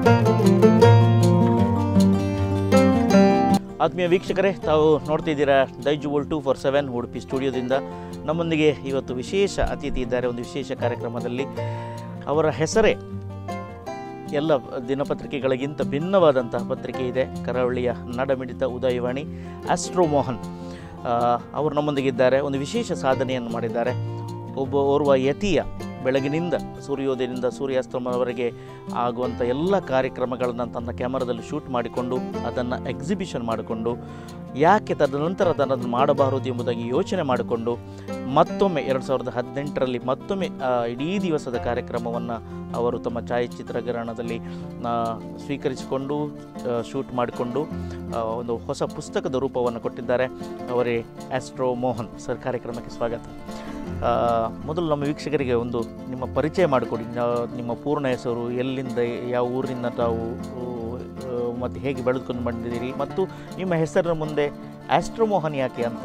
ಆತ್ಮೀಯ ವೀಕ್ಷಕರೇ ತಾವು ನೋಡ್ತಿದ್ದೀರಾ Daijiworld two four seven Udupi ಸ್ಟುಡಿಯೋದಿಂದ ನಮ್ಮೊಂದಿಗೆ ಇವತ್ತು ವಿಶೇಷ ಅತಿಥಿ ಇದ್ದಾರೆ ಒಂದು ವಿಶೇಷ ಕಾರ್ಯಕ್ರಮದಲ್ಲಿ ಅವರ ಹೆಸರೇ ಎಲ್ಲ ದಿನಪತ್ರಿಕೆಗಳಿಗಿಂತ ಭಿನ್ನವಾದಂತಹ ಪತ್ರಿಕೆ ಇದೆ ಕರಾವಳಿಯ ನಾಡಮಿಡಿತ ಉದಯವಾಣಿ ಆಸ್ಟ್ರೋ ಮೋಹನ್ ಆ, ಅವರು ನಮ್ಮೊಂದಿಗಿದ್ದಾರೆ ಒಂದು ವಿಶೇಷ ಸಾಧನೆಯನ್ನು ಮಾಡಿದ್ದಾರೆ ಒಬ್ಬ ಓರ್ವ ಯತಿಯ ಬೆಳಗಿನಿಂದ ಸೂರ್ಯೋದಯದಿಂದ ಸೂರ್ಯಾಸ್ತಮನವರೆಗೆ ಆಗುವಂಥ ಎಲ್ಲ ಕಾರ್ಯಕ್ರಮಗಳನ್ನು ತನ್ನ ಕ್ಯಾಮರಾದಲ್ಲಿ ಶೂಟ್ ಮಾಡಿಕೊಂಡು ಅದನ್ನು ಎಕ್ಸಿಬಿಷನ್ ಮಾಡಿಕೊಂಡು ಯಾಕೆ ತದನಂತರ ಅದನ್ನು ಮಾಡಬಾರದು ಎಂಬುದಾಗಿ ಯೋಚನೆ ಮಾಡಿಕೊಂಡು ಮತ್ತೊಮ್ಮೆ ಎರಡು ಸಾವಿರದ ಹದಿನೆಂಟರಲ್ಲಿ ಮತ್ತೊಮ್ಮೆ ಆ, ಇಡೀ ದಿವಸದ ಕಾರ್ಯಕ್ರಮವನ್ನು ಅವರು ತಮ್ಮ ಛಾಯಾಚಿತ್ರಗ್ರಹಣದಲ್ಲಿ ಆ, ಸ್ವೀಕರಿಸಿಕೊಂಡು ಶೂಟ್ ಮಾಡಿಕೊಂಡು ಆ, ಒಂದು ಹೊಸ ಪುಸ್ತಕದ ರೂಪವನ್ನು ಕೊಟ್ಟಿದ್ದಾರೆ ಅವರೇ ಆಸ್ಟ್ರೋ ಮೋಹನ್ ಸರ್ ಕಾರ್ಯಕ್ರಮಕ್ಕೆ ಸ್ವಾಗತ ಆ, ಮೊದಲು ನಮ್ಮ ವೀಕ್ಷಕರಿಗೆ ಒಂದು ನಿಮ್ಮ ಪರಿಚಯ ಮಾಡಿಕೊಡಿ ನಾ- ನಿಮ್ಮ ಪೂರ್ಣ ಹೆಸರು ಎಲ್ಲಿಂದ ಯಾವ ಊರಿನಿಂದ ತಾವು ಆ, ಮತ್ತು ಹೇಗೆ ಬೆಳೆದುಕೊಂಡು ಬಂದಿದ್ದೀರಿ ಮತ್ತು ನಿಮ್ಮ ಹೆಸರಿನ ಮುಂದೆ ಆಸ್ಟ್ರೋ ಮೋಹನ್ ಯಾಕೆ ಅಂತ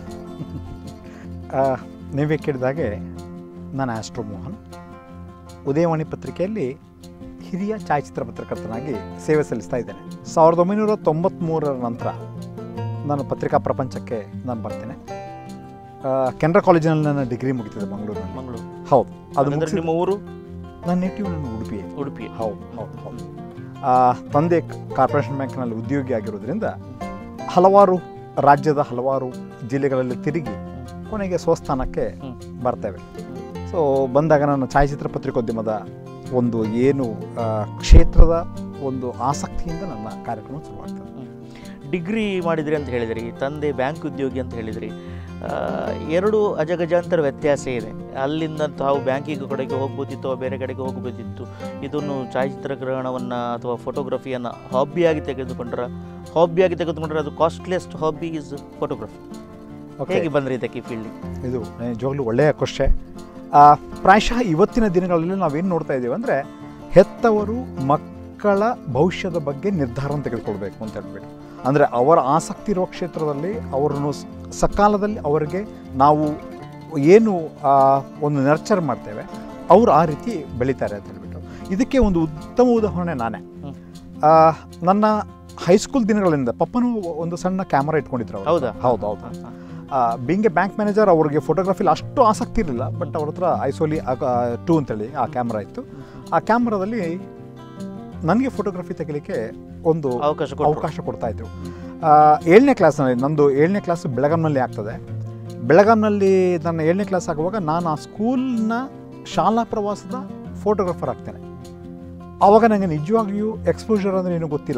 ಆ, ನೀವೇ ಕೇಳಿದಾಗೆ ನಾನು ಆಸ್ಟ್ರೋ ಮೋಹನ್ ಉದಯವಾಣಿ ಪತ್ರಿಕೆಯಲ್ಲಿ ಹಿರಿಯ ಛಾಯಾಚಿತ್ರ ಪತ್ರಕರ್ತನಾಗಿ ಸೇವೆ ಸಲ್ಲಿಸ್ತಾ ಇದ್ದೇನೆ ಸಾವಿರದ ಒಂಬೈನೂರ ತೊಂಬತ್ತ್ಮೂರರ ನಂತರ ನಾನು ಪತ್ರಿಕಾ ಪ್ರಪಂಚಕ್ಕೆ ನಾನು ಬರ್ತೇನೆ ಆ, ಕೆನರಾ ಕಾಲೇಜಿನಲ್ಲಿ ನನ್ನ ಡಿಗ್ರಿ ಮುಗಿತಿದೆ ಮಂಗಳೂರಿನಲ್ಲಿ ಮಂಗಳೂರು ಹೌದು ಅದು ಅಂದರೆ ಮುಗಿಸಿ ನಿಮ್ಮ ಊರು ನನ್ನ ನೇಟಿವ್ ನನ್ನ ಉಡುಪಿ ಉಡುಪಿ ಹೌದು ಹೌದು ಹೌದು ಆ, ತಂದೆ ಕಾರ್ಪೊರೇಷನ್ ಬ್ಯಾಂಕ್ನಲ್ಲಿ ಉದ್ಯೋಗಿ ಆಗಿರೋದ್ರಿಂದ ಹಲವಾರು ರಾಜ್ಯದ ಹಲವಾರು ಜಿಲ್ಲೆಗಳಲ್ಲಿ ತಿರುಗಿ ಕೊನೆಗೆ ಸ್ವಸ್ಥಾನಕ್ಕೆ ಹ್ಮ್. ಬರ್ತೇವೆ ಸೊ ಬಂದಾಗ ನಾನು ಛಾಯಾಚಿತ್ರ ಪತ್ರಿಕೋದ್ಯಮದ ಒಂದು ಏನು ಆ, ಕ್ಷೇತ್ರದ ಒಂದು ಆಸಕ್ತಿಯಿಂದ ನನ್ನ ಕಾರ್ಯಕ್ರಮ ಶುರುವಾಗ್ತದೆ ಡಿಗ್ರಿ ಮಾಡಿದ್ರಿ ಅಂತ ಹೇಳಿದ್ರಿ ತಂದೆ ಬ್ಯಾಂಕ್ ಉದ್ಯೋಗಿ ಅಂತ ಹೇಳಿದ್ರಿ ಆ, ಎರಡು ಅಜಗಜಾಂತರ ವ್ಯತ್ಯಾಸ ಇದೆ ಅಲ್ಲಿಂದ ತಾವು ಬ್ಯಾಂಕಿಗೆ ಕಡೆಗೆ ಹೋಗ್ಬೋದಿತ್ತು ಅಥವಾ ಬೇರೆ ಕಡೆಗೆ ಹೋಗ್ಬೋದಿತ್ತು ಇದನ್ನು ಛಾಯಾಚಿತ್ರಗ್ರಹಣವನ್ನು ಅಥವಾ ಫೋಟೋಗ್ರಫಿಯನ್ನು ಹಾಬಿಯಾಗಿ ತೆಗೆದುಕೊಂಡ್ರೆ ಹಾಬಿಯಾಗಿ ತೆಗೆದುಕೊಂಡ್ರೆ ಅದು costliest hobby is photography okay ಹೇಗೆ ಬಂದ್ರಿ ಇದಕ್ಕೆ ಫೀಲ್ಡಿಗೆ ಇದು ನಿಜವಾಗ್ಲೂ ಒಳ್ಳೆಯ ಕ್ವಶೆ ಪ್ರಾಯಶಃ ಇವತ್ತಿನ ದಿನಗಳಲ್ಲಿ ನಾವೇನು ನೋಡ್ತಾ ಇದ್ದೀವಿ ಅಂದರೆ ಹೆತ್ತವರು ಮಕ್ಕಳ ಭವಿಷ್ಯದ ಬಗ್ಗೆ ನಿರ್ಧಾರ ತೆಗೆದುಕೊಳ್ಬೇಕು ಅಂತ ಹೇಳ್ಬಿಟ್ಟು ಅಂದರೆ ಅವರ ಆಸಕ್ತಿ ಇರುವ ಕ್ಷೇತ್ರದಲ್ಲಿ ಅವರನ್ನು ಸ್- ಸಕಾಲದಲ್ಲಿ ಅವರಿಗೆ ನಾವು ಏನು ಆ, ಒಂದು ನರ್ಚರ್ ಮಾಡ್ತೇವೆ ಅವರು ಆ ರೀತಿ ಬೆಳೀತಾರೆ ಅಂತ ಹೇಳ್ಬಿಟ್ಟು ಇದಕ್ಕೆ ಒಂದು ಉತ್ತಮ ಉದಾಹರಣೆ ನಾನೇ ಹ್ಮ್. ಆ, ನನ್ನ ಹೈಸ್ಕೂಲ್ ದಿನಗಳಿಂದ ಪಪ್ಪನು ಒಂದು ಸಣ್ಣ ಕ್ಯಾಮರಾ ಇಟ್ಕೊಂಡಿದ್ರು ಅವ್ರು. ಹೌದಾ ಹೌದು ಹೌದು ಬಿಂಗ್ ಎ ಬ್ಯಾಂಕ್ ಮ್ಯಾನೇಜರ್ ಅವ್ರಿಗೆ ಫೋಟೋಗ್ರಫಿಲಿ ಅಷ್ಟು ಆಸಕ್ತಿ ಇರಲಿಲ್ಲ ಬಟ್ ಅವ್ರ ಹತ್ರ ಐಸೋಲಿ ಟೂ ಅಂತೇಳಿ ಆ ಕ್ಯಾಮ್ರಾ ಇತ್ತು ಆ ಕ್ಯಾಮ್ರಾದಲ್ಲಿ ನನಗೆ ಫೋಟೋಗ್ರಫಿ ತೆಗಿಲಿಕ್ಕೆ ಒಂದು ಅವಕಾಶ ಕೊಟ್ಟರು ಅವಕಾಶ ಕೊಡ್ತಾ ಇದ್ರು ಆ, ಏಳನೇ ಕ್ಲಾಸ್ನಲ್ಲಿ ನಂದು ಏಳನೇ ಕ್ಲಾಸ್ ಬೆಳಗಾಂನಲ್ಲಿ ಆಗ್ತದೆ ಬೆಳಗಾಂನಲ್ಲಿ ನನ್ನ ಏಳನೇ ಕ್ಲಾಸ್ ಆಗುವಾಗ ನಾನು ಆ ಸ್ಕೂಲ್ನ ಶಾಲಾ ಪ್ರವಾಸದ ಫೋಟೋಗ್ರಫರ್ ಆಗ್ತೇನೆ ಆವಾಗ ನನಗೆ ನಿಜವಾಗ್ಲಿಯೂ ಎಕ್ಸ್ಪೋಜರ್ ಅಂದರೆ ಏನೂ ಗೊತ್ತಿಲ್ಲ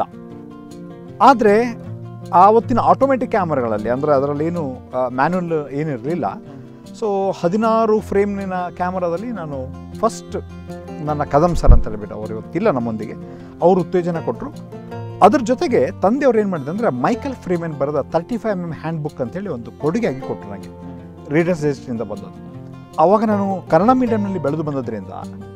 ಆದರೆ ಆವತ್ತಿನ ಆಟೋಮೆಟಿಕ್ ಕ್ಯಾಮ್ರಾಗಳಲ್ಲಿ ಅಂದರೆ ಅದರಲ್ಲಿ ಏನು ಮ್ಯಾನ್ಯಲ್ ಏನಿರಲಿಲ್ಲ ಸೊ ಹದಿನಾರು ಫ್ರೇಮ್ನಿನ ಕ್ಯಾಮರಾದಲ್ಲಿ ನಾನು ಫಸ್ಟ್ ನನ್ನ ಕದಂ ಸರ್ ಅಂತ ಹೇಳ್ಬಿಟ್ಟು ಅವರು ಇವತ್ತಿಲ್ಲ ನಮ್ಮೊಂದಿಗೆ ಅವರು ಉತ್ತೇಜನ ಕೊಟ್ಟರು ಅದ್ರ ಜೊತೆಗೆ ತಂದೆಯವ್ರು ಏನು ಮಾಡಿದೆ ಅಂದರೆ ಮೈಕಲ್ ಫ್ರೀಮೆನ್ ಬರೆದ thirty five M M handbook ಅಂತೇಳಿ ಒಂದು ಕೊಡುಗೆಯಾಗಿ ಕೊಟ್ಟರು ನನಗೆ ರೀಡರ್ಸ್ ರಿಜಿಸ್ಟ್ರಿಂದ ಬಂದದ್ದು ಆವಾಗ ನಾನು ಕನ್ನಡ ಮೀಡಿಯಂನಲ್ಲಿ ಬೆಳೆದು ಬಂದದ್ರಿಂದ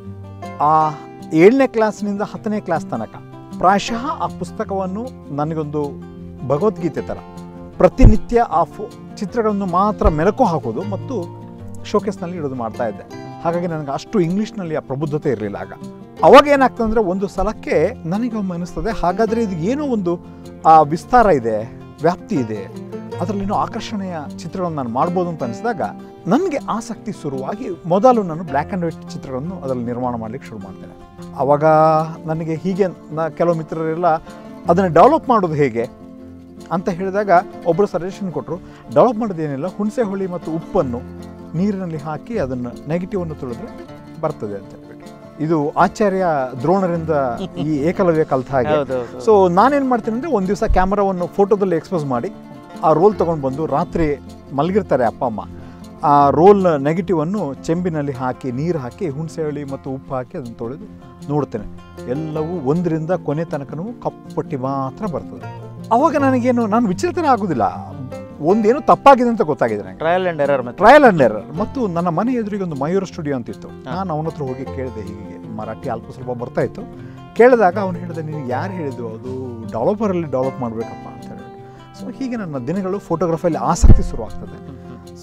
ಆ ಏಳನೇ ಕ್ಲಾಸ್ನಿಂದ ಹತ್ತನೇ ಕ್ಲಾಸ್ ತನಕ ಪ್ರಾಯಶಃ ಆ ಪುಸ್ತಕವನ್ನು ನನಗೊಂದು ಭಗವದ್ಗೀತೆ ಥರ ಪ್ರತಿನಿತ್ಯ ಆ ಫೋ ಚಿತ್ರಗಳನ್ನು ಮಾತ್ರ ಮೆಲುಕು ಹಾಕೋದು ಮತ್ತು ಶೋಕೇಸ್ನಲ್ಲಿ ಇಡೋದು ಮಾಡ್ತಾ ಇದ್ದೆ ಹಾಗಾಗಿ ನನಗೆ ಅಷ್ಟು ಇಂಗ್ಲೀಷ್ನಲ್ಲಿ ಆ ಪ್ರಬುದ್ಧತೆ ಇರಲಿಲ್ಲ ಆಗ ಅವಾಗ ಏನಾಗ್ತದೆ ಅಂದರೆ ಒಂದು ಸಲಕ್ಕೆ ನನಗೆ ಒಮ್ಮೆ ಅನಿಸ್ತದೆ ಹಾಗಾದರೆ ಇದು ಏನೋ ಒಂದು ಆ ವಿಸ್ತಾರ ಇದೆ ವ್ಯಾಪ್ತಿ ಇದೆ ಅದರಲ್ಲಿ ಏನೋ ಆಕರ್ಷಣೆಯ ಚಿತ್ರಗಳನ್ನು ನಾನು ಮಾಡ್ಬೋದು ಅಂತ ಅನಿಸಿದಾಗ ನನಗೆ ಆಸಕ್ತಿ ಶುರುವಾಗಿ ಮೊದಲು ನಾನು ಬ್ಲ್ಯಾಕ್ ಆ್ಯಂಡ್ ವೈಟ್ ಚಿತ್ರಗಳನ್ನು ಅದರಲ್ಲಿ ನಿರ್ಮಾಣ ಮಾಡಲಿಕ್ಕೆ ಶುರು ಮಾಡ್ತೇನೆ ಆವಾಗ ನನಗೆ ಹೀಗೆ ನಾ ಕೆಲವು ಮಿತ್ರರೆಲ್ಲ ಅದನ್ನು ಡೆವಲಪ್ ಮಾಡೋದು ಹೇಗೆ ಅಂತ ಹೇಳಿದಾಗ ಒಬ್ಬರು ಸಜೆಷನ್ ಕೊಟ್ಟರು ಡೆವಲಪ್ ಮಾಡೋದೇನಿಲ್ಲ ಹುಣಸೆ ಹುಳಿ ಮತ್ತು ಉಪ್ಪನ್ನು ನೀರಿನಲ್ಲಿ ಹಾಕಿ ಅದನ್ನು ನೆಗೆಟಿವನ್ನು ತುಳಿದ್ರೆ ಬರ್ತದೆ ಅಂತ ಹೇಳ್ಬಿಟ್ಟು ಇದು ಆಚಾರ್ಯ ದ್ರೋಣರಿಂದ ಈ ಏಕಲವ್ಯ ಕಲ್ತ ಹಾಗೆ ಹೌದೌದು ಸೊ ನಾನೇನು ಮಾಡ್ತೀನಿ ಅಂದರೆ ಒಂದು ದಿವಸ ಕ್ಯಾಮ್ರಾವನ್ನು ಫೋಟೋದಲ್ಲಿ ಎಕ್ಸ್ಪೋಸ್ ಮಾಡಿ ಆ ರೋಲ್ ತೊಗೊಂಡು ಬಂದು ರಾತ್ರಿ ಮಲಗಿರ್ತಾರೆ ಅಪ್ಪ ಅಮ್ಮ ಆ ರೋಲ್ ನೆಗೆಟಿವನ್ನು ಚೆಂಬಿನಲ್ಲಿ ಹಾಕಿ ನೀರು ಹಾಕಿ ಹುಣಸೆಹುಳಿ ಮತ್ತು ಉಪ್ಪು ಹಾಕಿ ಅದನ್ನು ತೊಳೆದು ನೋಡ್ತೇನೆ ಎಲ್ಲವೂ ಒಂದರಿಂದ ಕೊನೆ ತನಕನೂ ಕಪ್ಪಟ್ಟಿ ಮಾತ್ರ ಬರ್ತದೆ ಅವಾಗ ನನಗೇನು ನಾನು ವಿಚಲಿತನೇ ಆಗೋದಿಲ್ಲ ಒಂದೇನೋ ತಪ್ಪಾಗಿದೆ ಅಂತ ಗೊತ್ತಾಗಿದೆ ನನಗೆ ಟ್ರಯಲ್ ಆ್ಯಂಡ್ ಎರರ್ ಮತ್ತೆ ಟ್ರಯಲ್ ಅಂಡ್ ಎರರ್ ಮತ್ತು ನನ್ನ ಮನೆ ಎದುರಿಗೆ ಒಂದು ಮಯೂರ ಸ್ಟುಡಿಯೋ ಅಂತಿತ್ತು ನಾನು ಅವನ ಹತ್ರ ಹೋಗಿ ಕೇಳಿದೆ ಹೀಗೆ ಮರಾಠಿ ಅಲ್ಪ ಸ್ವಲ್ಪ ಬರ್ತಾ ಇತ್ತು ಕೇಳಿದಾಗ ಅವನು ಹೇಳಿದೆ ನಿನಗೆ ಯಾರು ಹೇಳಿದ್ದು ಅದು ಡೆವಲಪರಲ್ಲಿ ಡೆವಲಪ್ ಮಾಡಬೇಕಪ್ಪ ಅಂತ ಹೇಳಿ ಸೊ ಹೀಗೆ ನನ್ನ ದಿನಗಳು ಫೋಟೋಗ್ರಫಿಯಲ್ಲಿ ಆಸಕ್ತಿ ಶುರುವಾಗ್ತದೆ ಸೊ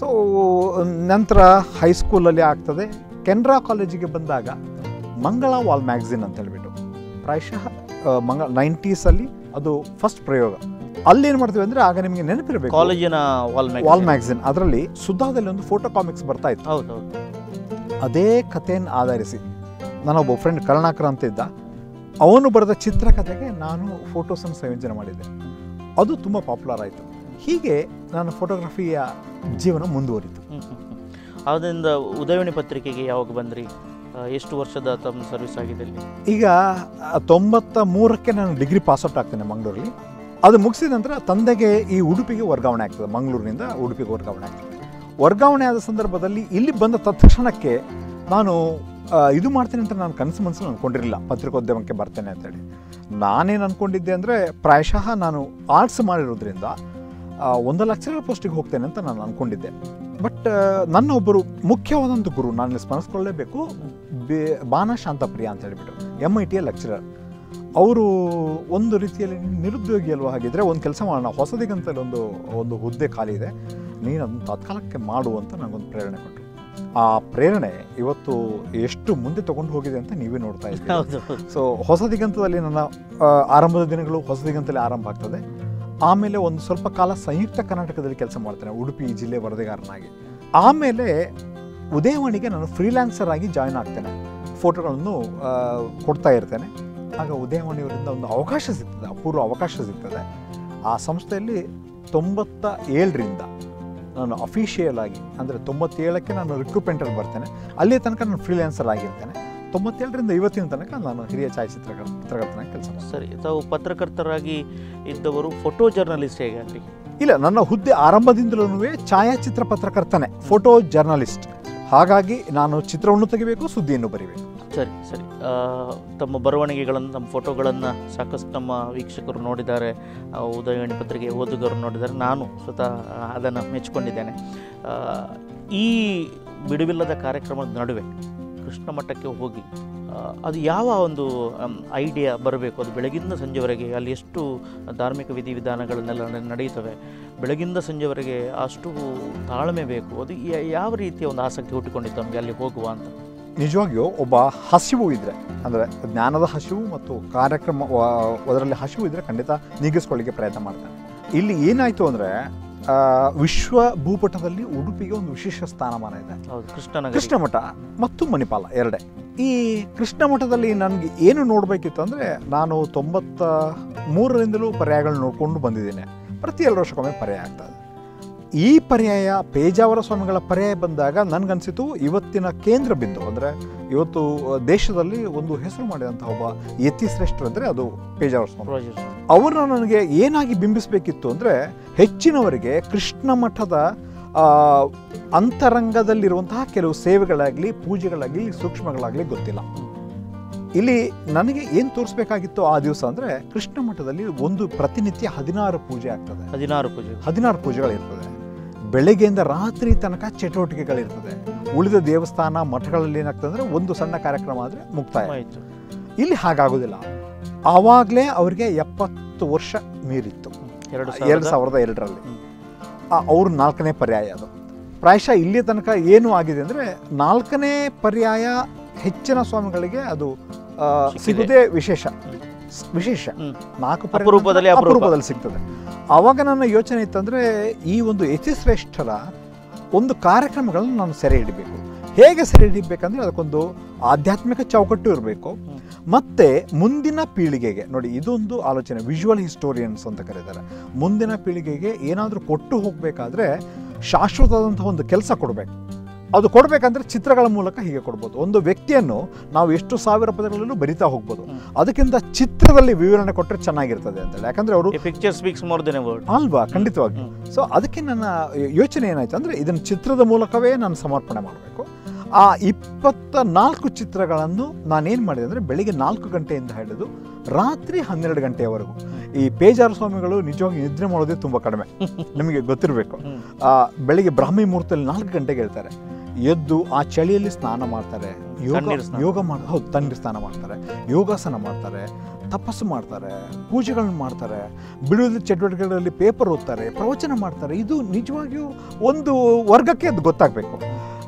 ನಂತರ ಹೈಸ್ಕೂಲಲ್ಲಿ ಆಗ್ತದೆ ಕೆನರಾ ಕಾಲೇಜಿಗೆ ಬಂದಾಗ ಮಂಗಳ ವಾಲ್ ಮ್ಯಾಗ್ಝಿನ್ ಅಂತ ಹೇಳ್ಬಿಟ್ಟು ಪ್ರಾಯಶಃ ಆ, ಮಂಗ ನೈಂಟೀಸಲ್ಲಿ ಅದು ಫಸ್ಟ್ ಪ್ರಯೋಗ ಅಲ್ಲಿ ಏನು ಮಾಡ್ತೀವಿ ಅಂದರೆ ಆಗ ನಿಮಗೆ ನೆನಪಿರಬೇಕು ಕಾಲೇಜಿನ ವಾಲ್ ವಾಲ್ ಮ್ಯಾಗಝಿನ್ ಅದರಲ್ಲಿ ಸುಧಾದಲ್ಲಿ ಒಂದು ಫೋಟೋ ಕಾಮಿಕ್ಸ್ ಬರ್ತಾ ಇತ್ತು ಹೌದು ಹೌದು ಅದೇ ಕಥೆಯನ್ನು ಆಧರಿಸಿ ನನ್ನೊಬ್ಬ ಫ್ರೆಂಡ್ ಕರುಣಾಕರ ಅಂತ ಇದ್ದ ಅವನು ಬರೆದ ಚಿತ್ರಕಥೆಗೆ ನಾನು ಫೋಟೋಸನ್ನು ಸಂಯೋಜನೆ ಮಾಡಿದ್ದೆ ಅದು ತುಂಬ ಪಾಪ್ಯುಲರ್ ಆಯಿತು ಹೀಗೆ ನಾನು ಫೋಟೋಗ್ರಫಿಯ ಜೀವನ ಮುಂದುವರಿತು ಹ್ಮ್, ಹ್ಮ್, ಹ್ಮ್. ಆದ್ದರಿಂದ ಉದಯವಾಣಿ ಪತ್ರಿಕೆಗೆ ಯಾವಾಗ ಬಂದ್ರಿ ಆ, ಎಷ್ಟು ವರ್ಷದ ತಮ್ಮ ಸರ್ವಿಸ್ ಆಗಿದೆ ಇಲ್ಲಿ ಈಗ ಆ, ತೊಂಬತ್ತ ಮೂರಕ್ಕೆ ನಾನು ಡಿಗ್ರಿ ಪಾಸ್ಔಟ್ ಆಗ್ತೇನೆ ಮಂಗಳೂರಲ್ಲಿ ಅದು ಮುಗಿಸಿದ ನಂತರ ತಂದೆಗೆ ಈ ಉಡುಪಿಗೆ ವರ್ಗಾವಣೆ ಆಗ್ತದೆ ಮಂಗಳೂರಿನಿಂದ ಉಡುಪಿಗೆ ವರ್ಗಾವಣೆ ಆಗ್ತದೆ ವರ್ಗಾವಣೆ ಆದ ಸಂದರ್ಭದಲ್ಲಿ ಇಲ್ಲಿ ಬಂದ ತತ್ಕ್ಷಣಕ್ಕೆ ನಾನು ಆ, ಇದು ಮಾಡ್ತೇನೆ ಅಂತ ನಾನು ಕನಸು ಮನಸ್ಸು ಅಂದ್ಕೊಂಡಿರಲಿಲ್ಲ ಪತ್ರಿಕೋದ್ಯಮಕ್ಕೆ ಬರ್ತೇನೆ ಅಂತೇಳಿ ನಾನೇನು ಅಂದ್ಕೊಂಡಿದ್ದೆ ಅಂದರೆ ಪ್ರಾಯಶಃ ನಾನು ಆರ್ಟ್ಸ್ ಮಾಡಿರೋದ್ರಿಂದ ಆ, ಒಂದು ಲೆಕ್ಚರರ್ ಪೋಸ್ಟಿಗೆ ಹೋಗ್ತೇನೆ ಅಂತ ನಾನು ಅಂದ್ಕೊಂಡಿದ್ದೆ ಬಟ್ ನನ್ನ ಒಬ್ಬರು ಮುಖ್ಯವಾದಂಥ ಗುರು ನಾನು ಸ್ಮರಿಸ್ಕೊಳ್ಳೇಬೇಕು ಬೇ ಬಾನ ಶಾಂತಪ್ರಿಯ ಅಂತ ಹೇಳಿಬಿಟ್ಟು ಎಮ್ ಐ ಟಿಯ ಲೆಕ್ಚರರ್ ಅವರು ಒಂದು ರೀತಿಯಲ್ಲಿ ನೀನು ನಿರುದ್ಯೋಗಿ ಅಲ್ವಾ ಹಾಗಿದ್ರೆ ಒಂದು ಕೆಲಸ ಮಾಡೋಣ ಹೊಸದಿಗಂತಲ್ಲಿ ಒಂದು ಒಂದು ಹುದ್ದೆ ಖಾಲಿ ಇದೆ ನೀನು ಅದನ್ನು ತಾತ್ಕಾಲಕ್ಕೆ ಮಾಡು ಅಂತ ನನಗೊಂದು ಪ್ರೇರಣೆ ಕೊಟ್ಟರು ಆ ಪ್ರೇರಣೆ ಇವತ್ತು ಎಷ್ಟು ಮುಂದೆ ತಗೊಂಡು ಹೋಗಿದೆ ಅಂತ ನೀವೇ ನೋಡ್ತಾ ಇದ್ದೀರಿ ಹೌದು ಹೌದು. ಸೊ ಹೊಸ ದಿಗಂತದಲ್ಲಿ ನನ್ನ ಆ, ಆರಂಭದ ದಿನಗಳು ಹೊಸ ದಿಗಂತದಲ್ಲಿ ಆರಂಭ ಆಗ್ತದೆ ಆಮೇಲೆ ಒಂದು ಸ್ವಲ್ಪ ಕಾಲ ಸಂಯುಕ್ತ ಕರ್ನಾಟಕದಲ್ಲಿ ಕೆಲಸ ಮಾಡ್ತೇನೆ ಉಡುಪಿ ಜಿಲ್ಲೆ ವರದಿಗಾರನಾಗಿ ಆಮೇಲೆ ಉದಯವಾಣಿಗೆ ನಾನು ಫ್ರೀಲ್ಯಾನ್ಸರ್ ಆಗಿ ಜಾಯ್ನ್ ಆಗ್ತೇನೆ ಫೋಟೋಗಳನ್ನು ಆ, ಕೊಡ್ತಾ ಇರ್ತೇನೆ ಆಗ ಉದಯವಾಣಿಯವರಿಂದ ಒಂದು ಅವಕಾಶ ಸಿಗ್ತದೆ ಅಪೂರ್ವ ಅವಕಾಶ ಸಿಗ್ತದೆ ಆ ಸಂಸ್ಥೆಯಲ್ಲಿ ತೊಂಬತ್ತ ಏಳರಿಂದ ನಾನು ಅಫಿಷಿಯಲ್ ಆಗಿ ಅಂದರೆ ತೊಂಬತ್ತೇಳಕ್ಕೆ ನಾನು ರಿಕ್ರೂಟ್ಮೆಂಟಲ್ಲಿ ಬರ್ತೇನೆ ಅಲ್ಲಿ ತನಕ ನಾನು ಫ್ರೀಲ್ಯಾನ್ಸರ್ ಆಗಿರ್ತೇನೆ ತೊಂಬತ್ತೇಳರಿಂದ ಇವತ್ತಿನ ತನಕ ನಾನು ಹಿರಿಯ ಛಾಯಾಚಿತ್ರ ಪತ್ರಕರ್ತನ ಕೆಲಸ ಮಾಡ್ತೀನಿ ಸರಿ ತಾವು ಪತ್ರಕರ್ತರಾಗಿ ಇದ್ದವರು ಫೋಟೋ ಜರ್ನಲಿಸ್ಟ್ ಹೇಗೆ ಅಲ್ಲಿ ಇಲ್ಲ ನನ್ನ ಹುದ್ದೆ ಆರಂಭದಿಂದಲೂ ಛಾಯಾಚಿತ್ರ ಪತ್ರಕರ್ತನೆ ಫೋಟೋ ಜರ್ನಲಿಸ್ಟ್ ಹಾಗಾಗಿ ನಾನು ಚಿತ್ರವನ್ನು ತೆಗಿಬೇಕು ಸುದ್ದಿಯನ್ನು ಬರಿಬೇಕು ಸರಿ ಸರಿ ಆ, ತಮ್ಮ ಬರವಣಿಗೆಗಳನ್ನು ತಮ್ಮ ಫೋಟೋಗಳನ್ನು ಸಾಕಷ್ಟು ನಮ್ಮ ವೀಕ್ಷಕರು ನೋಡಿದ್ದಾರೆ ಆ, ಉದಯವಾಣಿ ಪತ್ರಿಕೆ ಓದುಗರು ನೋಡಿದ್ದಾರೆ ನಾನು ಸ್ವತಃ ಅದನ್ನು ಮೆಚ್ಚಿಕೊಂಡಿದ್ದೇನೆ ಆ, ಈ ಬಿಡುವಿಲ್ಲದ ಕಾರ್ಯಕ್ರಮದ ನಡುವೆ ಕೃಷ್ಣ ಮಠಕ್ಕೆ ಹೋಗಿ ಆ, ಅದು ಯಾವ ಒಂದು ಐಡಿಯಾ ಬರಬೇಕು ಅದು ಬೆಳಗಿಂದ ಸಂಜೆವರೆಗೆ ಅಲ್ಲಿ ಎಷ್ಟು ಧಾರ್ಮಿಕ ವಿಧಿವಿಧಾನಗಳನ್ನೆಲ್ಲ ನ- ನಡೆಯುತ್ತವೆ ಬೆಳಗಿಂದ ಸಂಜೆವರೆಗೆ ಅಷ್ಟು ತಾಳ್ಮೆ ಬೇಕು ಅದು ಯ- ಯಾವ ರೀತಿಯ ಒಂದು ಆಸಕ್ತಿ ಹುಟ್ಟಿಕೊಂಡಿತ್ತು ನಮಗೆ ಅಲ್ಲಿ ಹೋಗುವ ಅಂತ ನಿಜವಾಗಿಯೂ ಒಬ್ಬ ಹಸಿವು ಇದ್ದರೆ ಅಂದರೆ ಜ್ಞಾನದ ಹಸಿವು ಮತ್ತು ಕಾರ್ಯಕ್ರಮ ವ- ಅದರಲ್ಲಿ ಹಸಿವು ಇದ್ದರೆ ಖಂಡಿತ ನೀಗಿಸ್ಕೊಳ್ಳಿಕ್ಕೆ ಪ್ರಯತ್ನ ಮಾಡ್ತಾನೆ ಇಲ್ಲಿ ಏನಾಯಿತು ಅಂದರೆ ವಿಶ್ವ ಭೂಪಟದಲ್ಲಿ ಉಡುಪಿಗೆ ಒಂದು ವಿಶೇಷ ಸ್ಥಾನಮಾನ ಇದೆ ಹೌದು ಕೃಷ್ಣನಗರ ಕೃಷ್ಣ ಮಠ ಮತ್ತು ಮಣಿಪಾಲ ಎರಡೇ ಈ ಕೃಷ್ಣ ಮಠದಲ್ಲಿ ನನಗೆ ಏನು ನೋಡಬೇಕಿತ್ತು ಅಂದರೆ ನಾನು ತೊಂಬತ್ತ ಮೂರರಿಂದಲೂ ಪರ್ಯಾಯಗಳು ನೋಡಿಕೊಂಡು ಬಂದಿದ್ದೇನೆ ಪ್ರತಿ ಎರಡು ವರ್ಷಕ್ಕೊಮ್ಮೆ ಪರ್ಯಾಯ ಆಗ್ತದೆ ಈ ಪರ್ಯಾಯ ಪೇಜಾವರ ಸ್ವಾಮಿಗಳ ಪರ್ಯಾಯ ಬಂದಾಗ ನನಗನ್ಸಿತು ಇವತ್ತಿನ ಕೇಂದ್ರ ಬಿಂದು ಅಂದರೆ ಇವತ್ತು ದೇಶದಲ್ಲಿ ಒಂದು ಹೆಸರು ಮಾಡಿದಂಥ ಒಬ್ಬ ಯತಿ ಶ್ರೇಷ್ಠರಂದರೆ ಅದು ಪೇಜಾವರ ಸ್ವಾಮಿ ಪ್ರಾಜೆಕ್ಟ್ ಅವ್ರನ್ನ ನನಗೆ ಏನಾಗಿ ಬಿಂಬಿಸಬೇಕಿತ್ತು ಅಂದರೆ ಹೆಚ್ಚಿನವರಿಗೆ ಕೃಷ್ಣ ಮಠದ ಆ, ಅಂತರಂಗದಲ್ಲಿರುವಂತಹ ಕೆಲವು ಸೇವೆಗಳಾಗಲಿ ಪೂಜೆಗಳಾಗಲಿ ಸೂಕ್ಷ್ಮಗಳಾಗಲಿ ಗೊತ್ತಿಲ್ಲ ಇಲ್ಲಿ ನನಗೆ ಏನು ತೋರಿಸ್ಬೇಕಾಗಿತ್ತು ಆ ದಿವಸ ಅಂದರೆ ಕೃಷ್ಣ ಮಠದಲ್ಲಿ ಒಂದು ಪ್ರತಿನಿತ್ಯ ಹದಿನಾರು ಪೂಜೆ ಆಗ್ತದೆ ಹದಿನಾರು ಪೂಜೆ ಹದಿನಾರು ಪೂಜೆಗಳಿರ್ತದೆ ಬೆಳಗ್ಗೆಯಿಂದ ರಾತ್ರಿ ತನಕ ಚಟುವಟಿಕೆಗಳಿರ್ತದೆ ಉಳಿದ ದೇವಸ್ಥಾನ ಮಠಗಳಲ್ಲಿ ಏನಾಗ್ತದೆ ಅಂದರೆ ಒಂದು ಸಣ್ಣ ಕಾರ್ಯಕ್ರಮ ಆದರೆ ಮುಕ್ತಾಯ ಆಯಿತು ಇಲ್ಲಿ ಹಾಗಾಗೋದಿಲ್ಲ ಆವಾಗಲೇ ಅವರಿಗೆ ಎಪ್ಪತ್ತು ವರ್ಷ ಮೀರಿತ್ತು ಎರಡು ಎರಡು ಸಾವಿರದ ಸಾವಿರದ ಎರಡರಲ್ಲಿ ಹ್ಮ್. ಅವ್ರ ನಾಲ್ಕನೇ ಪರ್ಯಾಯ ಅದು ಪ್ರಾಯಶಃ ಇಲ್ಲಿ ತನಕ ಏನು ಆಗಿದೆ ಅಂದರೆ ನಾಲ್ಕನೇ ಪರ್ಯಾಯ ಹೆಚ್ಚಿನ ಸ್ವಾಮಿಗಳಿಗೆ ಅದು ಆ, ಸಿಕ್ಕಿದೆ. ಸಿಗುದೇ ವಿಶೇಷ ಸ್- ವಿಶೇಷ ಹ್ಮ್. ನಾಲ್ಕು ಪರ್ಯಾಯ ಅಪರೂಪದಲ್ಲಿ ಅಪರೂಪ. ಅಪರೂಪದಲ್ಲಿ ಸಿಗ್ತದೆ ಆವಾಗ ನನ್ನ ಯೋಚನೆ ಇತ್ತಂದರೆ ಈ ಒಂದು ಯತಿಶ್ರೇಷ್ಠರ ಒಂದು ಕಾರ್ಯಕ್ರಮಗಳನ್ನು ನಾನು ಸೆರೆ ಹಿಡಿಬೇಕು ಹೇಗೆ ಸೆರೆ ಹಿಡಿಬೇಕಂದ್ರೆ ಅದಕ್ಕೊಂದು ಆಧ್ಯಾತ್ಮಿಕ ಚೌಕಟ್ಟು ಇರಬೇಕು ಹ್ಮ್. ಮತ್ತೆ ಮುಂದಿನ ಪೀಳಿಗೆಗೆ ನೋಡಿ ಇದೊಂದು ಆಲೋಚನೆ ವಿಜುವಲ್ ಹಿಸ್ಟೋರಿಯನ್ಸ್ ಅಂತ ಕರೀತಾರೆ ಮುಂದಿನ ಪೀಳಿಗೆಗೆ ಏನಾದರೂ ಕೊಟ್ಟು ಹೋಗಬೇಕಾದ್ರೆ ಶಾಶ್ವತವಾದಂತಹ ಒಂದು ಕೆಲಸ ಕೊಡಬೇಕು ಅದು ಕೊಡಬೇಕಂದ್ರೆ ಚಿತ್ರಗಳ ಮೂಲಕ ಹೀಗೆ ಕೊಡ್ಬೋದು ಒಂದು ವ್ಯಕ್ತಿಯನ್ನು ನಾವು ಎಷ್ಟು ಸಾವಿರ ಪದಗಳಲ್ಲೂ ಬರಿತಾ ಹೋಗ್ಬೋದು ಹ್ಮ್. ಅದಕ್ಕಿಂತ ಚಿತ್ರದಲ್ಲಿ ವಿವರಣೆ ಕೊಟ್ಟರೆ ಚೆನ್ನಾಗಿರ್ತದೆ ಅಂತೇಳಿ ಯಾಕಂದ್ರೆ ಅವರು picture speaks more than a word ಅಲ್ವಾ ಖಂಡಿತವಾಗಿ ಹ್ಮ್. ಸೊ ಅದಕ್ಕೆ ನನ್ನ ಯೋಚನೆ ಏನಾಯ್ತು ಅಂದರೆ ಇದನ್ನು ಚಿತ್ರದ ಮೂಲಕವೇ ನಾನು ಸಮರ್ಪಣೆ ಮಾಡಬೇಕು ಆ ಇಪ್ಪತ್ತ ನಾಲ್ಕು ಚಿತ್ರಗಳನ್ನು ನಾನೇನು ಮಾಡಿದೆ ಅಂದರೆ ಬೆಳಿಗ್ಗೆ ನಾಲ್ಕು ಗಂಟೆಯಿಂದ ಹಿಡಿದು ರಾತ್ರಿ ಹನ್ನೆರಡು ಗಂಟೆಯವರೆಗೂ ಈ ಪೇಜಾರ ಸ್ವಾಮಿಗಳು ನಿಜವಾಗಿ ನಿದ್ರೆ ಮಾಡೋದೇ ತುಂಬ ಕಡಿಮೆ ನಿಮಗೆ ಗೊತ್ತಿರಬೇಕು ಹ್ಮ್. ಆ ಬೆಳಿಗ್ಗೆ ಬ್ರಾಹ್ಮಿ ಮುಹೂರ್ತದಲ್ಲಿ ನಾಲ್ಕು ಗಂಟೆಗೆ ಹೇಳ್ತಾರೆ ಎದ್ದು ಆ ಚಳಿಯಲ್ಲಿ ಸ್ನಾನ ಮಾಡ್ತಾರೆ ಯೋಗ ತಣ್ಣೀರು ಸ್ನಾನ. ಯೋಗ ಮಾಡಿ ಹೌದು ತಣ್ಣೀರು ಸ್ನಾನ ಮಾಡ್ತಾರೆ ಯೋಗಾಸನ ಮಾಡ್ತಾರೆ ತಪಸ್ಸು ಮಾಡ್ತಾರೆ ಪೂಜೆಗಳನ್ನ ಮಾಡ್ತಾರೆ ಬಿಡುವುದ ಚಟುವಟಿಕೆಗಳಲ್ಲಿ ಪೇಪರ್ ಓದ್ತಾರೆ ಪ್ರವಚನ ಮಾಡ್ತಾರೆ ಇದು ನಿಜವಾಗಿಯೂ ಒಂದು ವರ್ಗಕ್ಕೆ ಅದು ಗೊತ್ತಾಗಬೇಕು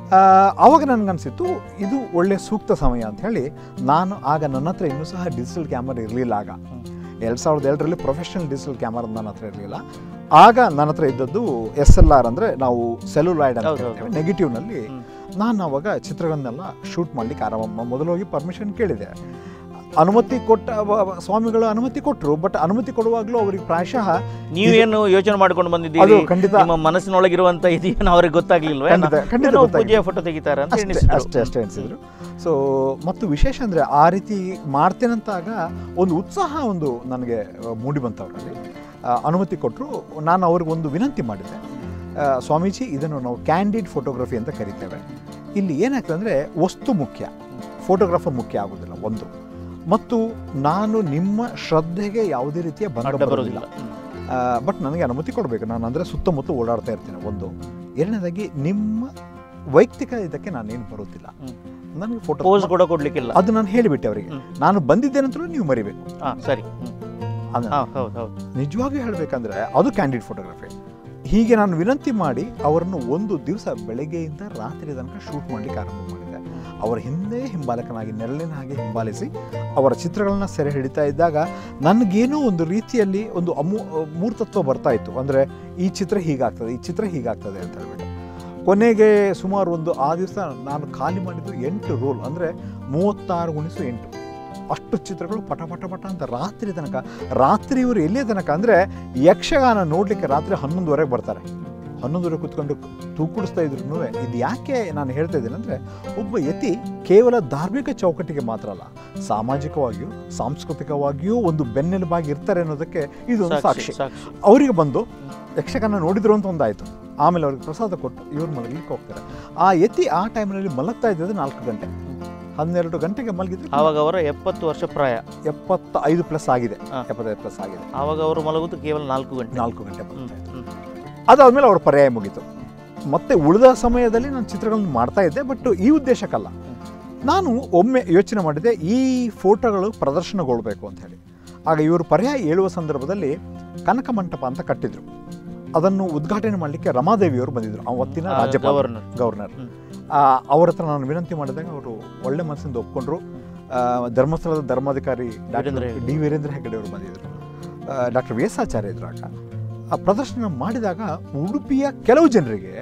ಆ, ಆವಾಗ ನನಗನ್ಸಿತ್ತು ಇದು ಒಳ್ಳೆ ಸೂಕ್ತ ಸಮಯ ಅಂತ ಹೇಳಿ ನಾನು ಆಗ ನನ್ನ ಹತ್ರ ಇನ್ನೂ ಸಹ ಡಿಜಿಟಲ್ ಕ್ಯಾಮರಾ ಇರಲಿಲ್ಲ ಆಗ ಎರಡು ಸಾವಿರದ ಎರಡರಲ್ಲಿ ಪ್ರೊಫೆಷನಲ್ ಡಿಜಿಟಲ್ ಕ್ಯಾಮರಾ ನನ್ನ ಹತ್ರ ಇರಲಿಲ್ಲ ಆಗ ನನ್ನ ಹತ್ರ ಇದ್ದದ್ದು ಎಸ್ ಎಲ್ ಆರ್ ಅಂದರೆ ನಾವು ಸೆಲ್ಯುಲಾಯ್ಡ್ ಅಂತ ಹೌದು, ಹೇಳ್ತೇವೆ ಹೌದು. ನೆಗೆಟಿವ್ನಲ್ಲಿ ಹ್ಮ್. ನಾನು ಅವಾಗ ಚಿತ್ರಗಳನ್ನೆಲ್ಲ ಶೂಟ್ ಮಾಡ್ಲಿಕ್ಕೆ ಆರಂಭ ಮೊದಲು ಹೋಗಿ ಪರ್ಮಿಷನ್ ಕೇಳಿದೆ ಅನುಮತಿ ಕೊಟ್ಟ ಅವ- ಅವ ಸ್ವಾಮಿಗಳು ಅನುಮತಿ ಕೊಟ್ಟರು ಬಟ್ ಅನುಮತಿ ಕೊಡುವಾಗಲೂ ಅವ್ರಿಗೆ ಪ್ರಾಯಶಃ ನೀವೇನು ಯೋಚನೆ ಮಾಡ್ಕೊಂಡು ಅದು ಬಂದಿದ್ದೀರಿ ಖಂಡಿತ ನಿಮ್ಮ ಮನಸ್ಸಿನೊಳಗಿರುವಂತ ಇದೇನು ಅವ್ರಿಗೆ ಗೊತ್ತಾಗ್ಲಿಲ್ವೇ ಖಂಡಿತ, ಖಂಡಿತ ಏನೋ ಗೊತ್ತಾಗಿಲ್ಲ. ಪೂಜೆಯ ಫೋಟೋ ತೆಗಿತಾರ ಅಂತ ಅಷ್ಟೇ ಎಣಿಸಿದ್ರು. ಅಷ್ಟೇ ಅಷ್ಟೇ ಅನಿಸಿದ್ರು ಸೊ ಮತ್ತು ವಿಶೇಷ ಅಂದರೆ ಆ ರೀತಿ ಮಾಡ್ತೇನಂತಾಗ ಒಂದು ಉತ್ಸಾಹ ಒಂದು ನನಗೆ ಆ, ಮೂಡಿ ಬಂತು ಅವರಲ್ಲಿ ಅನುಮತಿ ಕೊಟ್ಟರು ನಾನು ಅವ್ರಿಗೆ ಒಂದು ವಿನಂತಿ ಮಾಡಿದ್ದೆ ಆ, ಸ್ವಾಮೀಜಿ ಇದನ್ನು ನಾವು ಕ್ಯಾಂಡಿಡ್ ಫೋಟೋಗ್ರಫಿ ಅಂತ ಕರಿತೇವೆ ಇಲ್ಲಿ ಏನಾಗ್ತದೆ ಅಂದರೆ ವಸ್ತು ಮುಖ್ಯ ಫೋಟೋಗ್ರಾಫರ್ ಮುಖ್ಯ ಆಗೋದಿಲ್ಲ ಒಂದು ಮತ್ತು ನಾನು ನಿಮ್ಮ ಶ್ರದ್ಧೆಗೆ ಯಾವುದೇ ರೀತಿಯ ಬಂಧ ಅಡ್ಡ ಬರೋದಿಲ್ಲ ಬರೋದಿಲ್ಲ ಬಟ್ ನನಗೆ ಅನುಮತಿ ಕೊಡಬೇಕು ನಾನು ಅಂದರೆ ಸುತ್ತಮುತ್ತ ಓಡಾಡ್ತಾ ಇರ್ತೀನಿ ಒಂದು ಎರಡನೇದಾಗಿ ನಿಮ್ಮ ವೈಯಕ್ತಿಕ ಇದಕ್ಕೆ ನಾನೇನು ಬರೋದಿಲ್ಲ ಹ್ಮ್. ನನಗೆ ಫೋಟೋ ಪೋಸ್ ಕೂಡ ಕೊಡ್ಲಿಕ್ಕಿಲ್ಲ ಅದು ನಾನು ಹೇಳಿಬಿಟ್ಟೆ ಅವರಿಗೆ ಹ್ಮ್. ನಾನು ಬಂದಿದ್ದೇನಂತಲೂ ನೀವು ಮರಿಬೇಕು ಹಾ ಸರಿ ಹ್ಮ್. ಅದನ್ನ ಹಾ ಹೌದು ಹೌದು ನಿಜವಾಗಿಯೂ ಹೇಳಬೇಕಂದ್ರೆ ಅದು ಕ್ಯಾಂಡಿಡ್ ಫೋಟೋಗ್ರಫಿ ಹೀಗೆ ನಾನು ವಿನಂತಿ ಮಾಡಿ ಅವರನ್ನು ಒಂದು ದಿವಸ ಬೆಳಗ್ಗೆಯಿಂದ ರಾತ್ರಿ ತನಕ ಶೂಟ್ ಮಾಡಲಿಕ್ಕೆ ಆರಂಭ ಮಾಡಿದೆ ಅವರ ಹಿಂದೆ ಹಿಂಬಾಲಕನಾಗಿ ನೆರಳಿನ ಹಾಗೆ ಹಿಂಬಾಲಿಸಿ ಅವರ ಚಿತ್ರಗಳನ್ನ ಸೆರೆ ಹಿಡಿತಾ ಇದ್ದಾಗ ನನಗೇನೋ ಒಂದು ರೀತಿಯಲ್ಲಿ ಒಂದು ಅಮೂ ಮೂರ್ತತ್ವ ಬರ್ತಾ ಇತ್ತು ಅಂದರೆ ಈ ಚಿತ್ರ ಹೀಗಾಗ್ತದೆ ಈ ಚಿತ್ರ ಹೀಗಾಗ್ತದೆ ಅಂತ ಹೇಳ್ಬಿಟ್ಟು ಕೊನೆಗೆ ಸುಮಾರು ಒಂದು ಆ ದಿವಸ ನಾನು ಖಾಲಿ ಮಾಡಿದ್ದು ಎಂಟು ರೋಲ್ ಅಂದರೆ ಮೂವತ್ತಾರು ಗುಣಿಸು ಎಂಟು ಅಷ್ಟು ಚಿತ್ರಗಳು ಪಟ ಪಟ ಪಟ ಅಂತ ರಾತ್ರಿ ತನಕ ರಾತ್ರಿ ಇವರು ಎಲ್ಲಿಯ ತನಕ ಅಂದರೆ ಯಕ್ಷಗಾನ ನೋಡಲಿಕ್ಕೆ ರಾತ್ರಿ ಹನ್ನೊಂದುವರೆಗೆ ಬರ್ತಾರೆ ಹನ್ನೊಂದುವರೆ ಕೂತ್ಕೊಂಡು ತೂಕುಡಿಸ್ತಾ ಇದ್ರು ಇದು ಯಾಕೆ ನಾನು ಹೇಳ್ತಾ ಇದ್ದೇನೆ ಅಂದರೆ ಒಬ್ಬ ಯತಿ ಕೇವಲ ಧಾರ್ಮಿಕ ಚೌಕಟ್ಟಿಗೆ ಮಾತ್ರ ಅಲ್ಲ ಸಾಮಾಜಿಕವಾಗಿಯೂ ಸಾಂಸ್ಕೃತಿಕವಾಗಿಯೂ ಒಂದು ಬೆನ್ನೆಲುಬಾಗಿ ಇರ್ತಾರೆ ಅನ್ನೋದಕ್ಕೆ ಇದೊಂದು ಸಾಕ್ಷಿ ಸಾಕ್ಷಿ ಅವರಿಗೆ ಬಂದು ಯಕ್ಷಗಾನ ನೋಡಿದ್ರು ಅಂತ ಒಂದಾಯಿತು ಆಮೇಲೆ ಅವ್ರಿಗೆ ಪ್ರಸಾದ ಕೊಟ್ಟು ಇವ್ರು ಮಲಗಲಿಕ್ಕೆ ಹೋಗ್ತಾರೆ ಆ ಯತಿ ಆ ಟೈಮ್ನಲ್ಲಿ ಮಲಗ್ತಾ ಇದ್ದದ್ದು ನಾಲ್ಕು ಗಂಟೆ ಹನ್ನೆರಡು ಗಂಟೆಗೆ ಮಲಗಿದ್ರೆ ಆವಾಗ ಅವರ ಎಪ್ಪತ್ತು ವರ್ಷ ಪ್ರಾಯ ಎಪ್ಪತ್ತ ಐದು ಪ್ಲಸ್ ಆಗಿದೆ ಹಾ. ಎಪ್ಪತ್ತೈದು ಪ್ಲಸ್ ಆಗಿದೆ ಆವಾಗ ಅವರು ಮಲಗುದು ಕೇವಲ ನಾಲ್ಕು ಗಂಟೆ ನಾಲ್ಕು ಗಂಟೆ ಹ್ಮ್, ಮಲಗ್ತಾ ಇದ್ರು ಹ್ಮ್. ಅದಾದ್ಮೇಲೆ ಅವ್ರ ಪರ್ಯಾಯ ಮುಗೀತು ಮತ್ತೆ ಉಳಿದ ಸಮಯದಲ್ಲಿ ನಾನು ಚಿತ್ರಗಳನ್ನು ಮಾಡ್ತಾ ಇದ್ದೆ ಬಟ್ ಈ ಉದ್ದೇಶಕ್ಕಲ್ಲ ನಾನು ಒಮ್ಮೆ ಯೋಚನೆ ಮಾಡಿದೆ ಈ ಫೋಟೋಗಳು ಪ್ರದರ್ಶನಗೊಳ್ಬೇಕು ಅಂತ ಹೇಳಿ ಆಗ ಇವರು ಪರ್ಯಾಯ ಹೇಳುವ ಸಂದರ್ಭದಲ್ಲಿ ಕನಕ ಮಂಟಪ ಅಂತ ಕಟ್ಟಿದ್ರು ಅದನ್ನು ಉದ್ಘಾಟನೆ ಮಾಡಲಿಕ್ಕೆ ರಮಾದೇವಿಯವರು ಬಂದಿದ್ರು ಅವತ್ತಿನ ಆ, ರಾಜ್ಯಪಾಲ ಗವರ್ನರ್ ಗವರ್ನರ್ ಹ್ಮ್. ಆ, ಅವ್ರ ಹತ್ರ ನಾನು ವಿನಂತಿ ಮಾಡಿದಾಗ ಅವರು ಒಳ್ಳೆ ಮನಸ್ಸಿಂದ ಒಪ್ಕೊಂಡ್ರು ಆ, ಧರ್ಮಸ್ಥಳದ ಧರ್ಮಾಧಿಕಾರಿ ವೀರೇಂದ್ರ ಡಾಕ್ಟರ್ ಹೆಗ್ಗಡೆ. ಡಿ ವೀರೇಂದ್ರ ಹೆಗ್ಗಡೆ ಅವರು ಬಂದಿದ್ದರು ಡಾಕ್ಟರ್ ವಿ ಎಸ್ ಆಚಾರ್ಯ ಇದ್ರು ಆಗ ಆ ಪ್ರದರ್ಶನ ಮಾಡಿದಾಗ ಉಡುಪಿಯ ಕೆಲವು ಜನರಿಗೆ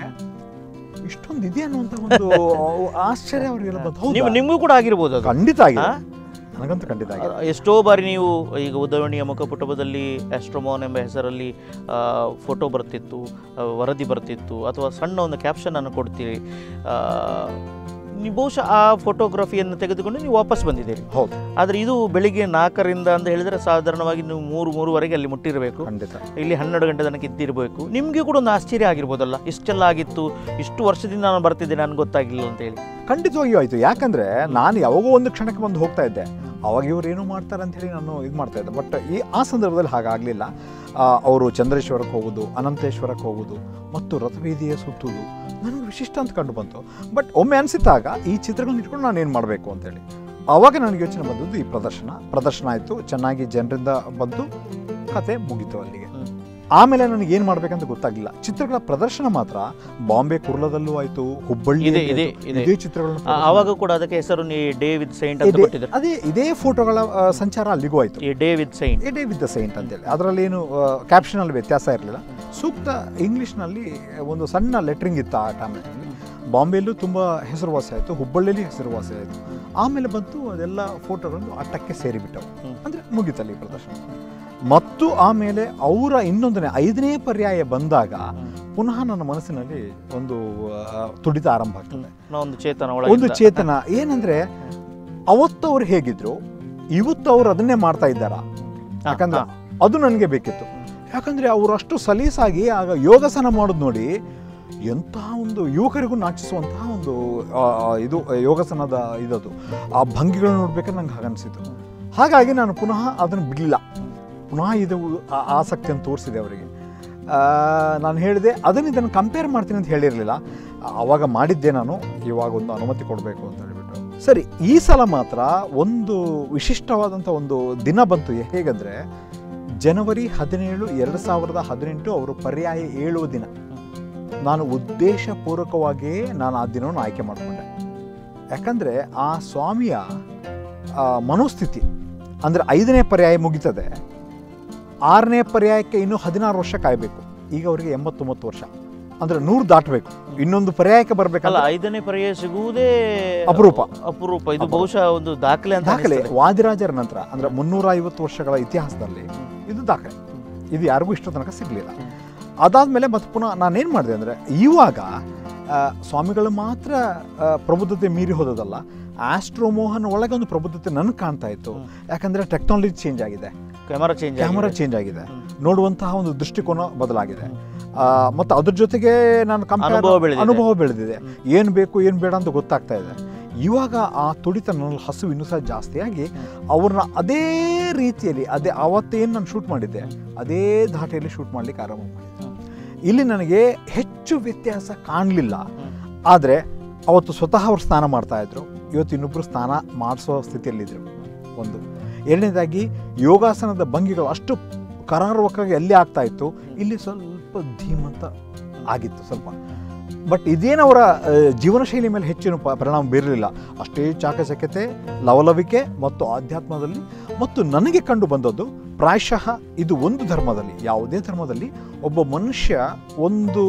ಇಷ್ಟೊಂದು ಇದೆ ಅನ್ನುವಂಥ ಒಂದು ಆಶ್ಚರ್ಯ ಅವರಿಗೆಲ್ಲ ಬಂತು ನೀವು ಹೌದಾ? ನಿಮಗೂ ಕೂಡ ಆಗಿರ್ಬೋದು ಅದು ಖಂಡಿತ ಆಗಿದೆ ಹಾ? ನನಗಂತೂ ಖಂಡಿತ ಆಗಿದೆ ಎಷ್ಟೋ ಬಾರಿ ನೀವು ಈಗ ಉದ್ದವಣಿಯ ಮುಖಪುಟದಲ್ಲಿ ಆಸ್ಟ್ರೋಮೋನ್ ಎಂಬ ಹೆಸರಲ್ಲಿ ಫೋಟೋ ಬರ್ತಿತ್ತು ಆ, ವರದಿ ಬರ್ತಿತ್ತು ಅಥವಾ ಸಣ್ಣ ಒಂದು ಕ್ಯಾಪ್ಷನ್ ಅನ್ನು ಕೊಡ್ತೀರಿ ಆ, ನೀವು ಬಹುಶಃ ಆ ಫೋಟೋಗ್ರಫಿಯನ್ನು ತೆಗೆದುಕೊಂಡು ನೀವು ವಾಪಸ್ ಬಂದಿದ್ದೀರಿ ಹೌದು ಆದರೆ ಇದು ಬೆಳಿಗ್ಗೆ ನಾಲ್ಕರಿಂದ ಅಂತ ಹೇಳಿದರೆ ಸಾಧಾರಣವಾಗಿ ನೀವು ಮೂರು ಮೂರುವರೆಗೆ ಅಲ್ಲಿ ಮುಟ್ಟಿರಬೇಕು ಖಂಡಿತ ಇಲ್ಲಿ ಹನ್ನೆರಡು ಗಂಟೆ ತನಕ ಇದ್ದಿರಬೇಕು ನಿಮಗೆ ಕೂಡ ಒಂದು ಆಶ್ಚರ್ಯ ಆಗಿರ್ಬೋದಲ್ಲ ಇಷ್ಟೆಲ್ಲ ಆಗಿತ್ತು ಇಷ್ಟು ವರ್ಷದಿಂದ ನಾನು ಬರ್ತಿದ್ದೆ ನನಗೆ ಗೊತ್ತಾಗಿಲ್ಲ ಅಂತ ಹೇಳಿ ಖಂಡಿತವಾಗಿಯೂ ಆಯಿತು ಯಾಕಂದರೆ ನಾನು ಯಾವಾಗೋ ಒಂದು ಕ್ಷಣಕ್ಕೆ ಬಂದು ಹೋಗ್ತಾ ಇದ್ದೆ ಅವಾಗ ಇವ್ರು ಏನು ಮಾಡ್ತಾರೆ ಅಂತ ಹೇಳಿ ನಾನು ಇದು ಮಾಡ್ತಾ ಇದ್ದೆ ಬಟ್ ಈ ಆ ಸಂದರ್ಭದಲ್ಲಿ ಹಾಗಾಗಲಿಲ್ಲ ಅವರು ಚಂದ್ರೇಶ್ವರಕ್ಕೆ ಹೋಗೋದು ಅನಂತೇಶ್ವರಕ್ಕೆ ಹೋಗೋದು ಮತ್ತು ರಥಬೀದಿಯ ಸುತ್ತುವುದು ನನಗೆ ವಿಶಿಷ್ಟ ಅಂತ ಕಂಡು ಬಂತು ಬಟ್ ಒಮ್ಮೆ ಅನಿಸಿದಾಗ ಈ ಚಿತ್ರಗಳನ್ನ ಇಟ್ಕೊಂಡು ನಾನು ಏನು ಮಾಡಬೇಕು ಅಂತೇಳಿ ಆವಾಗ ನನಗೆ ಯೋಚನೆ ಬಂದದ್ದು ಈ ಪ್ರದರ್ಶನ ಪ್ರದರ್ಶನ ಆಯಿತು ಚೆನ್ನಾಗಿ ಜನರಿಂದ ಬಂತು ಕತೆ ಮುಗೀತು ಅಲ್ಲಿಗೆ ಹ್ಮ್. ಆಮೇಲೆ ನನಗೆ ಏನು ಮಾಡಬೇಕಂತ ಗೊತ್ತಾಗಲಿಲ್ಲ ಚಿತ್ರಗಳ ಪ್ರದರ್ಶನ ಮಾತ್ರ ಬಾಂಬೆ ಕುರ್ಲದಲ್ಲೂ ಆಯಿತು ಹುಬ್ಬಳ್ಳಿ ಇದೆ, ಇದೆ, ಇದೆ. ಇದೇ ಚಿತ್ರಗಳನ್ನ ಆ- ಪ್ರದರ್ಶನ ಆವಾಗ ಕೂಡ ಅದಕ್ಕೆ ಹೆಸರು ನೀ ಡೇ ವಿತ್ ಸೈಂಟ್ ಅಂತ ಇದೇ- ಕೊಟ್ಟಿದ್ದಾರೆ ಅದೇ ಇದೇ ಫೋಟೋಗಳ ಆ, ಸಂಚಾರ ಅಲ್ಲಿಗೂ ಆಯಿತು ಈ day with saint a day with the saint ಅಂತೇಳಿ ಅದರಲ್ಲಿ ಏನು ಕ್ಯಾಪ್ಷನಲ್ಲಿ ವ್ಯತ್ಯಾಸ ಇರಲಿಲ್ಲ ಸೂಕ್ತ ಇಂಗ್ಲೀಷ್ನಲ್ಲಿ ಒಂದು ಸಣ್ಣ ಲೆಟ್ರಿಂಗ್ ಇತ್ತು ಆ ಟೈಮಲ್ಲಿ ಬಾಂಬೆಯಲ್ಲೂ ತುಂಬ ಹೆಸರುವಾಸಿ ಆಯಿತು ಹುಬ್ಬಳ್ಳಿಯಲ್ಲಿ ಹೆಸರುವಾಸಿ ಆಯಿತು ಆಮೇಲೆ ಬಂತು ಅದೆಲ್ಲ ಫೋಟೋಗಳು ಅಟ್ಟಕ್ಕೆ ಸೇರಿಬಿಟ್ಟವು ಹ್ಮ್. ಅಂದರೆ ಮುಗಿತಲ್ಲಿ ಈ ಪ್ರದರ್ಶನ ಮತ್ತು ಆಮೇಲೆ ಅವರ ಇನ್ನೊಂದನೇ ಐದನೇ ಪರ್ಯಾಯ ಬಂದಾಗ ಪುನಃ ನನ್ನ ಮನಸ್ಸಿನಲ್ಲಿ ಒಂದು ಆ, ತುಡಿತ ಆರಂಭ ಆಗ್ತದೆ ಒಂದು ಚೇತನ ಒಂದು ಒಳಗಿಂದ. ಚೇತನ ಏನಂದ್ರೆ ಅವತ್ತು ಅವ್ರು ಹೇಗಿದ್ರು ಇವತ್ತು ಅವ್ರು ಅದನ್ನೇ ಮಾಡ್ತಾ ಇದ್ದಾರ ಹಾ, ಯಾಕಂದ್ರೆ ಹಾ. ಅದು ನನಗೆ ಬೇಕಿತ್ತು ಯಾಕಂದ್ರೆ ಅವರು ಅಷ್ಟು ಸಲೀಸಾಗಿ ಆಗ ಯೋಗಾಸನ ಮಾಡೋದು ನೋಡಿ ಎಂತಹ ಒಂದು ಯುವಕರಿಗೂ ನಾಚಿಸುವಂತಹ ಒಂದು ಆ, ಆ, ಇದು ಯೋಗಾಸನದ ಇದದು ಆ ಭಂಗಿಗಳನ್ನ ನೋಡ್ಬೇಕಾದ್ರೆ ನಂಗೆ ಹಾಗನ್ಸಿತು ಹಾಗಾಗಿ ನಾನು ಪುನಃ ಅದನ್ನು ಬಿಡಲಿಲ್ಲ ಪುನಃ ಇದು ಆ- ಆಸಕ್ತಿಯನ್ನು ತೋರಿಸಿದೆ ಅವರಿಗೆ ಆ, ನಾನು ಹೇಳಿದೆ ಅದನ್ನು ಇದನ್ನು ಕಂಪೇರ್ ಮಾಡ್ತೀನಿ ಅಂತ ಹೇಳಿರಲಿಲ್ಲ ಆವಾಗ ಮಾಡಿದ್ದೆ ನಾನು ಇವಾಗ ಒಂದು ಅನುಮತಿ ಕೊಡಬೇಕು ಅಂತ ಹೇಳಿಬಿಟ್ಟು ಸರಿ ಈ ಸಲ ಮಾತ್ರ ಒಂದು ವಿಶಿಷ್ಟವಾದಂಥ ಒಂದು ದಿನ ಬಂತು ಹೇಗಂದರೆ ಜನವರಿ ಹದಿನೇಳು ಎರಡು ಸಾವಿರದ ಹದಿನೆಂಟು ಅವರು ಪರ್ಯಾಯ ಏಳುವ ದಿನ ನಾನು ಉದ್ದೇಶಪೂರ್ವಕವಾಗಿಯೇ ನಾನು ಆ ದಿನವನ್ನು ಆಯ್ಕೆ ಮಾಡಿಕೊಂಡೆ ಯಾಕಂದರೆ ಆ ಸ್ವಾಮಿಯ ಆ, ಮನೋಸ್ಥಿತಿ ಅಂದರೆ ಐದನೇ ಪರ್ಯಾಯ ಮುಗಿತದೆ ಆರನೇ ಪರ್ಯಾಯಕ್ಕೆ ಇನ್ನೂ ಹದಿನಾರು ವರ್ಷ ಕಾಯಬೇಕು ಈಗ ಅವರಿಗೆ ಎಂಬತ್ತೊಂಬತ್ತು ವರ್ಷ ಅಂದರೆ ನೂರು ದಾಟಬೇಕು ಇನ್ನೊಂದು ಪರ್ಯಾಯಕ್ಕೆ ಅಲ್ಲ ಬರಬೇಕಲ್ಲ ಐದನೇ ಪರ್ಯಾಯ ಸಿಗುವುದೇ ಅಪರೂಪ. ಅಪರೂಪ ಇದು ಅಪರೂಪ. ಬಹುಶಃ ಒಂದು ದಾಖಲೆ ಅಂತ ದಾಖಲೆ ಅನಿಸ್ತದೆ. ವಾದಿರಾಜರ ನಂತರ ಅಂದರೆ ಮುನ್ನೂರ ಐವತ್ತು ವರ್ಷಗಳ ಇತಿಹಾಸದಲ್ಲಿ ಇದು ದಾಖಲೆ ಇದು ಯಾರಿಗೂ ಇಷ್ಟ ತನಕ ಸಿಗಲಿಲ್ಲ ಅದಾದಮೇಲೆ ಮತ್ತೆ ಪುನಃ ನಾನೇನು ಮಾಡಿದೆ ಅಂದರೆ ಇವಾಗ ಆ, ಸ್ವಾಮಿಗಳು ಮಾತ್ರ ಆ, ಪ್ರಬುದ್ಧತೆ ಮೀರಿ ಹೋದದಲ್ಲ ಆಸ್ಟ್ರೋಮೋಹನ್ ಒಳಗೆ ಒಂದು ಪ್ರಬುದ್ಧತೆ ನನಗೆ ಕಾಣ್ತಾ ಇತ್ತು ಹ್ಮ್. ಯಾಕಂದರೆ ಟೆಕ್ನಾಲಜಿ ಚೇಂಜ್ ಆಗಿದೆ ಕ್ಯಾಮರಾ ಚೇಂಜ್ ಕ್ಯಾಮರಾ ಚೇಂಜ್ ಆಗಿದೆ ಹ್ಮ್. ನೋಡುವಂತಹ ಒಂದು ದೃಷ್ಟಿಕೋನ ಬದಲಾಗಿದೆ ಆ, ಮತ್ತು ಅದ್ರ ಜೊತೆಗೆ ನಾನು compare- ಅನುಭವ ಬೆಳೆದಿದೆ. ಅನುಭವ ಬೆಳೆದಿದೆ ಹ್ಮ್. ಏನು ಬೇಕು ಏನು ಬೇಡ ಅಂತ ಗೊತ್ತಾಗ್ತಾ ಇದೆ ಇವಾಗ ಆ ತುಡಿತ ನನ್ನಲ್ಲಿ ಹಸು ಇನ್ನೂ ಸಹ ಜಾಸ್ತಿಯಾಗಿ ಅವ್ರನ್ನ ಅದೇ ರೀತಿಯಲ್ಲಿ ಅದೇ ಅವತ್ತೇನು ನಾನು ಶೂಟ್ ಮಾಡಿದ್ದೆ ಅದೇ ಧಾಟಿಯಲ್ಲಿ ಶೂಟ್ ಮಾಡಲಿಕ್ಕೆ ಆರಂಭ ಮಾಡಿದ್ದೆ ಇಲ್ಲಿ ನನಗೆ ಹೆಚ್ಚು ವ್ಯತ್ಯಾಸ ಕಾಣಲಿಲ್ಲ ಆದರೆ ಅವತ್ತು ಸ್ವತಃ ಅವ್ರು ಸ್ನಾನ ಮಾಡ್ತಾ ಇದ್ರು ಇವತ್ತು ಇನ್ನೊಬ್ಬರು ಸ್ನಾನ ಮಾಡಿಸೋ ಸ್ಥಿತಿಯಲ್ಲಿದ್ದರು ಒಂದು ಎರಡನೇದಾಗಿ ಯೋಗಾಸನದ ಭಂಗಿಗಳು ಅಷ್ಟು ಕರಾರುವಕ್ಕಾಗಿ ಎಲ್ಲಿ ಆಗ್ತಾ ಇತ್ತು ಇಲ್ಲಿ ಸ್ವಲ್ಪ ಧೀಮಂತ ಆಗಿತ್ತು ಸ್ವಲ್ಪ ಬಟ್ ಇದೇನು ಅವರ ಆ, ಜೀವನ ಶೈಲಿ ಮೇಲೆ ಹೆಚ್ಚಿನ ಪ- ಪರಿಣಾಮ ಬೀರಲಿಲ್ಲ ಅಷ್ಟೇ ಚಾಕಚಕ್ಯತೆ ಲವಲವಿಕೆ ಮತ್ತು ಆಧ್ಯಾತ್ಮದಲ್ಲಿ ಮತ್ತು ನನಗೆ ಕಂಡು ಬಂದದ್ದು ಪ್ರಾಯಶಃ ಇದು ಒಂದು ಧರ್ಮದಲ್ಲಿ ಯಾವುದೇ ಧರ್ಮದಲ್ಲಿ ಒಬ್ಬ ಮನುಷ್ಯ ಒಂದು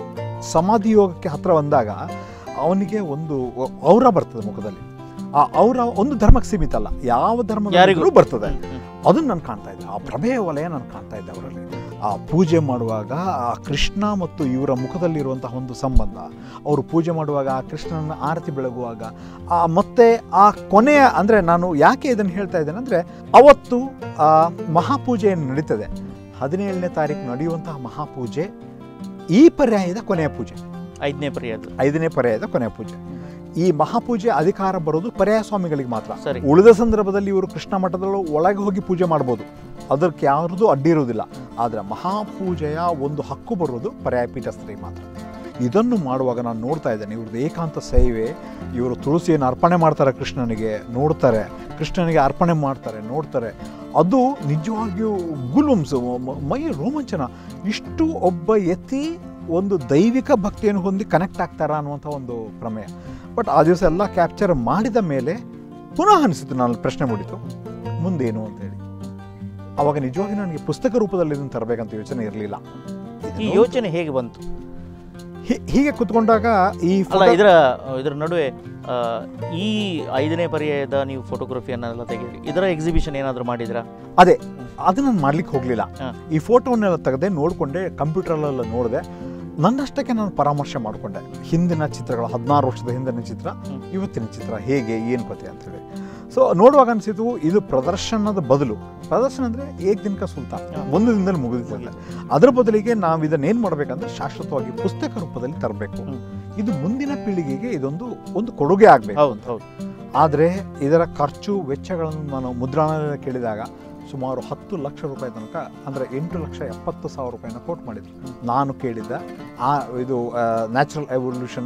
ಸಮಾಧಿ ಯೋಗಕ್ಕೆ ಹತ್ರ ಬಂದಾಗ ಅವನಿಗೆ ಒಂದು ಔರ ಬರ್ತದೆ ಮುಖದಲ್ಲಿ ಆ ಔರ ಒಂದು ಧರ್ಮಕ್ಕೆ ಸೀಮಿತ ಅಲ್ಲ ಯಾವ ಧರ್ಮದಲ್ಲೂ ಯಾರಿಗೂ. ಬರ್ತದೆ ಅದನ್ನು ನಾನು ಕಾಣ್ತಾ ಇದ್ದೆ ಆ ಪ್ರಭೆಯ ವಲಯ ನಾನು ಕಾಣ್ತಾ ಇದ್ದೆ ಅವರಲ್ಲಿ ಆ ಪೂಜೆ ಮಾಡುವಾಗ ಆ ಕೃಷ್ಣ ಮತ್ತು ಇವರ ಮುಖದಲ್ಲಿರುವಂತಹ ಒಂದು ಸಂಬಂಧ ಅವರು ಪೂಜೆ ಮಾಡುವಾಗ ಆ ಕೃಷ್ಣನ ಆರತಿ ಬೆಳಗುವಾಗ ಆ ಮತ್ತೆ ಆ ಕೊನೆಯ ಅಂದರೆ ನಾನು ಯಾಕೆ ಇದನ್ನು ಹೇಳ್ತಾ ಇದ್ದೇನೆ ಅಂದರೆ ಅವತ್ತು ಆ ಮಹಾಪೂಜೆ ಏನು ನಡೀತದೆ ಹದಿನೇಳನೇ ತಾರೀಕು ನಡೆಯುವಂತಹ ಮಹಾಪೂಜೆ ಈ ಪರ್ಯಾಯದ ಕೊನೆಯ ಪೂಜೆ ಐದನೇ ಪರ್ಯಾಯದ ಐದನೇ ಪರ್ಯಾಯದ ಕೊನೆಯ ಪೂಜೆ ಈ ಮಹಾಪೂಜೆ ಅಧಿಕಾರ ಬರೋದು ಪರ್ಯಾಯ ಸ್ವಾಮಿಗಳಿಗೆ ಮಾತ್ರ ಸರಿ ಉಳಿದ ಸಂದರ್ಭದಲ್ಲಿ ಇವರು ಕೃಷ್ಣ ಮಠದಲ್ಲೂ ಒಳಗೆ ಹೋಗಿ ಪೂಜೆ ಮಾಡ್ಬೋದು ಅದಕ್ಕೆ ಯಾರದು ಅಡ್ಡಿ ಇರುವುದಿಲ್ಲ ಆದರೆ ಮಹಾಪೂಜೆಯ ಒಂದು ಹಕ್ಕು ಬರೋದು ಪರ್ಯಾಯ ಪೀಠಸ್ಥರಿಗೆ ಮಾತ್ರ ಇದನ್ನು ಮಾಡುವಾಗ ನಾನು ನೋಡ್ತಾ ಇದ್ದೇನೆ ಇವ್ರದ್ದು ಏಕಾಂತ ಸೇವೆ ಇವರು ತುಳಸಿಯನ್ನು ಅರ್ಪಣೆ ಮಾಡ್ತಾರೆ ಕೃಷ್ಣನಿಗೆ ನೋಡ್ತಾರೆ ಕೃಷ್ಣನಿಗೆ ಅರ್ಪಣೆ ಮಾಡ್ತಾರೆ ನೋಡ್ತಾರೆ ಅದು ನಿಜವಾಗಿಯೂ ಗುಲುಮ್ಸು ಮ- ಮೈ ರೋಮಾಂಚನ ಇಷ್ಟು ಒಬ್ಬ ಯತಿ ಒಂದು ದೈವಿಕ ಭಕ್ತಿಯನ್ನು ಹೊಂದಿ ಕನೆಕ್ಟ್ ಆಗ್ತಾರಾ ಅನ್ನುವಂಥ ಒಂದು ಪ್ರಮೇಯ ಬಟ್ ಆ ದಿವಸ ಎಲ್ಲ ಕ್ಯಾಪ್ಚರ್ ಮಾಡಿದ ಮೇಲೆ ಪುನಃ ಅನಿಸಿತು ನಾನು ಪ್ರಶ್ನೆ ಮೂಡಿತು ಮುಂದೇನು ಅಂತೇಳಿ ಅವಾಗ ನಿಜವಾಗಿ ನನಗೆ ಪುಸ್ತಕ ರೂಪದಲ್ಲಿ ಇದನ್ನು ತರಬೇಕಂತ ಯೋಚನೆ ಇರಲಿಲ್ಲ ಈ ಯೋಚನೆ ಹೇಗೆ ಬಂತು ಹೀಗೆ ಕುತ್ಕೊಂಡಾಗ ಈ ಅಲ್ಲ photo- ಇದರ ಇದರ ನಡುವೆ ಆ, ಈ ಐದನೇ ಪರ್ಯಾಯದ ನೀವು ಫೋಟೋಗ್ರಫಿಯನ್ನೆಲ್ಲ ತೆಗೀರಿ ಇದರ ಎಕ್ಸಿಬಿಷನ್ ಏನಾದರೂ ಮಾಡಿದ್ರಾ ಅದೇ ಅದು ನಾನು ಮಾಡ್ಲಿಕ್ಕೆ ಹೋಗಲಿಲ್ಲ ಹಾ. ಈ ಫೋಟೋವನ್ನೆಲ್ಲ ತೆಗೆದೆ ನೋಡಿಕೊಂಡೆ ಕಂಪ್ಯೂಟರಲ್ಲೆಲ್ಲ ನೋಡಿದೆ ನನ್ನಷ್ಟಕ್ಕೆ ನಾನು ಪರಾಮರ್ಶೆ ಮಾಡಿಕೊಂಡೆ ಹಿಂದಿನ ಚಿತ್ರಗಳು ಹದಿನಾರು ವರ್ಷದ ಹಿಂದಿನ ಚಿತ್ರ ಹ್ಮ್. ಇವತ್ತಿನ ಚಿತ್ರ ಹೇಗೆ ಏನು ಕತೆ ಅಂತೇಳಿ ಸೊ ನೋಡುವಾಗ ಅನಿಸಿತು ಇದು ಪ್ರದರ್ಶನದ ಬದಲು ಪ್ರದರ್ಶನ ಅಂದರೆ ಏಕ್ ದಿನಕ ಸುಲ್ತಾನ್ ಹಾ. ಒಂದು ದಿನದಲ್ಲಿ ಮುಗಿದಿಲ್ಲ ಅದರ ಬದಲಿಗೆ ನಾವು ಇದನ್ನ ಏನು ಮಾಡಬೇಕಂದ್ರೆ ಶಾಶ್ವತವಾಗಿ ಪುಸ್ತಕ ರೂಪದಲ್ಲಿ ತರಬೇಕು ಹ್ಮ್. ಇದು ಮುಂದಿನ ಪೀಳಿಗೆಗೆ ಇದೊಂದು ಒಂದು ಕೊಡುಗೆ ಆಗಬೇಕು ಹೌದು ಹೌದು ಆದರೆ ಇದರ ಖರ್ಚು ವೆಚ್ಚಗಳನ್ನು ನಾನು ಮುದ್ರಣದಲ್ಲಿ ಕೇಳಿದಾಗ ಸುಮಾರು ಹತ್ತು ಲಕ್ಷ ರೂಪಾಯಿ ತನಕ ಅಂದರೆ ಎಂಟು ಲಕ್ಷ ಎಪ್ಪತ್ತು ಸಾವಿರ ರೂಪಾಯಿನ ಕೋಟ್ ಮಾಡಿದ್ರು ನಾನು ಕೇಳಿದ್ದ ಆ ಇದು natural evolution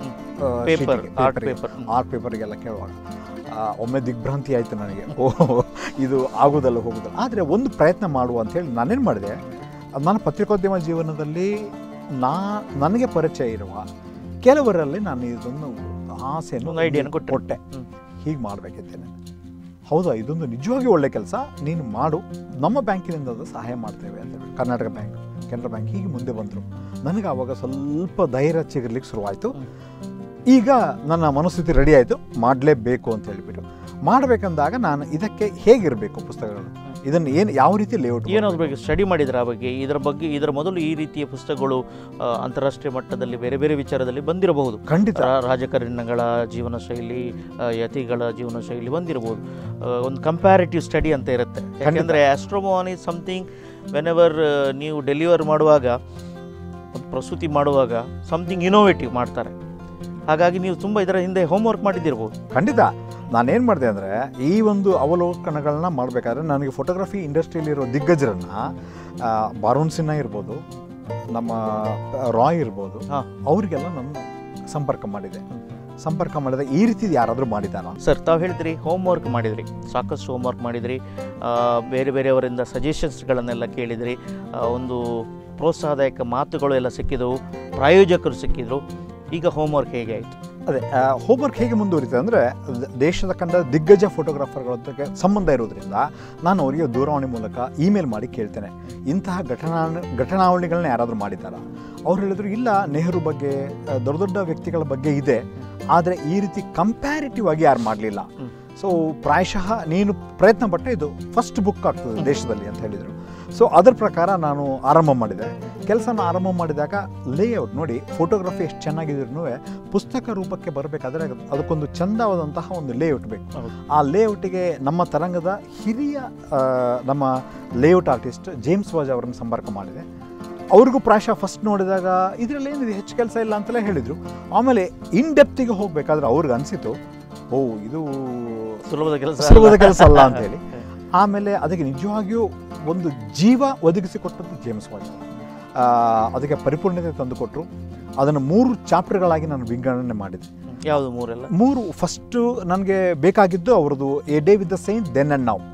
paper art paper art ಪೇಪರ್ಗೆಲ್ಲ ಕೇಳುವಾಗ ಆ, ಒಮ್ಮೆ ದಿಗ್ಭ್ರಾಂತಿ ಆಯಿತು ನನಗೆ ಓ ಇದು ಆಗೋದಲ್ಲ ಹೋಗೋದಲ್ಲ ಆದರೆ ಒಂದು ಪ್ರಯತ್ನ ಮಾಡುವ ಅಂತೇಳಿ ನಾನೇನು ಮಾಡಿದೆ ನನ್ನ ಪತ್ರಿಕೋದ್ಯಮ ಜೀವನದಲ್ಲಿ ನಾ ನನಗೆ ಪರಿಚಯ ಇರುವ ಕೆಲವರಲ್ಲಿ ನಾನು ಇದನ್ನು ಆಸೆಯನ್ನು ಒಂದು idea ನ ಕೊಟ್ರೆ. ಕೊಟ್ಟೆ ಹ್ಮ್. ಹೀಗೆ ಮಾಡಬೇಕಿದ್ದೇನೆ ಹೌದಾ ಇದೊಂದು ನಿಜವಾಗಿ ಒಳ್ಳೆ ಕೆಲಸ ನೀನು ಮಾಡು ನಮ್ಮ ಬ್ಯಾಂಕಿನಿಂದ ಅದು ಸಹಾಯ ಮಾಡ್ತೇವೆ ಅಂತ ಹೇಳಿ ಕರ್ನಾಟಕ ಬ್ಯಾಂಕ್ ಕೆನರಾ ಬ್ಯಾಂಕ್ ಹೀಗೆ ಮುಂದೆ ಬಂದರು ನನಗೆ ಆವಾಗ ಸ್ವಲ್ಪ ಧೈರ್ಯ ಸಿಗಲಿಕ್ಕೆ ಶುರುವಾಯಿತು ಹ್ಮ್. ಈಗ ನನ್ನ ಮನಸ್ಥಿತಿ ರೆಡಿ ಆಯಿತು ಮಾಡಲೇಬೇಕು ಅಂತ ಹೇಳಿಬಿಟ್ಟು ಮಾಡಬೇಕಂದಾಗ ನಾನು ಇದಕ್ಕೆ ಹೇಗಿರಬೇಕು ಪುಸ್ತಕಗಳು ಇದನ್ನು ಏನು ಯಾವ ರೀತಿ ಲೇಔಟ್ ಏನಾದ್ರ ಬಗ್ಗೆ ಸ್ಟಡಿ ಮಾಡಿದ್ರ ಆ ಬಗ್ಗೆ ಇದರ ಬಗ್ಗೆ ಇದರ ಮೊದಲು ಈ ರೀತಿಯ ಪುಸ್ತಕಗಳು ಆ, ಅಂತಾರಾಷ್ಟ್ರೀಯ ಮಟ್ಟದಲ್ಲಿ ಬೇರೆ ಬೇರೆ ವಿಚಾರದಲ್ಲಿ ಬಂದಿರಬಹುದು ಖಂಡಿತ ರಾ- ರಾಜಕಾರಣಿಗಳ ಜೀವನ ಶೈಲಿ ಆ, ಯತಿಗಳ ಜೀವನ ಶೈಲಿ ಬಂದಿರಬಹುದು ಆ, ಒಂದು ಕಂಪ್ಯಾರಿಟಿವ್ ಸ್ಟಡಿ ಅಂತ ಇರುತ್ತೆ ಯಾಕೆಂದರೆ ಆಸ್ಟ್ರೋಮೋನ್ ಇಸ್ ಸಮಥಿಂಗ್ ವೆನ್ ಎವರ್ ನೀವು ಡೆಲಿವರ್ ಮಾಡುವಾಗ ಒಂದು ಪ್ರಸ್ತುತಿ ಮಾಡುವಾಗ ಸಮಥಿಂಗ್ ಇನೋವೇಟಿವ್ ಮಾಡ್ತಾರೆ ಹಾಗಾಗಿ ನೀವು ತುಂಬ ಇದರ ಹಿಂದೆ ಹೋಮ್ವರ್ಕ್ ಮಾಡಿದ್ದಿರ್ಬೋದು ಖಂಡಿತ ನಾನೇನು ಮಾಡಿದೆ ಅಂದರೆ ಈ ಒಂದು ಅವಲೋಕನಗಳನ್ನ ಮಾಡಬೇಕಾದ್ರೆ ನನಗೆ ಫೋಟೋಗ್ರಫಿ ಇಂಡಸ್ಟ್ರಿಯಲ್ಲಿರೋ ದಿಗ್ಗಜರನ್ನು ಬಾರೂನ್ ಸಿನ್ಹಾ ಇರ್ಬೋದು ನಮ್ಮ ರಾಯ್ ಇರ್ಬೋದು ಹಾ. ಅವರಿಗೆಲ್ಲ ನಾನು ಸಂಪರ್ಕ ಮಾಡಿದೆ ಸಂಪರ್ಕ ಮಾಡಿದ ಈ ರೀತಿ ಯಾರಾದರೂ ಮಾಡಿದಾರ ಸರ್ ತಾವು ಹೇಳ್ತೀರಿ ಹೋಮ್ವರ್ಕ್ ಮಾಡಿದ್ರಿ ಸಾಕಷ್ಟು ಹೋಮ್ವರ್ಕ್ ಮಾಡಿದ್ರಿ ಆ, ಬೇರೆ ಬೇರೆಯವರಿಂದ ಸಜೆಷನ್ಸ್ಗಳನ್ನೆಲ್ಲ ಕೇಳಿದ್ರಿ ಆ, ಒಂದು ಪ್ರೋತ್ಸಾಹದಾಯಕ ಮಾತುಗಳು ಎಲ್ಲ ಸಿಕ್ಕಿದವು ಪ್ರಾಯೋಜಕರು ಸಿಕ್ಕಿದ್ರು ಈಗ ಹೋಮ್ವರ್ಕ್ ಹೇಗೆ ಆಯಿತು ಅದೇ ಹೋಮ್ವರ್ಕ್ ಹೇಗೆ ಮುಂದುವರಿತದೆ ಅಂದರೆ ದೇಶದ ಕಂಡ ದಿಗ್ಗಜ ಫೋಟೋಗ್ರಾಫರ್ಗಳ ಜೊತೆಗೆ ಸಂಬಂಧ ಇರೋದ್ರಿಂದ ನಾನು ಅವರಿಗೆ ದೂರವಾಣಿ ಮೂಲಕ ಇಮೇಲ್ ಮಾಡಿ ಕೇಳ್ತೇನೆ ಇಂತಹ ಘಟನಾ ಘಟನಾವಳಿಗಳನ್ನ ಯಾರಾದರೂ ಮಾಡಿದ್ದಾರಾ ಅವ್ರು ಹೇಳಿದ್ರು ಇಲ್ಲ ನೆಹರು ಬಗ್ಗೆ ಆ, ದೊಡ್ಡ ದೊಡ್ಡ ವ್ಯಕ್ತಿಗಳ ಬಗ್ಗೆ ಇದೆ ಆದರೆ ಈ ರೀತಿ ಕಂಪ್ಯಾರಿಟಿವ್ ಆಗಿ ಯಾರು ಮಾಡಲಿಲ್ಲ ಹ್ಮ್. ಸೊ ಪ್ರಾಯಶಃ ನೀನು ಪ್ರಯತ್ನ ಪಟ್ಟೆ ಇದು ಫಸ್ಟ್ ಬುಕ್ ಆಗ್ತದೆ ದೇಶದಲ್ಲಿ ಅಂತ ಹೇಳಿದರು ಸೊ ಅದರ ಪ್ರಕಾರ ನಾನು ಆರಂಭ ಮಾಡಿದೆ ಕೆಲಸನ ಆರಂಭ ಮಾಡಿದಾಗ ಲೇಔಟ್ ನೋಡಿ ಫೋಟೋಗ್ರಫಿ ಎಷ್ಟು ಚೆನ್ನಾಗಿದ್ರು ಪುಸ್ತಕ ರೂಪಕ್ಕೆ ಬರಬೇಕಾದ್ರೆ ಅದಕ್ಕೊಂದು ಚಂದವಾದಂತಹ ಒಂದು ಲೇಔಟ್ ಬೇಕು ಹೌದು. ಆ ಲೇಔಟಿಗೆ ನಮ್ಮ ತರಂಗದ ಹಿರಿಯ ಆ, ನಮ್ಮ ಲೇಔಟ್ ಆರ್ಟಿಸ್ಟ್ ಜೇಮ್ಸ್ ವಾಜ್ ಅವರನ್ನು ಸಂಪರ್ಕ ಮಾಡಿದೆ ಅವ್ರಿಗೂ ಪ್ರಾಯಶಃ ಫಸ್ಟ್ ನೋಡಿದಾಗ ಇದರಲ್ಲಿ ಏನಿದೆ ಹೆಚ್ಚು ಕೆಲಸ ಇಲ್ಲ ಅಂತಲೇ ಹೇಳಿದರು ಆಮೇಲೆ ಇನ್ ಡೆಪ್ತಿಗೆ ಹೋಗಬೇಕಾದ್ರೆ ಅವ್ರಿಗೆ ಅನಿಸಿತು ಓ ಇದು ಸುಲಭದ ಕೆಲಸ ಸುಲಭದ ಕೆಲಸ ಅಲ್ಲ ಅಂತೇಳಿ ಆಮೇಲೆ ಅದಕ್ಕೆ ನಿಜವಾಗಿಯೂ ಒಂದು ಜೀವ ಒದಗಿಸಿಕೊಟ್ಟದ್ದು ಜೇಮ್ಸ್ ವಾಜ್ ಅವರು. ಆ, ಅದಕ್ಕೆ ಪರಿಪೂರ್ಣತೆ ತಂದುಕೊಟ್ರು ಅದನ್ನು ಮೂರು ಚಾಪ್ಟರ್ಗಳಾಗಿ ನಾನು ವಿಂಗಡಣೆ ಮಾಡಿದೆ ಯಾವುದು ಮೂರೆಲ್ಲ ಮೂರು ಫಸ್ಟು ನನಗೆ ಬೇಕಾಗಿದ್ದು ಅವ್ರದ್ದು a day with the saint then and ನಾವು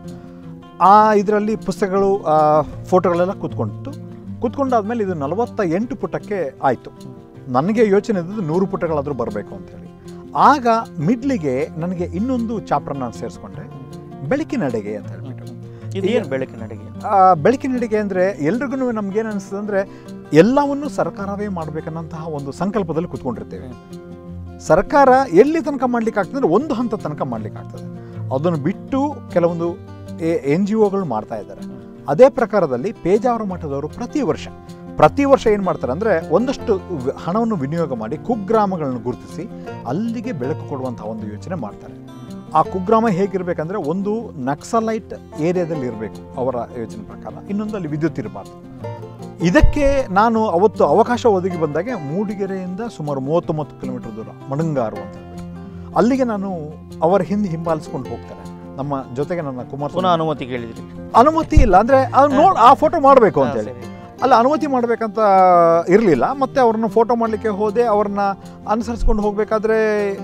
ಆ ಇದರಲ್ಲಿ ಪುಸ್ತಕಗಳು ಆ, ಫೋಟೋಗಳೆಲ್ಲ ಕೂತ್ಕೊಂಡಿತ್ತು ಕೂತ್ಕೊಂಡಾದ್ಮೇಲೆ ಇದು ನಲವತ್ತ ಎಂಟು ಪುಟಕ್ಕೆ ಆಯಿತು ನನಗೆ ಯೋಚನೆ ಇದ್ದದ್ದು ನೂರು ಪುಟಗಳಾದರೂ ಬರಬೇಕು ಅಂತೇಳಿ ಆಗ ಮಿಡ್ಲಿಗೆ ನನಗೆ ಇನ್ನೊಂದು ಚಾಪ್ಟರ್ ನಾನು ಸೇರಿಸ್ಕೊಂಡೆ ಬೆಳಕಿನಡೆಗೆ ಅಂತ ಹೇಳ್ಬಿಟ್ಟು ಇದೇನು ಬೆಳಕಿನ ಅಡುಗೆ ಆ, ಬೆಳಕಿನಡೆಗೆ ಅಂದರೆ ಎಲ್ರಿಗೂ ನಮ್ಗೇನು ಅನಿಸ್ತದೆ ಅಂದರೆ ಎಲ್ಲವನ್ನೂ ಸರ್ಕಾರವೇ ಮಾಡಬೇಕನ್ನಂತಹ ಒಂದು ಸಂಕಲ್ಪದಲ್ಲಿ ಕೂತ್ಕೊಂಡಿರ್ತೇವೆ ಸರ್ಕಾರ ಎಲ್ಲಿ ತನಕ ಮಾಡ್ಲಿಕ್ಕೆ ಆಗ್ತದೆ ಅಂದ್ರೆ ಒಂದು ಹಂತ ತನಕ ಮಾಡ್ಲಿಕ್ಕೆ ಆಗ್ತದೆ ಅದನ್ನು ಬಿಟ್ಟು ಕೆಲವೊಂದು ಎನ್ ಜಿ ಒಗಳು ಮಾಡ್ತಾ ಇದ್ದಾರೆ ಅದೇ ಪ್ರಕಾರದಲ್ಲಿ ಪೇಜಾವರ ಮಠದವರು ಪ್ರತಿ ವರ್ಷ ಪ್ರತಿ ವರ್ಷ ಏನು ಮಾಡ್ತಾರೆ ಅಂದರೆ ಒಂದಷ್ಟು ವಿ- ಹಣವನ್ನು ವಿನಿಯೋಗ ಮಾಡಿ ಕುಗ್ರಾಮಗಳನ್ನು ಗುರುತಿಸಿ ಅಲ್ಲಿಗೆ ಬೆಳಕು ಕೊಡುವಂತಹ ಒಂದು ಯೋಚನೆ ಮಾಡ್ತಾರೆ ಆ ಕುಗ್ರಾಮ ಹೇಗಿರಬೇಕಂದ್ರೆ ಒಂದು ನಕ್ಸಲೈಟ್ ಏರಿಯಾದಲ್ಲಿ ಇರಬೇಕು ಅವರ ಯೋಚನೆ ಪ್ರಕಾರ ಇನ್ನೊಂದು ಅಲ್ಲಿ ವಿದ್ಯುತ್ ಇರಬಾರ್ದು ಇದಕ್ಕೆ ನಾನು ಅವತ್ತು ಅವಕಾಶ ಒದಗಿ ಬಂದಾಗ ಮೂಡಿಗೆರೆಯಿಂದ ಸುಮಾರು ಮೂವತ್ತೊಂಬತ್ತು ಕಿಲೋಮೀಟರ್ ದೂರ ಮಣಂಗಾರು ಅಂತ ಹೇಳ್ಬಿಟ್ಟು ಅಲ್ಲಿಗೆ ನಾನು ಅವರ ಹಿಂದೆ ಹಿಂಬಾಲಿಸ್ಕೊಂಡು ಹೋಗ್ತೇನೆ ನಮ್ಮ ಜೊತೆಗೆ ನನ್ನ ಪುನಃ ಕುಮಾರ್ ಅನುಮತಿ ಕೇಳಿದ್ರಿ ಅನುಮತಿ ಇಲ್ಲ ಅಂದ್ರೆ ಅವ್ರು ನೋಡ್ ಆ ಫೋಟೋ ಮಾಡಬೇಕು ಹಾ, ಅಂತೇಳಿ ಸರಿ. ಅಲ್ಲ ಅನುಮತಿ ಮಾಡಬೇಕಂತ ಇರಲಿಲ್ಲ ಮತ್ತೆ ಅವ್ರನ್ನ ಫೋಟೋ ಮಾಡಲಿಕ್ಕೆ ಹೋದೆ ಅವ್ರನ್ನ ಅನುಸರಿಸ್ಕೊಂಡು ಹೋಗಬೇಕಾದ್ರೆ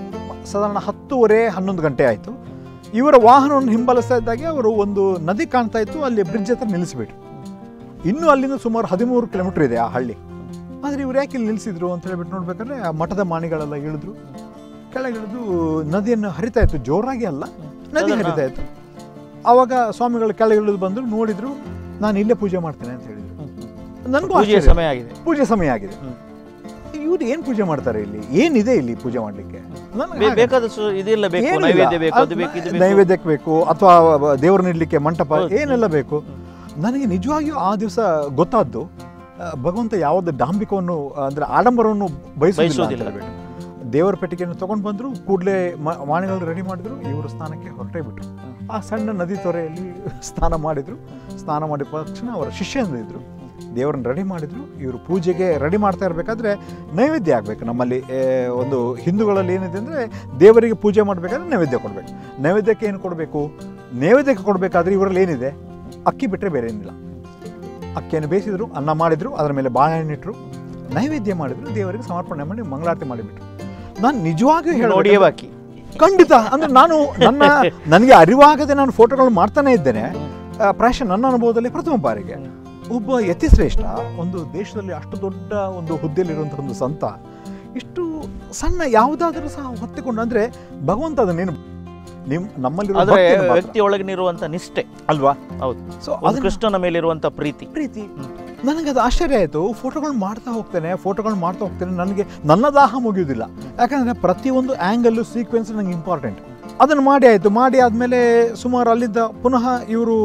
ಸಾಧಾರಣ ಹತ್ತುವರೆ ಹನ್ನೊಂದು ಗಂಟೆ ಆಯಿತು ಇವರ ವಾಹನವನ್ನು ಹಿಂಬಾಲಿಸ್ತಾ ಇದ್ದಾಗೆ ಅವರು ಒಂದು ನದಿ ಕಾಣ್ತಾ ಇತ್ತು ಅಲ್ಲಿ ಬ್ರಿಡ್ಜ್ ಹತ್ರ ನಿಲ್ಲಿಸಿಬಿಟ್ರು ಇನ್ನೂ ಅಲ್ಲಿಂದ ಸುಮಾರು ಹದಿಮೂರು ಕಿಲೋಮೀಟರ್ ಇದೆ ಆ ಹಳ್ಳಿ ಆದರೆ ಇವ್ರು ಯಾಕೆ ಇಲ್ಲಿ ನಿಲ್ಲಿಸಿದ್ರು ಅಂತ ಹೇಳ್ಬಿಟ್ಟು ನೋಡ್ಬೇಕಾದ್ರೆ ಆ ಮಠದ ಮಾಣಿಗಳೆಲ್ಲ ಇಳಿದ್ರು ಕೆಳಗಿಳಿದು ನದಿಯನ್ನು ಹರಿತಾ ಇತ್ತು ಜೋರಾಗಿ ಅಲ್ಲ ನದಿ ಅದನ್ನ- ಹರಿತಾ ಇತ್ತು ಆವಾಗ ಸ್ವಾಮಿಗಳು ಕೆಳಗಿಳಿದು ಬಂದರು ನೋಡಿದ್ರು ನಾನು ಇಲ್ಲೇ ಪೂಜೆ ಮಾಡ್ತೇನೆ ಅಂತ ಹೇಳಿದ್ರು ನನಗೂ ಪೂಜೆಯ ಆಶ್ಚರ್ಯ. ಸಮಯ ಆಗಿದೆ ಪೂಜೆ ಸಮಯ ಆಗಿದೆ ಹ್ಮ್. ಇವ್ರು ಏನು ಪೂಜೆ ಮಾಡ್ತಾರೆ ಇಲ್ಲಿ ಏನಿದೆ ಇಲ್ಲಿ ಪೂಜೆ ಮಾಡಲಿಕ್ಕೆ ಬೇ- ಬೇಕಾದಷ್ಟು ಇದೆಲ್ಲ ಬೇಕು ನೈವೇದ್ಯ ಬೇಕು ಅದು ಬೇಕು ಇದು ಬೇಕು ನೈವೇದ್ಯಕ್ಕೆ ಬೇಕು ಅಥವಾ ದೇವರು ನೀಡಲಿಕ್ಕೆ ಮಂಟಪ ಹೌದು. ಏನೆಲ್ಲ ಬೇಕು ನನಗೆ ನಿಜವಾಗಿಯೂ ಆ ದಿವಸ ಗೊತ್ತಾದ್ದು ಆ, ಭಗವಂತ ಯಾವುದೇ ಡಾಂಬಿಕವನ್ನು ಅಂದ್ರೆ ಆಡಂಬರವನ್ನು ಬಯಸೋದಿಲ್ಲ ಅಂತ ಬಯಸೋದಿಲ್ಲ. ಹೇಳ್ಬಿಟ್ಟು. ದೇವರ ಪೆಟ್ಟಿಗೆಯನ್ನು ತಗೊಂಡು ಬಂದ್ರು ಕೂಡಲೇ ವಾಣಿಗಳು ರೆಡಿ ಮಾಡಿದ್ರು ಇವರು ಸ್ನಾನಕ್ಕೆ ಹೊರಟೇ ಬಿಟ್ರು ಆ ಸಣ್ಣ ನದಿ ತೊರೆಯಲ್ಲಿ ಸ್ನಾನ ಮಾಡಿದ್ರು ಸ್ನಾನ ಮಾಡಿದ ತಕ್ಷಣ ಅವರ ಶಿಷ್ಯಂದಿದ್ರು ದೇವರನ್ನ ರೆಡಿ ಮಾಡಿದ್ರು ಇವರು ಪೂಜೆಗೆ ರೆಡಿ ಮಾಡ್ತಾ ಇರಬೇಕಾದ್ರೆ ನೈವೇದ್ಯ ಆಗಬೇಕು ನಮ್ಮಲ್ಲಿ ಆ, ಒಂದು ಹಿಂದೂಗಳಲ್ಲಿ ಏನಿದೆ ಅಂದರೆ ದೇವರಿಗೆ ಪೂಜೆ ಮಾಡಬೇಕಾದ್ರೆ ನೈವೇದ್ಯ ಕೊಡಬೇಕು ನೈವೇದ್ಯಕ್ಕೆ ಏನು ಕೊಡಬೇಕು ನೈವೇದ್ಯಕ್ಕೆ ಕೊಡಬೇಕಾದ್ರೆ ಇವರಲ್ಲಿ ಏನಿದೆ ಅಕ್ಕಿ ಬಿಟ್ಟರೆ ಬೇರೆ ಏನಿಲ್ಲ ಅಕ್ಕಿಯನ್ನು ಬೇಯಿಸಿದ್ರು ಅನ್ನ ಮಾಡಿದ್ರು ಅದರ ಮೇಲೆ ಬಾಳೆಹಣ್ಣು ಇಟ್ಟರು ನೈವೇದ್ಯ ಮಾಡಿದ್ರು ದೇವರಿಗೆ ಸಮರ್ಪಣೆ ಮಾಡಿ ಮಂಗಳಾರತಿ ಮಾಡಿಬಿಟ್ರು ನಾನು ನಿಜವಾಗಿಯೂ ನೋಡಿಯೇ ಹೇಳಿ ಬಾಕಿ ಖಂಡಿತ ಅಂದ್ರೆ ನಾನು ನನ್ನ ನನಗೆ ಅರಿವಾಗದೆ ನಾನು ಫೋಟೋಗಳು ಮಾಡ್ತಾನೆ ಇದ್ದೇನೆ ಆ, ಪ್ರಾಯಶಃ ನನ್ನ ಅನುಭವದಲ್ಲಿ ಪ್ರಥಮ ಬಾರಿಗೆ ಒಬ್ಬ ಯತಿಶ್ರೇಷ್ಠ ಒಂದು ದೇಶದಲ್ಲಿ ಅಷ್ಟು ದೊಡ್ಡ ಒಂದು ಹುದ್ದೆಯಲ್ಲಿರುವಂಥ ಒಂದು ಸಂತ ಇಷ್ಟು ಸಣ್ಣ ಯಾವುದಾದ್ರೂ ಸಹ ಹೊತ್ತಿಕೊಂಡು ಅಂದ್ರೆ ಭಗವಂತ ಅದನ್ನೇನು ನಿಮ್ ನಮ್ಮಲ್ಲಿರುವ ಆದ್ರೆ ಭಕ್ತಿಯನ್ನು ಮಾತ್ರ. ವ್ಯಕ್ತಿಯೊಳಗಿನಿರುವಂತ ನಿಷ್ಠೆ ಅಲ್ವಾ ಹೌದು ಸೊ ಒಂದು ಅದನ್ನ ಕೃಷ್ಣನ ಮೇಲಿರುವಂತ ಪ್ರೀತಿ ಪ್ರೀತಿ ನನಗೆ ಅದು ಆಶ್ಚರ್ಯ ಆಯಿತು ಫೋಟೋಗಳು ಮಾಡ್ತಾ ಹೋಗ್ತೇನೆ ಫೋಟೋಗಳು ಮಾಡ್ತಾ ಹೋಗ್ತೇನೆ ನನಗೆ ನನ್ನ ದಾಹ ಮುಗಿಯೋದಿಲ್ಲ ಯಾಕಂದರೆ ಪ್ರತಿಯೊಂದು ಆ್ಯಂಗಲ್ಲು ಸೀಕ್ವೆನ್ಸ್ ನಂಗೆ ಇಂಪಾರ್ಟೆಂಟ್ ಅದನ್ನು ಮಾಡಿ ಆಯಿತು ಮಾಡಿ ಆದಮೇಲೆ ಸುಮಾರು ಅಲ್ಲಿದ್ದ ಪುನಃ ಇವರು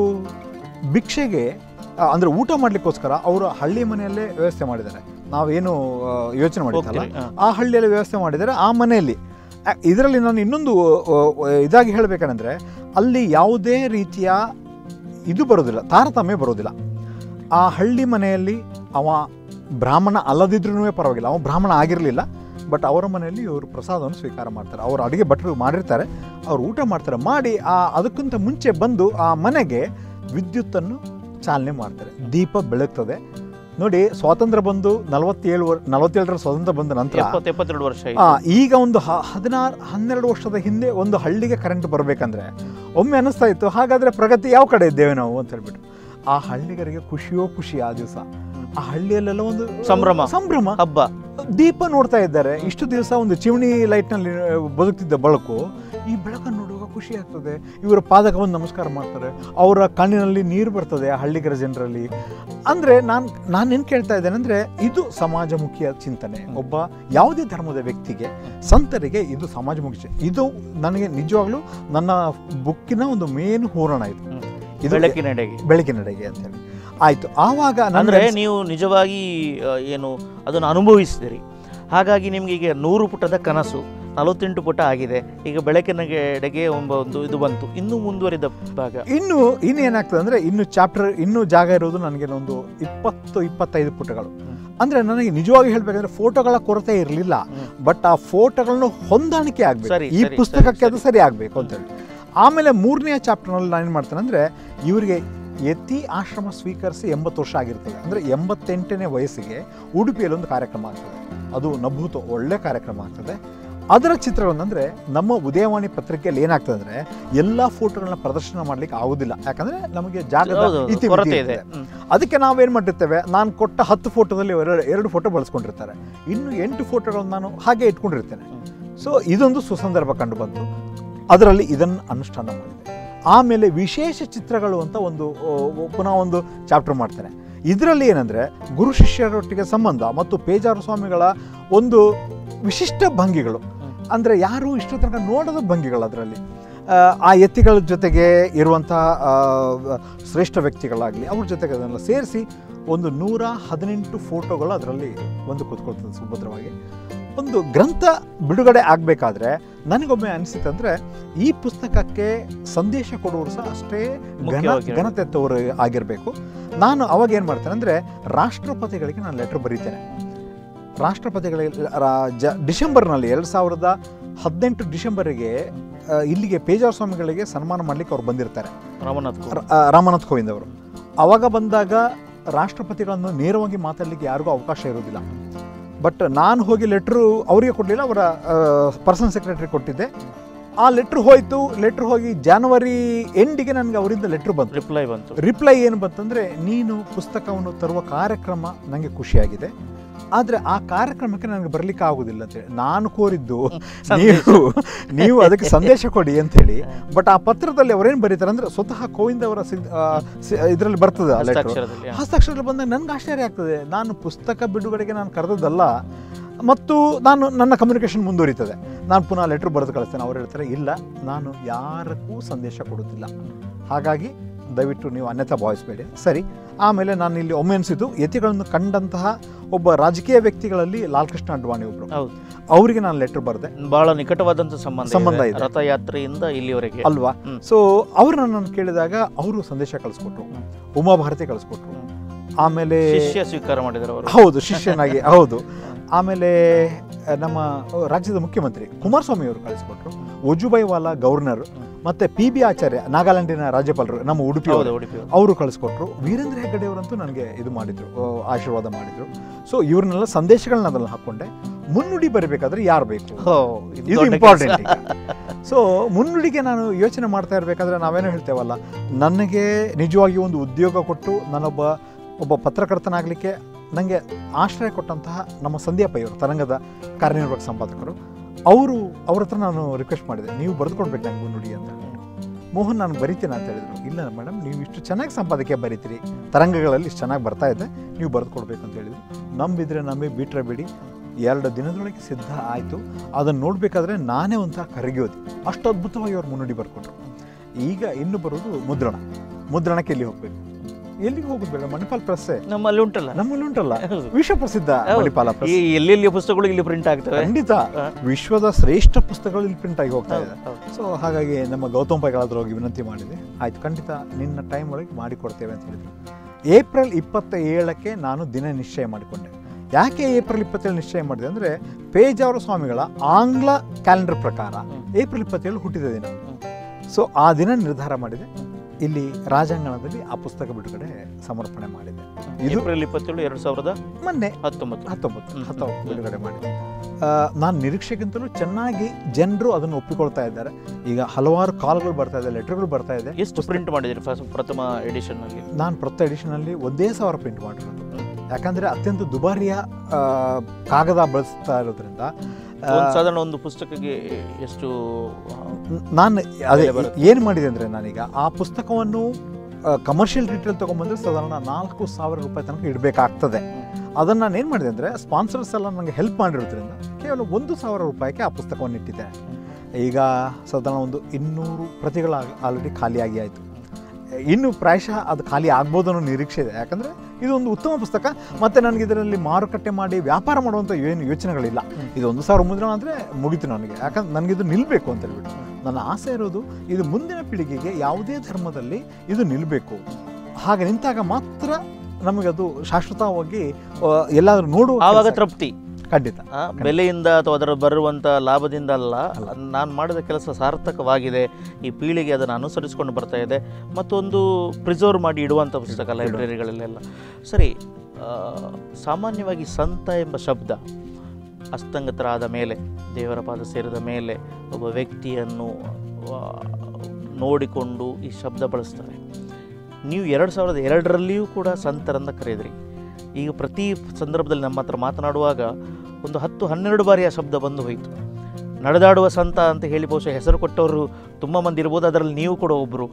ಭಿಕ್ಷೆಗೆ ಆ, ಅಂದ್ರೆ ಊಟ ಮಾಡಲಿಕ್ಕೋಸ್ಕರ ಅವರು ಹಳ್ಳಿ ಮನೆಯಲ್ಲೇ ವ್ಯವಸ್ಥೆ ಮಾಡಿದ್ದಾರೆ ನಾವೇನು ಆ, ಯೋಚನೆ ಮಾಡಿದ್ದಲ್ಲ ಹೋಗ್ತೀರಿ ಹಾ. ಆ ಹಳ್ಳಿಯಲ್ಲಿ ವ್ಯವಸ್ಥೆ ಮಾಡಿದ್ದಾರೆ ಆ ಮನೆಯಲ್ಲಿ ಇದರಲ್ಲಿ ನಾನು ಇನ್ನೊಂದು ಆ, ಆ, ಇದಾಗಿ ಹೇಳಬೇಕಂದ್ರೆ ಅಲ್ಲಿ ಯಾವುದೇ ರೀತಿಯ ಇದು ಬರೋದಿಲ್ಲ ತಾರತಮ್ಯ ಬರೋದಿಲ್ಲ ಆ ಹಳ್ಳಿ ಮನೆಯಲ್ಲಿ ಅವ ಬ್ರಾಹ್ಮಣ ಅಲ್ಲದಿದ್ರೂ ಪರವಾಗಿಲ್ಲ ಅವ ಬ್ರಾಹ್ಮಣ ಆಗಿರಲಿಲ್ಲ ಬಟ್ ಅವರ ಮನೆಯಲ್ಲಿ ಇವರು ಪ್ರಸಾದವನ್ನು ಸ್ವೀಕಾರ ಮಾಡ್ತಾರೆ ಅವರು ಅಡುಗೆ ಭಟ್ರು ಮಾಡಿರ್ತಾರೆ ಅವ್ರು ಊಟ ಮಾಡ್ತಾರೆ ಮಾಡಿ ಆ ಅದಕ್ಕಿಂತ ಮುಂಚೆ ಬಂದು ಆ ಮನೆಗೆ ವಿದ್ಯುತ್ತನ್ನು ಚಾಲನೆ ಮಾಡ್ತಾರೆ ದೀಪ ಬೆಳಗ್ತದೆ ನೋಡಿ ಸ್ವಾತಂತ್ರ್ಯ ಬಂದು ನಲವತ್ತೇಳು ವರ್ ನಲವತ್ತೇಳರ ಸ್ವಾತಂತ್ರ್ಯ ಬಂದ ನಂತರ ಎಪ್ಪತ್ತು ಎಪ್ಪತ್ತೆರಡು ವರ್ಷ ಆ, ಆಯ್ತು ಈಗ ಒಂದು ಹ- ಹದಿನಾರು ಹನ್ನೆರಡು ವರ್ಷದ ಹಿಂದೆ ಒಂದು ಹಳ್ಳಿಗೆ ಕರೆಂಟ್ ಬರಬೇಕಂದ್ರೆ ಒಮ್ಮೆ ಅನಿಸ್ತಾ ಇತ್ತು ಹಾಗಾದ್ರೆ ಪ್ರಗತಿ ಯಾವ ಕಡೆ ಇದ್ದೇವೆ ನಾವು ಅಂತ ಹೇಳ್ಬಿಟ್ಟು ಆ ಹಳ್ಳಿಗರಿಗೆ ಖುಷಿಯೋ ಖುಷಿ ಆ ದಿವಸ ಆ ಹಳ್ಳಿಯಲ್ಲೆಲ್ಲ ಒಂದು ಸಂಭ್ರಮ. ಸಂಭ್ರಮ ಹಬ್ಬ ದೀಪ ನೋಡ್ತಾ ಇದ್ದಾರೆ ಇಷ್ಟು ದಿವಸ ಒಂದು ಚಿಮಣಿ ಲೈಟ್ನಲ್ಲಿ ಬದುಕ್ತಿದ್ದ ಬೆಳಕು ಈ ಬೆಳಕನ್ನು ನೋಡುವಾಗ ಖುಷಿ ಆಗ್ತದೆ ಇವರ ಪಾದಕ ಒಂದು ನಮಸ್ಕಾರ ಮಾಡ್ತಾರೆ ಅವರ ಕಣ್ಣಿನಲ್ಲಿ ನೀರು ಬರ್ತದೆ ಆ ಹಳ್ಳಿಗರ ಜನರಲ್ಲಿ ಅಂದರೆ ನಾನು ನಾನೇನು ಕೇಳ್ತಾ ಇದ್ದೇನೆ ಅಂದರೆ ಇದು ಸಮಾಜಮುಖಿಯ ಚಿಂತನೆ ಒಬ್ಬ ಯಾವುದೇ ಧರ್ಮದ ವ್ಯಕ್ತಿಗೆ ಸಂತರಿಗೆ ಇದು ಸಮಾಜಮುಖಿ ಚಿ- ಇದು ನನಗೆ ನಿಜವಾಗ್ಲೂ ನನ್ನ ಬುಕ್ಕಿನ ಒಂದು ಮೇನ್ ಹೂರಣ ಇದು ಹ್ಮ್. ಇದು ಬೆಳಕಿನೆಡೆಗೆ ಬೆಳಕಿನೆಡೆಗೆ ಅಂತೇಳಿ ಆಯಿತು ಆವಾಗ ಅಂದ್ರೆ ನನಗೆ ನೀವು ನಿಜವಾಗಿ ಆ, ಏನು ಅದನ್ನು ಅನುಭವಿಸಿದಿರಿ ಹಾಗಾಗಿ ನಿಮ್ಗೆ ಈಗ ನೂರು ಪುಟದ ಕನಸು ನಲವತ್ತೆಂಟು ಪುಟ ಆಗಿದೆ ಈಗ ಬೆಳಕಿನೆಡೆಗೆ ಒಬ್ಬ ಒಂದು ಇದು ಬಂತು ಇನ್ನೂ ಮುಂದುವರಿದ ಭಾಗ ಇನ್ನು ಇನ್ನು ಏನಾಗ್ತದೆ ಅಂದ್ರೆ ಇನ್ನು ಚಾಪ್ಟರ್ ಇನ್ನು ಜಾಗ ಇರೋದು ನನಗೆ ಒಂದು ಇಪ್ಪತ್ತು ಇಪ್ಪತ್ತೈದು ಪುಟಗಳು ಹ್ಮ್. ಅಂದ್ರೆ ನನಗೆ ನಿಜವಾಗಿ ಹೇಳ್ಬೇಕಂದ್ರೆ ಫೋಟೋಗಳ ಕೊರತೆ ಇರಲಿಲ್ಲ ಹ್ಮ್. ಬಟ್ ಆ ಫೋಟೋಗಳನ್ನು ಹೊಂದಾಣಿಕೆ ಆಗ್ಬೇಕು ಸರಿ, ಈ ಸರಿ, ಪುಸ್ತಕಕ್ಕೆ ಸರಿ, ಅದು ಸರಿ ಆಗ್ಬೇಕು ಅಂತ ಹೇಳಿ ಆಮೇಲೆ ಮೂರನೆಯ ಚಾಪ್ಟರ್ನಲ್ಲಿ ನಾನು ಏನು ಮಾಡ್ತೇನೆ ಅಂದ್ರೆ ಇವರಿಗೆ ಯತಿ ಆಶ್ರಮ ಸ್ವೀಕರಿಸಿ ಎಂಬತ್ತು ವರ್ಷ ಆಗಿರ್ತದೆ ಅಂದ್ರೆ ಎಂಬತ್ತೆಂಟನೇ ವಯಸ್ಸಿಗೆ ಉಡುಪಿಯಲ್ಲಿ ಒಂದು ಕಾರ್ಯಕ್ರಮ ಆಗ್ತದೆ ಅದು ನಭೂತ ಒಳ್ಳೆ ಕಾರ್ಯಕ್ರಮ ಆಗ್ತದೆ ಅದರ ಚಿತ್ರಗಳನ್ನಂದ್ರೆ ನಮ್ಮ ಉದಯವಾಣಿ ಪತ್ರಿಕೆಯಲ್ಲಿ ಏನಾಗ್ತದೆ ಅಂದ್ರೆ ಎಲ್ಲಾ ಫೋಟೋಗಳನ್ನ ಪ್ರದರ್ಶನ ಮಾಡ್ಲಿಕ್ಕೆ ಆಗುದಿಲ್ಲ ಯಾಕಂದ್ರೆ ನಮಗೆ ಜಾಗದ ಹೌದು, ಹೌದು, ಇತಿಮಿತಿ ಕೊರತೆ ಇದೆ ಇರ್ತದೆ. ಹ್ಮ್. ಅದಕ್ಕೆ ನಾವೇನ್ ಮಾಡಿರ್ತೇವೆ ನಾನು ಕೊಟ್ಟ ಹತ್ತು ಫೋಟೋದಲ್ಲಿ ಎರಡು ಎರಡು ಫೋಟೋ ಬಳಸ್ಕೊಂಡಿರ್ತಾರೆ ಇನ್ನು ಎಂಟು ಫೋಟೋಗಳನ್ನು ನಾನು ಹಾಗೆ ಇಟ್ಕೊಂಡಿರ್ತೇನೆ ಹ್ಮ್. ಸೊ ಇದೊಂದು ಸುಸಂದರ್ಭ ಕಂಡು ಬಂತು ಅದರಲ್ಲಿ ಇದನ್ನು ಅನುಷ್ಠಾನ ಮಾಡಿದೆ ಆಮೇಲೆ ವಿಶೇಷ ಚಿತ್ರಗಳು ಅಂತ ಒಂದು ಓ, ಪುನಃ ಒಂದು ಚಾಪ್ಟರ್ ಮಾಡ್ತೇನೆ ಇದರಲ್ಲಿ ಏನಂದ್ರೆ ಗುರು ಶಿಷ್ಯರೊಟ್ಟಿಗೆ ಸಂಬಂಧ ಮತ್ತು ಪೇಜಾರು ಸ್ವಾಮಿಗಳ ಒಂದು ವಿಶಿಷ್ಟ ಭಂಗಿಗಳು ಅಂದರೆ ಯಾರು ಇಷ್ಟು ತನಕ ನೋಡದ ಭಂಗಿಗಳು ಅದರಲ್ಲಿ ಆ ಎತ್ತಿಗಳ ಜೊತೆಗೆ ಇರುವಂತಹ ಆ, ಶ್ರೇಷ್ಠ ವ್ಯಕ್ತಿಗಳಾಗಲಿ ಅವ್ರ ಜೊತೆಗೆ ಅದನ್ನೆಲ್ಲ ಸೇರಿಸಿ ಒಂದು ನೂರ ಹದಿನೆಂಟು ಫೋಟೋಗಳು ಅದರಲ್ಲಿ ಒಂದು ಕೂತ್ಕೊಳ್ತದೆ ಸುಭದ್ರವಾಗಿ ಒಂದು ಗ್ರಂಥ ಬಿಡುಗಡೆ ಆಗಬೇಕಾದ್ರೆ ನನಗೊಮ್ಮೆ ಅನಿಸಿತಂದ್ರೆ ಈ ಪುಸ್ತಕಕ್ಕೆ ಸಂದೇಶ ಕೊಡುವವರು ಸಹ ಅಷ್ಟೇ ಘನ ಮುಖ್ಯವಾಗಿರೋದು. ಘನತೆತ್ತವರು ಆಗಿರಬೇಕು ನಾನು ಅವಾಗ ಏನು ಮಾಡ್ತೇನೆ ಅಂದರೆ ರಾಷ್ಟ್ರಪತಿಗಳಿಗೆ ನಾನು ಲೆಟರ್ ಬರೀತೇನೆ ರಾಷ್ಟ್ರಪತಿಗಳಿಗೆ ರಾ- ಜ ಡಿಸೆಂಬರ್ನಲ್ಲಿ ಎರಡು ಸಾವಿರದ ಹದಿನೆಂಟು ಡಿಸೆಂಬರಿಗೆ ಆ, ಇಲ್ಲಿಗೆ ಪೇಜಾರ್ ಸ್ವಾಮಿಗಳಿಗೆ ಸನ್ಮಾನ ಮಾಡಲಿಕ್ಕೆ ಅವ್ರು ಬಂದಿರ್ತಾರೆ ರಾಮನಾಥ್ ಕೋವಿಂದ್. ರ- ಆ, ರಾಮನಾಥ್ ಕೋವಿಂದ್ ಅವರು ಅವಾಗ ಬಂದಾಗ ರಾಷ್ಟ್ರಪತಿಗಳನ್ನು ನೇರವಾಗಿ ಮಾತಾಡಲಿಕ್ಕೆ ಯಾರಿಗೂ ಅವಕಾಶ ಇರೋದಿಲ್ಲ ಬಟ್ ನಾನು ಹೋಗಿ ಲೆಟ್ರು ಅವರಿಗೆ ಕೊಡಲಿಲ್ಲ ಅವರ ಪರ್ಸನಲ್ ಸೆಕ್ರೆಟರಿ ಕೊಟ್ಟಿದ್ದೆ ಆ ಲೆಟ್ರ್ ಹೋಯಿತು ಲೆಟ್ರ್ ಹೋಗಿ ಜಾನ್ವರಿ ಎಂಡಿಗೆ ನನಗೆ ಅವರಿಂದ ಲೆಟ್ರ್ ಬಂತು ರಿಪ್ಲೈ ಬಂತು ರಿಪ್ಲೈ ಏನು ಬಂತಂದರೆ ನೀನು ಪುಸ್ತಕವನ್ನು ತರುವ ಕಾರ್ಯಕ್ರಮ ನನಗೆ ಖುಷಿಯಾಗಿದೆ ಆದರೆ ಆ ಕಾರ್ಯಕ್ರಮಕ್ಕೆ ನನಗೆ ಬರಲಿಕ್ಕೆ ಆಗುದಿಲ್ಲ ಅಂತೇಳಿ ನಾನು ಕೋರಿದ್ದು ನೀವು ನೀವು ಅದಕ್ಕೆ ಸಂದೇಶ ಕೊಡಿ ಅಂತೇಳಿ ಬಟ್ ಆ ಪತ್ರದಲ್ಲಿ ಅವರೇನು ಬರೀತಾರೆ ಅಂದರೆ ಸ್ವತಃ ಕೋವಿಂದ್ ಅವರ ಇದರಲ್ಲಿ ಬರ್ತದೆ ಆ ಲೆಟ್ರು ಹಸ್ತಾಕ್ಷರದಲ್ಲಿ ಹಾ. ಹಸ್ತಾಕ್ಷರ ಬಂದಾಗ ನನಗೆ ಆಶ್ಚರ್ಯ ಆಗ್ತದೆ ನಾನು ಪುಸ್ತಕ ಬಿಡುಗಡೆಗೆ ನಾನು ಕರೆದದ್ದಲ್ಲ ಮತ್ತು ನಾನು ನನ್ನ ಕಮ್ಯುನಿಕೇಷನ್ ಮುಂದುವರಿತದೆ ನಾನು ಪುನಃ ಲೆಟ್ರ್ ಬರೆದು ಕಳಿಸ್ತೇನೆ ಅವ್ರು ಹೇಳ್ತಾರೆ ಇಲ್ಲ ನಾನು ಯಾರಕ್ಕೂ ಸಂದೇಶ ಕೊಡುತ್ತಿಲ್ಲ ಹಾಗಾಗಿ ದಯವಿಟ್ಟು ನೀವು ಅನ್ಯತಾ ಭಾವಿಸಬೇಡಿ ಸರಿ ಆಮೇಲೆ ನಾನು ಇಲ್ಲಿ ಒಮ್ಮೆ ಅನಿಸಿದ್ದು ಯತಿಗಳನ್ನು ಕಂಡಂತಹ ಒಬ್ಬ ರಾಜಕೀಯ ವ್ಯಕ್ತಿಗಳಲ್ಲಿ ಲಾಲ್ ಕೃಷ್ಣ ಅಡ್ವಾಣಿ ಒಬ್ಬರು ಹೌದು ಅವರಿಗೆ ನಾನು ಲೆಟ್ರ್ ಬರೆದೆ ಬಹಳ ನಿಕಟವಾದಂತ ಸಂಬಂಧ ಸಂಬಂಧ ಇದೆ. ಇದೆ. ರಥಯಾತ್ರೆಯಿಂದ ಇಲ್ಲಿವರೆಗೆ ಅಲ್ವಾ ಹ್ಮ್. ಸೊ ಅವ್ರನ್ನ ನಾನು ಕೇಳಿದಾಗ ಅವರು ಸಂದೇಶ ಕಳಿಸ್ಕೊಟ್ರು ಹ್ಮ್. ಉಮಾಭಾರತಿ ಕಳಿಸ್ಕೊಟ್ರು ಹ್ಮ್. ಆಮೇಲೆ ಶಿಷ್ಯ ಸ್ವೀಕಾರ ಮಾಡಿದ್ರು ಅವರು ಹೌದು ಶಿಷ್ಯನಾಗಿ ಹೌದು ಆಮೇಲೆ ಅಹ್, ನಮ್ಮ ರಾಜ್ಯದ ಮುಖ್ಯಮಂತ್ರಿ ಕುಮಾರಸ್ವಾಮಿ ಅವರು ಕಳಿಸ್ಕೊಟ್ರು ವಜುಭಾಯಿ ವಾಲಾ ಗವರ್ನರ್ ಮತ್ತೆ ಪಿ ಬಿ ಆಚಾರ್ಯ ನಾಗಾಲ್ಯಾಂಡಿನ ರಾಜ್ಯಪಾಲರು ನಮ್ಮ ಉಡುಪಿ ಹೌದು ಅವರು ಉಡುಪಿ ಅವರು. ಅವರು ಕಳಿಸ್ಕೊಟ್ರು ವೀರೇಂದ್ರ ಹೆಗ್ಗಡೆ ಅವರಂತೂ ನನಗೆ ಇದು ಮಾಡಿದ್ರು ಅಹ್, ಆಶೀರ್ವಾದ ಮಾಡಿದ್ರು ಸೊ ಇವ್ರನ್ನೆಲ್ಲ ಸಂದೇಶಗಳನ್ನ ಅದ್ರಲ್ಲಿ ಹಾಕೊಂಡೆ ಮುನ್ನುಡಿ ಬರಬೇಕಾದ್ರೆ ಯಾರು ಬೇಕು ಹೋ, ಇದು ಇದು ದೊಡ್ಡ ಇಂಪಾರ್ಟೆಂಟ್ ಕೆಲ್ಸ. ಸೊ ಮುನ್ನುಡಿಗೆ ನಾನು ಯೋಚನೆ ಮಾಡ್ತಾ ಇರಬೇಕಾದ್ರೆ ನಾವೇನೋ ಹೇಳ್ತೇವಲ್ಲ ನನಗೆ ನಿಜವಾಗಿ ಒಂದು ಉದ್ಯೋಗ ಕೊಟ್ಟು ನಾನೊಬ್ಬ ಒಬ್ಬ ಪತ್ರಕರ್ತನಾಗಲಿಕ್ಕೆ ನನಗೆ ಆಶ್ರಯ ಕೊಟ್ಟಂತಹ ನಮ್ಮ ಸಂಧ್ಯಾ ಪೈ ಅವರು ತರಂಗದ ಕಾರ್ಯನಿರ್ವಾಹಕ ಸಂಪಾದಕರು ಅವರು ಅವ್ರ ಹತ್ರ ನಾನು ರಿಕ್ವೆಸ್ಟ್ ಮಾಡಿದೆ ನೀವು ಬರೆದುಕೊಡ್ಬೇಕು ನಂಗೆ ಮುನ್ನುಡಿ ಅಂತ ಹೇಳ್ಬಿಟ್ಟು. ಮೋಹನ್ ನಾನು ಬರಿತೀನಿ ಅಂತ ಹೇಳಿದ್ರು ಇಲ್ಲ ಮೇಡಮ್ ನೀವು ಇಷ್ಟು ಚೆನ್ನಾಗಿ ಸಂಪಾದಕೀಯ ಬರೀತೀರಿ ತರಂಗಗಳಲ್ಲಿ ಇಷ್ಟು ಚೆನ್ನಾಗಿ ಬರ್ತಾ ಇದೆ ನೀವು ಬರೆದುಕೊಡ್ಬೇಕು ಅಂತ ಹೇಳಿದ್ರು ನಂಬಿದ್ರೆ ನಂಬಿ ಬಿಟ್ರೆ ಬಿಡಿ ಎರಡು ದಿನದೊಳಗೆ ಸಿದ್ಧ ಆಯಿತು ಅದನ್ನು ನೋಡಬೇಕಾದ್ರೆ ನಾನೇ ಒಂಥರ ಕರಗೋದು ಅಷ್ಟು ಅದ್ಭುತವಾಗಿ ಅವ್ರು ಮುನ್ನುಡಿ ಬರ್ಕೊಟ್ರು ಈಗ ಇನ್ನು ಬರೋದು ಮುದ್ರಣ ಮುದ್ರಣಕ್ಕೆ ಎಲ್ಲಿ ಹೋಗ್ಬೇಕು ಎಲ್ಲಿಗೆ ಹೋಗೋದು ಬೇಡ ಮಣಿಪಾಲ್ ಪ್ರೆಸ್ಸೇ ನಮ್ಮಲ್ಲಿ ಉಂಟಲ್ಲ ನಮ್ಮಲ್ಲಿ ಉಂಟಲ್ಲ ಹೌದು. ವಿಶ್ವ ಪ್ರಸಿದ್ಧ ಹೌದು. ಮಣಿಪಾಲ ಈ ಪ್ರೆಸ್ ಎಲ್ಲೆಲ್ಲಿ ಪುಸ್ತಕಗಳು ಇಲ್ಲಿ ಪ್ರಿಂಟ್ ಆಗ್ತವೆ ಖಂಡಿತ ಹಾ. ವಿಶ್ವದ ಶ್ರೇಷ್ಠ ಪುಸ್ತಕಗಳು ಇಲ್ಲಿ ಪ್ರಿಂಟ್ ಆಗಿ ಹೋಗ್ತಾ ಹೌದು, ಇದೆ ಹೌದು. ಸೊ ಹಾಗಾಗಿ ನಮ್ಮ ಗೌತಮ್ ಪೈಗಳಾದ್ರೂ ಹೋಗಿ ವಿನಂತಿ ಮಾಡಿದೆ ಆಯ್ತು ಖಂಡಿತ ನಿನ್ನ ಟೈಮ್ ಒಳಗೆ ಮಾಡಿಕೊಡ್ತೇವೆ ಅಂತ ಹೇಳಿದ್ರು ಏಪ್ರಿಲ್ ಇಪ್ಪತ್ತ ಏಳಕ್ಕೆ ನಾನು ದಿನ ನಿಶ್ಚಯ ಮಾಡಿಕೊಂಡೆ ಯಾಕೆ ಏಪ್ರಿಲ್ ಇಪ್ಪತ್ತೇಳು ನಿಶ್ಚಯ ಮಾಡಿದೆ ಅಂದರೆ ಪೇಜಾವರ ಸ್ವಾಮಿಗಳ ಆಂಗ್ಲ ಕ್ಯಾಲೆಂಡರ್ ಪ್ರಕಾರ ಹ್ಮ್. ಏಪ್ರಿಲ್ ಇಪ್ಪತ್ತೇಳು ಹುಟ್ಟಿದ ದಿನ ಹ್ಮ್. ಸೊ ಆ ದಿನ ನಿರ್ಧಾರ ಮಾಡಿದೆ ಇಲ್ಲಿ ರಾಜಾಂಗಣದಲ್ಲಿ ಆ ಪುಸ್ತಕ ಬಿಡುಗಡೆ ಸಮರ್ಪಣೆ ಮಾಡಿದೆ ಇದು ಏಪ್ರಿಲ್ ಇಪ್ಪತ್ತೇಳು ಎರಡು ಸಾವಿರದ ಮೊನ್ನೆ ಹತ್ತೊಂಬತ್ತು ಹತ್ತೊಂಬತ್ತು ಹ್ಮ್. ಹತ್ತೊಂಬತ್ತು ಹ್ಮ್. ಬಿಡುಗಡೆ ಮಾಡಿದೆ ನಾನು ನಿರೀಕ್ಷೆಗಿಂತಲೂ ಚೆನ್ನಾಗಿ ಜನರು ಅದನ್ನು ಒಪ್ಪಿಕೊಳ್ತಾ ಇದ್ದಾರೆ ಈಗ ಹಲವಾರು ಕಾಲ್ಗಳು ಬರ್ತಾ ಇದೆ ಲೆಟರ್ಗಳು ಬರ್ತಾ ಇದೆ ಎಷ್ಟು ಪ್ರಿಂಟ್ ಮಾಡಿದಿರಿ ಫಸ್ಟ್ ಪ್ರಥಮ ಎಡಿಷನ್ ಅಲ್ಲಿ ನಾನು ಪ್ರತಿ ಎಡಿಷನಲ್ಲಿ ಒಂದೇ ಸಾವಿರ ಪ್ರಿಂಟ್ ಮಾಡಿರೋದು ಯಾಕಂದರೆ ಅತ್ಯಂತ ದುಬಾರಿಯ ಆ, ಕಾಗದ ಬಳಸ್ತಾ ಇರೋದ್ರಿಂದ ಆ, ಒಂದು ಸಾಧಾರಣ ಒಂದು ಪುಸ್ತಕಕ್ಕೆ ಎಷ್ಟು ಆ, ನಾನು ಅದೇ ಬೆಲೆ ಬರುತ್ತೆ. ಏನು ಮಾಡಿದೆ ಅಂದರೆ ನಾನೀಗ ಆ ಪುಸ್ತಕವನ್ನು ಕಮರ್ಷಿಯಲ್ ರಿಟೇಲ್ ತೊಗೊಂಬಂದ್ರೆ ಸಾಧಾರಣ ನಾಲ್ಕು ಸಾವಿರ ರೂಪಾಯಿ ತನಕ ಇಡಬೇಕಾಗ್ತದೆ ಅದನ್ನು ನಾನು ಏನು ಮಾಡಿದೆ ಅಂದರೆ ಸ್ಪಾನ್ಸರ್ಸ್ ಎಲ್ಲ ನನಗೆ ಹೆಲ್ಪ್ ಮಾಡಿರೋದ್ರಿಂದ ಕೇವಲ ಒಂದು ಸಾವಿರ ರೂಪಾಯಿಗೆ ಆ ಪುಸ್ತಕವನ್ನು ಇಟ್ಟಿದ್ದೆ ಈಗ ಸಾಧಾರಣ ಒಂದು ಇನ್ನೂರು ಪ್ರತಿಗಳು ಆಲ್ರೆಡಿ ಖಾಲಿಯಾಗಿ ಆಯಿತು ಇನ್ನು ಪ್ರಾಯಶಃ ಅದು ಖಾಲಿ ಆಗ್ಬೋದು ಅನ್ನೋ ನಿರೀಕ್ಷೆ ಇದೆ ಯಾಕಂದರೆ ಇದು ಒಂದು ಉತ್ತಮ ಪುಸ್ತಕ ಮತ್ತು ನನಗೆ ಇದರಲ್ಲಿ ಮಾರುಕಟ್ಟೆ ಮಾಡಿ ವ್ಯಾಪಾರ ಮಾಡುವಂಥ ಏನು ಯೋಚನೆಗಳಿಲ್ಲ ಇದು ಒಂದು ಸಾವಿರ ಮುದ್ರಣ ಅಂದರೆ ಮುಗೀತು ನನಗೆ ಯಾಕಂದ್ರೆ ನನಗಿದು ನಿಲ್ಲಬೇಕು ಅಂತ ಹೇಳ್ಬಿಟ್ಟು ನನ್ನ ಆಸೆ ಇರೋದು ಇದು ಮುಂದಿನ ಪೀಳಿಗೆಗೆ ಯಾವುದೇ ಧರ್ಮದಲ್ಲಿ ಇದು ನಿಲ್ಲಬೇಕು ಹಾಗೆ ನಿಂತಾಗ ಮಾತ್ರ ನಮಗದು ಶಾಶ್ವತವಾಗಿ ಆ, ಎಲ್ಲಾದ್ರೂ ನೋಡುವ ಆವಾಗ ಕೆಲ್ಸ- ತೃಪ್ತಿ ಖಂಡಿತ ಆ, ಬೆಲೆಯಿಂದ ಅಥವಾ ಅದರ ಬರುವಂಥ ಲಾಭದಿಂದ ಅಲ್ಲ ಅಲ್ಲ. ನಾನು ಮಾಡಿದ ಕೆಲಸ ಸಾರ್ಥಕವಾಗಿದೆ ಈ ಪೀಳಿಗೆ ಅದನ್ನು ಅನುಸರಿಸಿಕೊಂಡು ಬರ್ತಾ ಇದೆ ಮತ್ತೊಂದು ಪ್ರಿಸರ್ವ್ ಮಾಡಿ ಇಡುವಂಥ ಪುಸ್ತಕ ಇಡು- ಲೈಬ್ರರಿಗಳಲ್ಲೆಲ್ಲ ಸರಿ ಆ, ಸಾಮಾನ್ಯವಾಗಿ ಸಂತ ಎಂಬ ಶಬ್ದ ಅಸ್ತಂಗತರಾದ ಮೇಲೆ ದೇವರ ಪಾದ ಸೇರಿದ ಮೇಲೆ ಒಬ್ಬ ವ್ಯಕ್ತಿಯನ್ನು ಆ, ನೋಡಿಕೊಂಡು ಈ ಶಬ್ದ ಬಳಸ್ತಾರೆ ನೀವು ಎರಡು ಸಾವಿರದ ಎರಡರಲ್ಲಿಯೂ ಕೂಡ ಸಂತರನ್ನ ಕರೆದ್ರಿ ಈಗ ಪ್ರತಿ ಸಂದರ್ಭದಲ್ಲಿ ನಮ್ಮ ಹತ್ರ ಮಾತನಾಡುವಾಗ ಒಂದು ಹತ್ತು ಹನ್ನೆರಡು ಬಾರಿ ಆ ಶಬ್ದ ಬಂದು ಹೋಯಿತು ನಡೆದಾಡುವ ಸಂತ ಅಂತ ಹೇಳಿ ಬಹುಶಃ ಹೆಸರು ಕೊಟ್ಟವರು ತುಂಬ ಮಂದಿ ಇರ್ಬೋದು ಅದರಲ್ಲಿ ನೀವು ಕೂಡ ಒಬ್ಬರು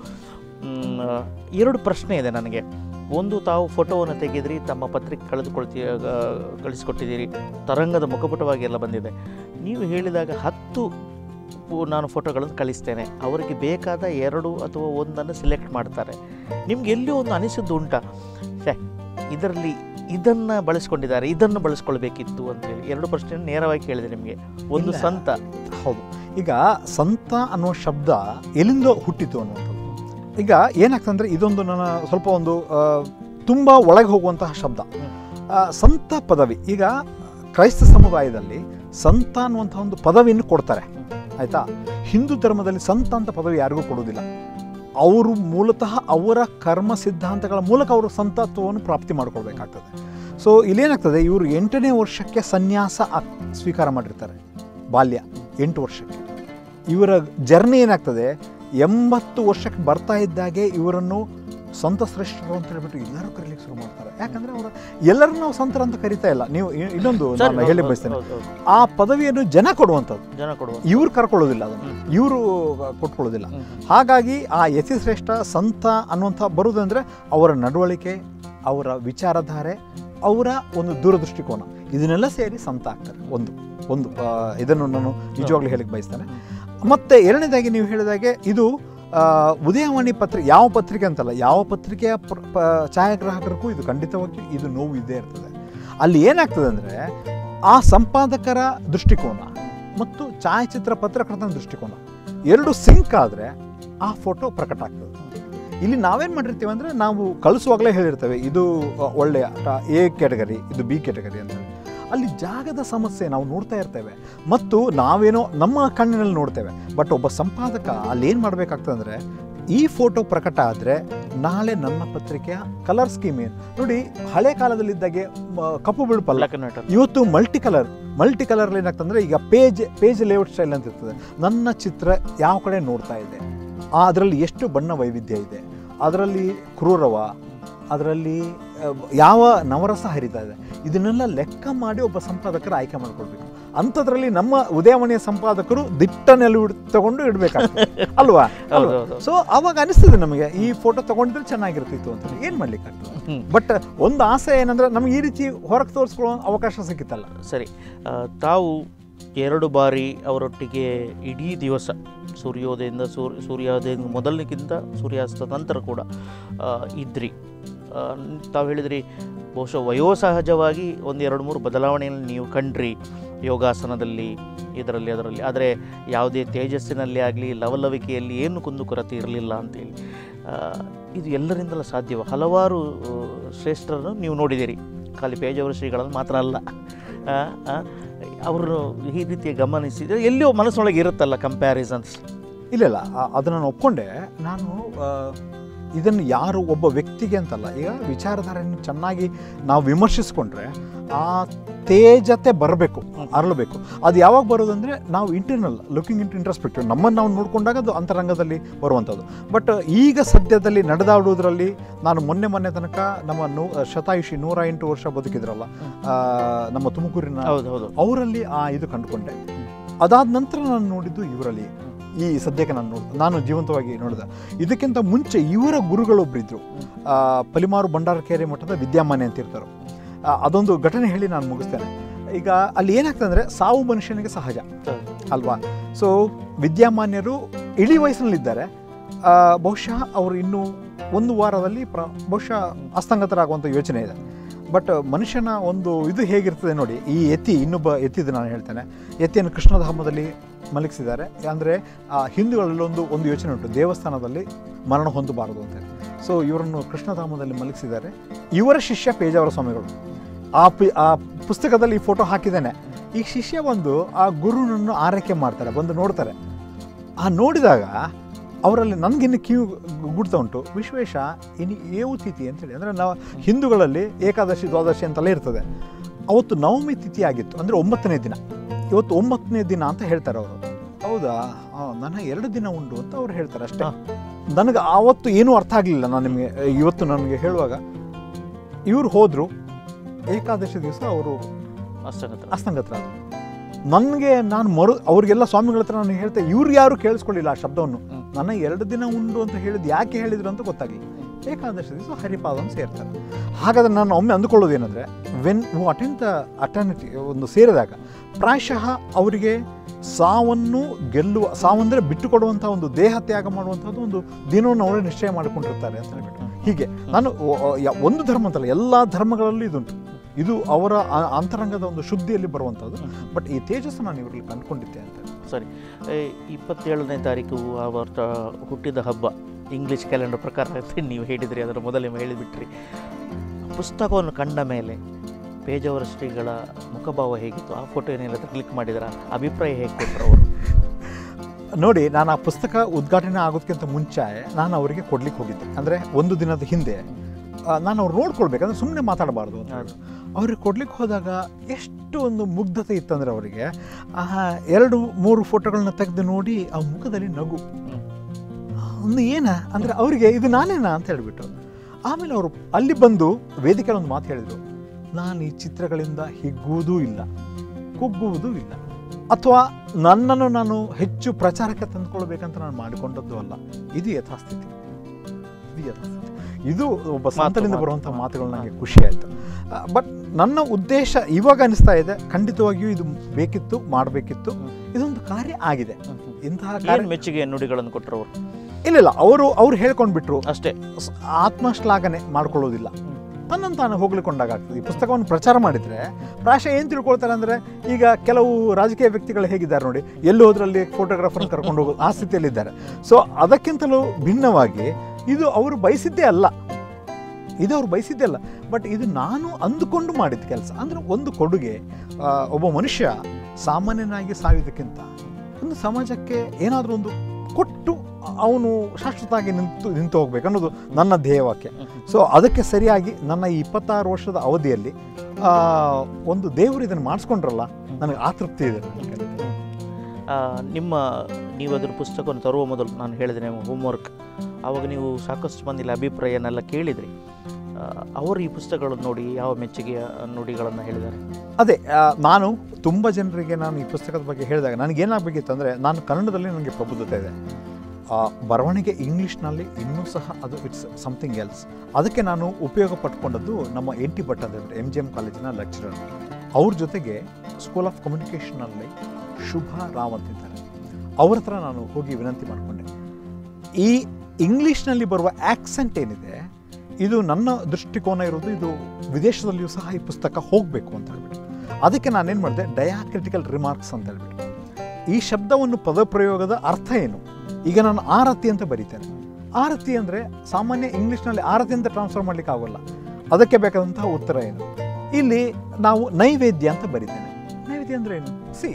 ಎರಡು ಪ್ರಶ್ನೆ ಇದೆ ನನಗೆ ಒಂದು ತಾವು ಫೋಟೋವನ್ನು ತೆಗೆದ್ರಿ ತಮ್ಮ ಪತ್ರಿಕೆ ಕಳೆದುಕೊಳ್ತಿ ಆ, ಕಳಿಸಿಕೊಟ್ಟಿದ್ದೀರಿ ತರಂಗದ ಮುಖಪುಟವಾಗಿ ಎಲ್ಲ ಬಂದಿದೆ ನೀವು ಹೇಳಿದಾಗ ಹತ್ತು ಪು- ನಾನು ಫೋಟೋಗಳನ್ನು ಕಳಿಸ್ತೇನೆ ಅವರಿಗೆ ಬೇಕಾದ ಎರಡು ಅಥವಾ ಒಂದನ್ನು ಸಿಲೆಕ್ಟ್ ಮಾಡ್ತಾರೆ ನಿಮ್ಗೆ ಎಲ್ಲಿಯೋ ಒಂದು ಅನಿಸಿದ್ದು ಉಂಟಾ ಛೇ ಇದರಲ್ಲಿ ಇದನ್ನು ಬಳಸ್ಕೊಂಡಿದ್ದಾರೆ ಇದನ್ನು ಬಳಸ್ಕೊಳ್ಬೇಕಿತ್ತು ಅಂತೇಳಿ ಎರಡು ಪ್ರಶ್ನೆ ನೇರವಾಗಿ ಕೇಳಿದೆ ನಿಮಗೆ ಒಂದು ಇಲ್ಲ. ಸಂತ ಹೌದು ಈಗ ಸಂತ ಅನ್ನೋ ಶಬ್ದ ಎಲ್ಲಿಂದ ಹುಟ್ಟಿತು ಅನ್ನುವಂಥದ್ದು ಈಗ ಏನಾಗ್ತದೆ ಅಂದರೆ ಇದೊಂದು ನನ್ನ ಸ್ವಲ್ಪ ಒಂದು ಆ, ತುಂಬ ಒಳಗೆ ಹೋಗುವಂತಹ ಶಬ್ದ ಹ್ಮ್. ಆ, ಸಂತ ಪದವಿ ಈಗ ಕ್ರೈಸ್ತ ಸಮುದಾಯದಲ್ಲಿ ಸಂತ ಅನ್ನುವಂಥ ಒಂದು ಪದವಿಯನ್ನು ಕೊಡ್ತಾರೆ ಆಯಿತಾ ಹಿಂದೂ ಧರ್ಮದಲ್ಲಿ ಸಂತ ಅಂತ ಪದವಿ ಯಾರಿಗೂ ಕೊಡೋದಿಲ್ಲ ಅವರು ಮೂಲತಃ ಅವರ ಕರ್ಮ ಸಿದ್ಧಾಂತಗಳ ಮೂಲಕ ಅವರು ಸಂತತ್ವವನ್ನು ಪ್ರಾಪ್ತಿ ಮಾಡ್ಕೊಳ್ಬೇಕಾಗ್ತದೆ ಸೊ ಇಲ್ಲೇನಾಗ್ತದೆ ಇವರು ಎಂಟನೇ ವರ್ಷಕ್ಕೆ ಸನ್ಯಾಸ ಆಗ್- ಸ್ವೀಕಾರ ಮಾಡಿರ್ತಾರೆ ಬಾಲ್ಯ ಎಂಟು ವರ್ಷಕ್ಕೆ ಇವರ ಜರ್ನಿ ಏನಾಗ್ತದೆ ಎಂಬತ್ತು ವರ್ಷಕ್ಕೆ ಬರ್ತಾ ಇದ್ದಾಗೆ ಇವರನ್ನು ಸಂತ ಶ್ರೇಷ್ಠರು ಅಂತ ಹೇಳ್ಬಿಟ್ಟು ಎಲ್ಲರೂ ಕರೀಲಿಕ್ಕೆ ಶುರು ಮಾಡ್ತಾರೆ ಯಾಕಂದ್ರೆ ಅವರು ಎಲ್ಲರನ್ನೂ ನಾವು ಸಂತರ ಅಂತ ಕರಿತಾ ಇಲ್ಲ ನೀವು ಇ- ಇನ್ನೊಂದು ಸರಿ, ನಾನು ಹೇಳಿ ಹೌದು, ಬಯಸ್ತೇನೆ ಹೌದು, ಹೌದು. ಆ ಪದವಿಯನ್ನು ಜನ ಕೊಡುವಂಥದ್ದು ಜನ ಕೊಡುವ ಇವ್ರು ಕರ್ಕೊಳ್ಳೋದಿಲ್ಲ ಅದನ್ನು ಹ್ಮ್. ಇವರು ಕೊಟ್ಕೊಳ್ಳೋದಿಲ್ಲ ಹ್ಮ್. ಹಾಗಾಗಿ ಆ ಯತಿ ಶ್ರೇಷ್ಠ ಸಂತ ಅನ್ನುವಂಥ ಬರುವುದಂದ್ರೆ ಅವರ ನಡವಳಿಕೆ ಅವರ ವಿಚಾರಧಾರೆ ಅವರ ಒಂದು ದೂರದೃಷ್ಟಿಕೋನ ಇದನ್ನೆಲ್ಲ ಸೇರಿ ಸಂತ ಆಗ್ತಾರೆ ಒಂದು ಒಂದು ಆ, ಇದನ್ನು ನಾನು ನಿಜವಾಗ್ಲೂ ಹೇಳಿಕ್ಕೆ ಬಯಸ್ತೇನೆ ಮತ್ತೆ ಎರಡನೇದಾಗಿ ನೀವು ಹೇಳಿದಾಗೆ ಇದು ಆ, ಉದಯವಾಣಿ ಪತ್ರಿಕೆ ಯಾವ ಪತ್ರಿಕೆ ಅಂತಲ್ಲ ಯಾವ ಪತ್ರಿಕೆಯ ಪ್ರ- ಪ- ಛಾಯಾಗ್ರಾಹಕರಿಗೂ ಇದು ಖಂಡಿತವಾಗಿ ಇದು ನೋವು ಇದ್ದೇ ಇರ್ತದೆ ಅಲ್ಲಿ ಏನಾಗ್ತದೆ ಅಂದರೆ ಆ ಸಂಪಾದಕರ ದೃಷ್ಟಿಕೋನ ಮತ್ತು ಛಾಯಾಚಿತ್ರ ಪತ್ರಕರ್ತನ ದೃಷ್ಟಿಕೋನ ಎರಡು ಸಿಂಕ್ ಆದರೆ ಆ ಫೋಟೋ ಪ್ರಕಟ ಆಗ್ತದೆ ಇಲ್ಲಿ ನಾವೇನು ಮಾಡಿರ್ತೀವಿ ಅಂದರೆ ನಾವು ಕಳಿಸುವಾಗಲೇ ಹೇಳಿರ್ತೇವೆ ಇದು ಅ, ಒಳ್ಳೆಯ ಟ- ಎ ಕ್ಯಾಟಗರಿ ಇದು ಬಿ ಕ್ಯಾಟಗರಿ ಅಂತ ಹೇಳಿ ಅಲ್ಲಿ ಜಾಗದ ಸಮಸ್ಯೆ ನಾವು ನೋಡ್ತಾ ಇರ್ತೇವೆ ಮತ್ತು ನಾವೇನೋ ನಮ್ಮ ಕಣ್ಣಿನಲ್ಲಿ ನೋಡ್ತೇವೆ ಬಟ್ ಒಬ್ಬ ಸಂಪಾದಕ ಅಲ್ಲಿ ಏನು ಮಾಡಬೇಕಾಗ್ತದೆ ಅಂದರೆ ಈ ಫೋಟೋ ಪ್ರಕಟ ಆದರೆ ನಾಳೆ ನನ್ನ ಪತ್ರಿಕೆಯ ಕಲರ್ ಸ್ಕೀಮ್ ಏನು ನೋಡಿ ಹಳೆ ಕಾಲದಲ್ಲಿದ್ದಾಗೆ ಮ, ಕಪ್ಪು ಬಿಳುಪಲ್ಲ ಬ್ಲ್ಯಾಕ್ ಅಂಡ್ ವೈಟ್ ಅಲ್ಲಿ. ಇವತ್ತು ಮಲ್ಟಿ ಕಲರ್ ಮಲ್ಟಿ ಕಲರ್ ಏನಾಗ್ತಂದ್ರೆ ಈಗ ಪೇಜ್ ಪೇಜ್ ಲೇಔಟ್ ಸ್ಟೈಲ್ ಅಂತ ಇರ್ತದೆ ನನ್ನ ಚಿತ್ರ ಯಾವ ಕಡೆ ನೋಡ್ತಾ ಇದೆ ಅದರಲ್ಲಿ ಎಷ್ಟು ಬಣ್ಣ ವೈವಿಧ್ಯ ಇದೆ ಅದರಲ್ಲಿ ಕ್ರೂರವ ಅದರಲ್ಲಿ ಆ, ಯಾವ ನವರಸ ಹರಿತಾ ಇದೆ ಇದನ್ನೆಲ್ಲ ಲೆಕ್ಕ ಮಾಡಿ ಒಬ್ಬ ಸಂಪಾದಕರು ಆಯ್ಕೆ ಮಾಡ್ಕೊಳ್ಬೇಕು ಅಂಥದ್ರಲ್ಲಿ ನಮ್ಮ ಉದಯವಾಣಿಯ ಸಂಪಾದಕರು ದಿಟ್ಟ ನಿಲುವು ತಗೊಂಡು ಇಡಬೇಕಾಗ್ತದೆ ಅಲ್ವಾ ಹೌದು, ಹೌದು. ಸೊ ಅವಾಗ ಅನಿಸ್ತದೆ ನಮಗೆ ಈ ಫೋಟೋ ತಗೊಂಡಿದ್ರೆ ಚೆನ್ನಾಗಿರ್ತಿತ್ತು ಅಂತ ಏನು ಮಾಡ್ಲಿಕ್ಕಾಗ್ತದೆ ಹ್ಮ್. ಬಟ್ ಒಂದು ಆಸೆ ಏನಂದ್ರೆ ನಮ್ಗೆ ಈ ರೀತಿ ಹೊರಗೆ ತೋರಿಸ್ಕೊಳ್ಳೋ ಅವಕಾಶ ಸಿಕ್ಕಿತ್ತಲ್ಲ ಸರಿ ಆ, ತಾವು ಎರಡು ಬಾರಿ ಅವರೊಟ್ಟಿಗೆ ಇಡೀ ದಿವಸ ಸೂರ್ಯೋದಯದಿಂದ ಸೂರ್ ಸೂರ್ಯೋದಯದ ಮೊದಲನೇಗಿಂತ ಸೂರ್ಯಾಸ್ತ ನಂತರ ಕೂಡ ಆ, ಇದ್ರಿ ಆ, ನ್- ತಾವು ಹೇಳಿದ್ರಿ ಬಹುಶಃ ವಯೋಸಹಜವಾಗಿ ಒಂದು ಎರಡು ಮೂರು ಬದಲಾವಣೆಯನ್ನು ನೀವು ಕಂಡ್ರಿ ಯೋಗಾಸನದಲ್ಲಿ ಇದರಲ್ಲಿ ಅದರಲ್ಲಿ ಆದರೆ ಯಾವುದೇ ತೇಜಸ್ಸಿನಲ್ಲಿ ಆಗಲಿ ಲವಲವಿಕೆಯಲ್ಲಿ ಏನು ಕುಂದುಕೊರತೆ ಇರಲಿಲ್ಲ ಅಂತೇಳಿ ಆ, ಇದು ಎಲ್ಲರಿಂದಲೂ ಸಾಧ್ಯವ ಹಲವಾರು ಆ, ಶ್ರೇಷ್ಠರನ್ನು ನೀವು ನೋಡಿದ್ದೀರಿ ಖಾಲಿ ಪೇಜಾವರ ಶ್ರೀಗಳನ್ನು ಮಾತ್ರ ಅಲ್ಲ ಆ, ಆ, ಅವರು ಈ ರೀತಿ ಗಮನಿಸಿದರೆ ಎಲ್ಲಿಯೋ ಮನಸ್ಸೊಳಗೆ ಇರುತ್ತಲ್ಲ ಕಂಪ್ಯಾರಿಸನ್ಸ್ ಇಲ್ಲ ಇಲ್ಲ ಆ- ಅದನ್ನ ನಾನು ಒಪ್ಕೊಂಡೆ ನಾನು ಆ, ಇದನ್ನು ಯಾರು ಒಬ್ಬ ವ್ಯಕ್ತಿಗೆ ಅಂತಲ್ಲ ಈಗ ವಿಚಾರಧಾರೆಯನ್ನು ಚೆನ್ನಾಗಿ ನಾವು ವಿಮರ್ಶಿಸ್ಕೊಂಡ್ರೆ ಆ ತೇಜತೆ ಬರಬೇಕು ಅರಳಬೇಕು ಅದು ಯಾವಾಗ ಬರೋದಂದರೆ ನಾವು ಇಂಟರ್ನಲ್ ಲುಕಿಂಗ್ ಇಂಟು ಇಂಟ್ರಸ್ಪೆಕ್ಟಿವ್ ನಮ್ಮನ್ನು ನಾವು ನೋಡಿಕೊಂಡಾಗ ಅದು ಅಂತರಂಗದಲ್ಲಿ ಬರುವಂಥದ್ದು ಬಟ್ ಈಗ ಸದ್ಯದಲ್ಲಿ ನಡೆದಾಡುವುದರಲ್ಲಿ ನಾನು ಮೊನ್ನೆ ಮೊನ್ನೆ ತನಕ ನಮ್ಮ ನೂ ಶತಾಯುಷಿ ನೂರ ಎಂಟು ವರ್ಷ ಬದುಕಿದ್ರಲ್ಲ ಆ, ನಮ್ಮ ತುಮಕೂರಿನ ಹೌದು ಹೌದು ಅವರಲ್ಲಿ ಆ ಇದು ಕಂಡುಕೊಂಡೆ ಅದಾದ ನಂತರ ನಾನು ನೋಡಿದ್ದು ಇವರಲ್ಲಿ ಈ ಸದ್ಯಕ್ಕೆ ನಾನು ನೋಡಿದೆ ನಾನು ಜೀವಂತವಾಗಿ ನೋಡಿದೆ ಇದಕ್ಕಿಂತ ಮುಂಚೆ ಇವರ ಗುರುಗಳೊಬ್ಬರಿದ್ದರು ಪಲಿಮಾರು ಭಂಡಾರಕೆರೆ ಮಠದ ವಿದ್ಯಾಮಾನ್ಯ ಅಂತ ಇರ್ತಾರೆ ಆ, ಅದೊಂದು ಘಟನೆ ಹೇಳಿ ನಾನು ಮುಗಿಸ್ತೇನೆ ಈಗ ಅಲ್ಲಿ ಏನಾಗ್ತದೆ ಅಂದರೆ ಸಾವು ಮನುಷ್ಯನಿಗೆ ಸಹಜ ಅಲ್ವಾ ಸೊ ವಿದ್ಯಾಮಾನ್ಯರು ಇಳಿ ವಯಸ್ಸಿನಲ್ಲಿದ್ದಾರೆ ಆ, ಬಹುಶಃ ಅವರು ಇನ್ನೂ ಒಂದು ವಾರದಲ್ಲಿ ಪ್ರ ಬಹುಶಃ ಅಸ್ತಂಗತರಾಗುವಂಥ ಯೋಚನೆ ಇದೆ ಬಟ್ ಮನುಷ್ಯನ ಒಂದು ಇದು ಹೇಗಿರ್ತದೆ ನೋಡಿ ಈ ಎತ್ತಿ ಇನ್ನೊಬ್ಬ ಎತ್ತಿದ್ದು ನಾನು ಹೇಳ್ತೇನೆ ಎತ್ತಿಯನ್ನು ಕೃಷ್ಣಧಾಮದಲ್ಲಿ ಮಲಗಿಸಿದ್ದಾರೆ ಅಂದರೆ ಹಿಂದೂಗಳಲ್ಲಿ ಒಂದು ಒಂದು ಯೋಚನೆ ಉಂಟು ದೇವಸ್ಥಾನದಲ್ಲಿ ಮರಣ ಹೊಂದಬಾರದು ಅಂತ ಸೊ ಇವರನ್ನು ಕೃಷ್ಣಧಾಮದಲ್ಲಿ ಮಲಗಿಸಿದ್ದಾರೆ ಇವರ ಶಿಷ್ಯ ಪೇಜಾವರ ಸ್ವಾಮಿಗಳು ಆ ಪಿ ಆ ಪುಸ್ತಕದಲ್ಲಿ ಈ ಫೋಟೋ ಹಾಕಿದ್ದೇನೆ ಈ ಶಿಷ್ಯ ಬಂದು ಆ ಗುರುನನ್ನು ಆರೈಕೆ ಮಾಡ್ತಾರೆ ಬಂದು ನೋಡ್ತಾರೆ ಆ ನೋಡಿದಾಗ ಅವರಲ್ಲಿ ನನಗಿನ್ನು ಕಿವಿ ಗುಡ್ತಾ ಉಂಟು ವಿಶ್ವೇಶ ಇನ್ನು ಏವು ತಿಥಿ ಅಂತೇಳಿ ಅಂದರೆ ನಾವು ಹಿಂದೂಗಳಲ್ಲಿ ಏಕಾದಶಿ ದ್ವಾದಶಿ ಅಂತೆಲ್ಲ ಇರ್ತದೆ ಅವತ್ತು ನವಮಿ ತಿಥಿ ಆಗಿತ್ತು ಅಂದರೆ ಒಂಬತ್ತನೇ ದಿನ ಇವತ್ತು ಒಂಬತ್ತನೇ ದಿನ ಅಂತ ಹೇಳ್ತಾರೆ ಅವರು ಹೌದಾ ಆ, ನನಗೆ ಎರಡು ದಿನ ಉಂಟು ಅಂತ ಅವ್ರು ಹೇಳ್ತಾರೆ ಅಷ್ಟೇ ಹಾ. ನನಗೆ ಆವತ್ತು ಏನೂ ಅರ್ಥ ಆಗಲಿಲ್ಲ ನಾನು ನಿಮಗೆ ಇವತ್ತು ನನಗೆ ಹೇಳುವಾಗ ಇವರು ಹೋದರು ಏಕಾದಶಿ ದಿವಸ ಅವರು ಅಷ್ಟೇ ಅಸ್ತಂಗತರಾದರು ನನಗೆ ನಾನು ಮರು ಅವ್ರಿಗೆಲ್ಲ ಸ್ವಾಮಿಗಳ ಹತ್ರ ನಾನು ಹೇಳ್ತೆ ಇವ್ರು ಯಾರು ಕೇಳಿಸ್ಕೊಳ್ಳಿಲ್ಲ ಆ ಶಬ್ದವನ್ನು ಹ್ಮ್. ನನ್ನ ಎರಡು ದಿನ ಉಂಡು ಅಂತ ಹೇಳಿದ್ದು ಯಾಕೆ ಹೇಳಿದ್ರು ಅಂತ ಗೊತ್ತಾಗಲಿಲ್ಲ ಏಕಾದಶಿ ದಿವಸ ಹರಿಪಾದಂ ಸೇರ್ತಾರೆ ಹಾಗಾದ್ರೆ ನಾನು ಒಮ್ಮೆ ಅಂದುಕೊಳ್ಳೋದು ಏನಂದರೆ when who attend the eternity ಒಂದು ಸೇರಿದಾಗ ಪ್ರಾಯಶಃ ಅವರಿಗೆ ಸಾವನ್ನು ಗೆಲ್ಲುವ ಸಾವಂದರೆ ಬಿಟ್ಟುಕೊಡುವಂಥ ಒಂದು ದೇಹ ತ್ಯಾಗ ಮಾಡುವಂಥದ್ದು ಒಂದು ದಿನವನ್ನು ಅವರೇ ನಿಶ್ಚಯ ಮಾಡಿಕೊಂಡಿರ್ತಾರೆ ಅಂತ ಹೇಳ್ಬಿಟ್ಟು ಹೀಗೆ ನಾನು ಒ- ಒ- ಯ- ಒಂದು ಧರ್ಮ ಅಂತಲ್ಲ ಎಲ್ಲ ಧರ್ಮಗಳಲ್ಲೂ ಇದುಂಟು ಇದು ಅವರ ಆ- ಅಂತರಂಗದ ಒಂದು ಶುದ್ಧಿಯಲ್ಲಿ ಬರುವಂಥದ್ದು ಬಟ್ ಈ ತೇಜಸ್ಸು ನಾನು ಇವರಲ್ಲಿ ಕಂಡುಕೊಂಡಿದ್ದೆ ಅಂತ ಸರಿ ಏ, ಇಪ್ಪತ್ತೇಳನೇ ತಾರೀಕು ಅವರ ಹುಟ್ಟಿದ ಹಬ್ಬ ಇಂಗ್ಲಿಷ್ ಕ್ಯಾಲೆಂಡರ್ ಪ್ರಕಾರ ಅಂತ ನೀವು ಹೇಳಿದ್ರಿ ಅದರ ಮೊದಲೇ ಹೇಳಿಬಿಟ್ರಿ ಪುಸ್ತಕವನ್ನು ಕಂಡ ಮೇಲೆ ಪೇಜಾವರ ಶ್ರೀಗಳ ಮುಖಭಾವ ಹೇಗಿತ್ತು ಆ ಫೋಟೋ ಏನೆಲ್ಲ ಕ್ಲಿಕ್ ಮಾಡಿದ್ರ ಅಭಿಪ್ರಾಯ ಹೇಗೆ ಕೊಟ್ಟರು ಅವರು ನೋಡಿ ನಾನು ಆ ಪುಸ್ತಕ ಉದ್ಘಾಟನೆ ಆಗೋದಕ್ಕಿಂತ ಮುಂಚೆ ನಾನು ಅವರಿಗೆ ಕೊಡ್ಲಿಕ್ಕೆ ಹೋಗಿದ್ದೆ ಅಂದರೆ ಒಂದು ದಿನದ ಹಿಂದೆ ಆ, ನಾನು ಅವ್ರು ನೋಡ್ಕೊಳ್ಬೇಕಂದ್ರೆ ಸುಮ್ಮನೆ ಮಾತಾಡಬಾರ್ದು ಅಂತ ಹೌದು. ಅವ್ರಿಗೆ ಕೊಡ್ಲಿಕ್ಕೆ ಹೋದಾಗ ಎಷ್ಟು ಒಂದು ಮುಗ್ಧತೆ ಇತ್ತಂದ್ರೆ ಅವರಿಗೆ ಆ ಎರಡು ಮೂರು ಫೋಟೋಗಳನ್ನ ತೆಗೆದು ನೋಡಿ ಆ ಮುಖದಲ್ಲಿ ನಗು ಒಂದು ಏನ ಅಂದರೆ ಅವರಿಗೆ ಇದು ನಾನೇನಾ ಅಂತ ಹೇಳಿಬಿಟ್ಟು ಆಮೇಲೆ ಅವರು ಅಲ್ಲಿ ಬಂದು ವೇದಿಕೆಯಲ್ಲಿ ಒಂದು ಮಾತು ಹೇಳಿದರು ನಾನು ಈ ಚಿತ್ರಗಳಿಂದ ಹಿಗ್ಗುವುದೂ ಇಲ್ಲ ಕುಗ್ಗುವುದೂ ಇಲ್ಲ ಅಥವಾ ನನ್ನನ್ನು ನಾನು ಹೆಚ್ಚು ಪ್ರಚಾರಕ್ಕೆ ತಂದುಕೊಳ್ಬೇಕಂತ ನಾನು ಮಾಡಿಕೊಂಡದ್ದು ಅಲ್ಲ ಇದು ಯಥಾಸ್ಥಿತಿ ಇದು ಯಥಾಸ್ಥಿತಿ ಇದು ಒಬ್ಬ ಸಂತರಿಂದ ಮಾತು. ಬರುವಂಥ ಮಾತುಗಳು ನನಗೆ ಖುಷಿ ಆಯಿತು ಬಟ್ ನನ್ನ ಉದ್ದೇಶ ಇವಾಗ ಅನಿಸ್ತಾ ಇದೆ ಖಂಡಿತವಾಗಿಯೂ ಇದು ಬೇಕಿತ್ತು ಮಾಡಬೇಕಿತ್ತು ಇದೊಂದು ಕಾರ್ಯ ಆಗಿದೆ ಇಂತಹ ಕಾರ್ಯ ಏನು ಮೆಚ್ಚುಗೆ ನುಡಿಗಳನ್ನು ಕೊಟ್ಟರು ಅವರು ಇಲ್ಲ ಇಲ್ಲ ಅವರು ಅವ್ರು ಹೇಳ್ಕೊಂಡ್ಬಿಟ್ರು ಅಷ್ಟೇ ಸ್- ಆತ್ಮಶ್ಲಾಘನೆ ಮಾಡ್ಕೊಳ್ಳೋದಿಲ್ಲ ತನ್ನನ್ನು ತಾನು ಹೋಗ್ಲಿಕ್ಕೊಂಡಾಗ ಆಗ್ತದೆ ಈ ಪುಸ್ತಕವನ್ನು ಪ್ರಚಾರ ಮಾಡಿದರೆ ಪ್ರಾಯಶಃ ಏನು ತಿಳ್ಕೊಳ್ತಾರೆ ಅಂದರೆ ಈಗ ಕೆಲವು ರಾಜಕೀಯ ವ್ಯಕ್ತಿಗಳು ಹೇಗಿದ್ದಾರೆ ನೋಡಿ ಎಲ್ಲಿ ಹೋದ್ರಲ್ಲಿ ಫೋಟೋಗ್ರಾಫರ್ನ ಕರ್ಕೊಂಡು ಹೋಗೋದು ಆ ಸ್ಥಿತಿಯಲ್ಲಿದ್ದಾರೆ ಸೊ ಅದಕ್ಕಿಂತಲೂ ಭಿನ್ನವಾಗಿ ಇದು ಅವರು ಬಯಸಿದ್ದೇ ಅಲ್ಲ ಇದು ಅವ್ರು ಬಯಸಿದ್ದೇ ಅಲ್ಲ ಬಟ್ ಇದು ನಾನು ಅಂದುಕೊಂಡು ಮಾಡಿದ ಕೆಲಸ ಅಂದರೆ ಒಂದು ಕೊಡುಗೆ ಆ, ಒಬ್ಬ ಮನುಷ್ಯ ಸಾಮಾನ್ಯನಾಗಿ ಸಾಯೋದಕ್ಕಿಂತ ಒಂದು ಸಮಾಜಕ್ಕೆ ಏನಾದರೂ ಒಂದು ಕೊಟ್ಟು ಅವನು ಶಾಶ್ವತವಾಗಿ ನಿಂತು ನಿಂತು ಹೋಗ್ಬೇಕು ಅನ್ನೋದು ನನ್ನ ಧ್ಯೇಯವಾಕ್ಯ ಸೊ ಅದಕ್ಕೆ ಸರಿಯಾಗಿ ನನ್ನ ಈ ಇಪ್ಪತ್ತಾರು ವರ್ಷದ ಅವಧಿಯಲ್ಲಿ ಆ, ಒಂದು ದೇವರು ಇದನ್ನು ಮಾಡಿಸ್ಕೊಂಡ್ರಲ್ಲ ನನಗೆ ಆ ತೃಪ್ತಿ ಇದೆ ಆ, ನಿಮ್ಮ ನೀವು ಅದ್ರ ಪುಸ್ತಕವನ್ನು ತರುವ ಮೊದಲು ನಾನು ಹೇಳಿದೆ ನಿಮ್ಮ ಹೋಮ್ವರ್ಕ್ ಆವಾಗ ನೀವು ಸಾಕಷ್ಟು ಮಂದಿಲಿ ಅಭಿಪ್ರಾಯನೆಲ್ಲ ಕೇಳಿದ್ರಿ ಆ, ಅವರು ಈ ಪುಸ್ತಕಗಳನ್ನು ನೋಡಿ ಯಾವ ಮೆಚ್ಚುಗೆಯ ನುಡಿಗಳನ್ನು ಹೇಳಿದ್ದಾರೆ ಅದೇ ಆ, ನಾನು ತುಂಬ ಜನರಿಗೆ ನಾನು ಈ ಪುಸ್ತಕದ ಬಗ್ಗೆ ಹೇಳಿದಾಗ ನನಗೇನಾಗಬೇಕಿತ್ತು ಅಂದರೆ ನಾನು ಕನ್ನಡದಲ್ಲಿ ನನಗೆ ಪ್ರಬುದ್ಧತೆ ಇದೆ ಆ, ಬರವಣಿಗೆ ಇಂಗ್ಲೀಷ್ನಲ್ಲಿ ಇನ್ನೂ ಸಹ ಅದು ಇಟ್ಸ್ ಸಮಥಿಂಗ್ ಎಲ್ಸ್ ಅದಕ್ಕೆ ನಾನು ಉಪಯೋಗ ಪಟ್ಕೊಂಡದ್ದು ನಮ್ಮ ಎನ್ ಟಿ ಭಟ್ ಅಂತ ಹೇಳ್ಬಿಟ್ಟು ಎಮ್ ಜಿ ಎಮ್ ಕಾಲೇಜಿನ ಲೆಕ್ಚರರ್ ಅವ್ರ ಜೊತೆಗೆ ಸ್ಕೂಲ್ ಆಫ್ ಕಮ್ಯುನಿಕೇಷನಲ್ಲಿ ಶುಭಾ ರಾವ್ ಅಂತಿದ್ದಾರೆ ಅವ್ರ ಹತ್ರ ನಾನು ಹೋಗಿ ವಿನಂತಿ ಮಾಡಿಕೊಂಡೆ ಈ ಇಂಗ್ಲೀಷ್ನಲ್ಲಿ ಬರುವ ಆ್ಯಕ್ಸೆಂಟ್ ಏನಿದೆ ಇದು ನನ್ನ ದೃಷ್ಟಿಕೋನ ಇರೋದು ಇದು ವಿದೇಶದಲ್ಲಿಯೂ ಸಹ ಈ ಪುಸ್ತಕ ಹೋಗಬೇಕು ಅಂತ ಹೇಳ್ಬಿಟ್ಟು ಅದಕ್ಕೆ ನಾನೇನು ಮಾಡಿದೆ ಡಯಾಕ್ರಿಟಿಕಲ್ ರಿಮಾರ್ಕ್ಸ್ ಅಂತ ಹೇಳ್ಬಿಟ್ಟು ಈ ಶಬ್ದವನ್ನು ಪದಪ್ರಯೋಗದ ಅರ್ಥ ಏನು ಈಗ ನಾನು ಆರತಿ ಅಂತ ಬರೀತೇನೆ ಆರತಿ ಅಂದರೆ ಸಾಮಾನ್ಯ ಇಂಗ್ಲೀಷ್ನಲ್ಲಿ ಆರತಿ ಅಂತ ಟ್ರಾನ್ಸ್ಫರ್ ಮಾಡಲಿಕ್ಕೆ ಆಗೋಲ್ಲ ಅದಕ್ಕೆ ಬೇಕಾದಂತಹ ಉತ್ತರ ಏನು ಇಲ್ಲಿ ನಾವು ನೈವೇದ್ಯ ಅಂತ ಬರಿತೇನೆ ನೈವೇದ್ಯ ಅಂದರೆ ಏನು ಸಿ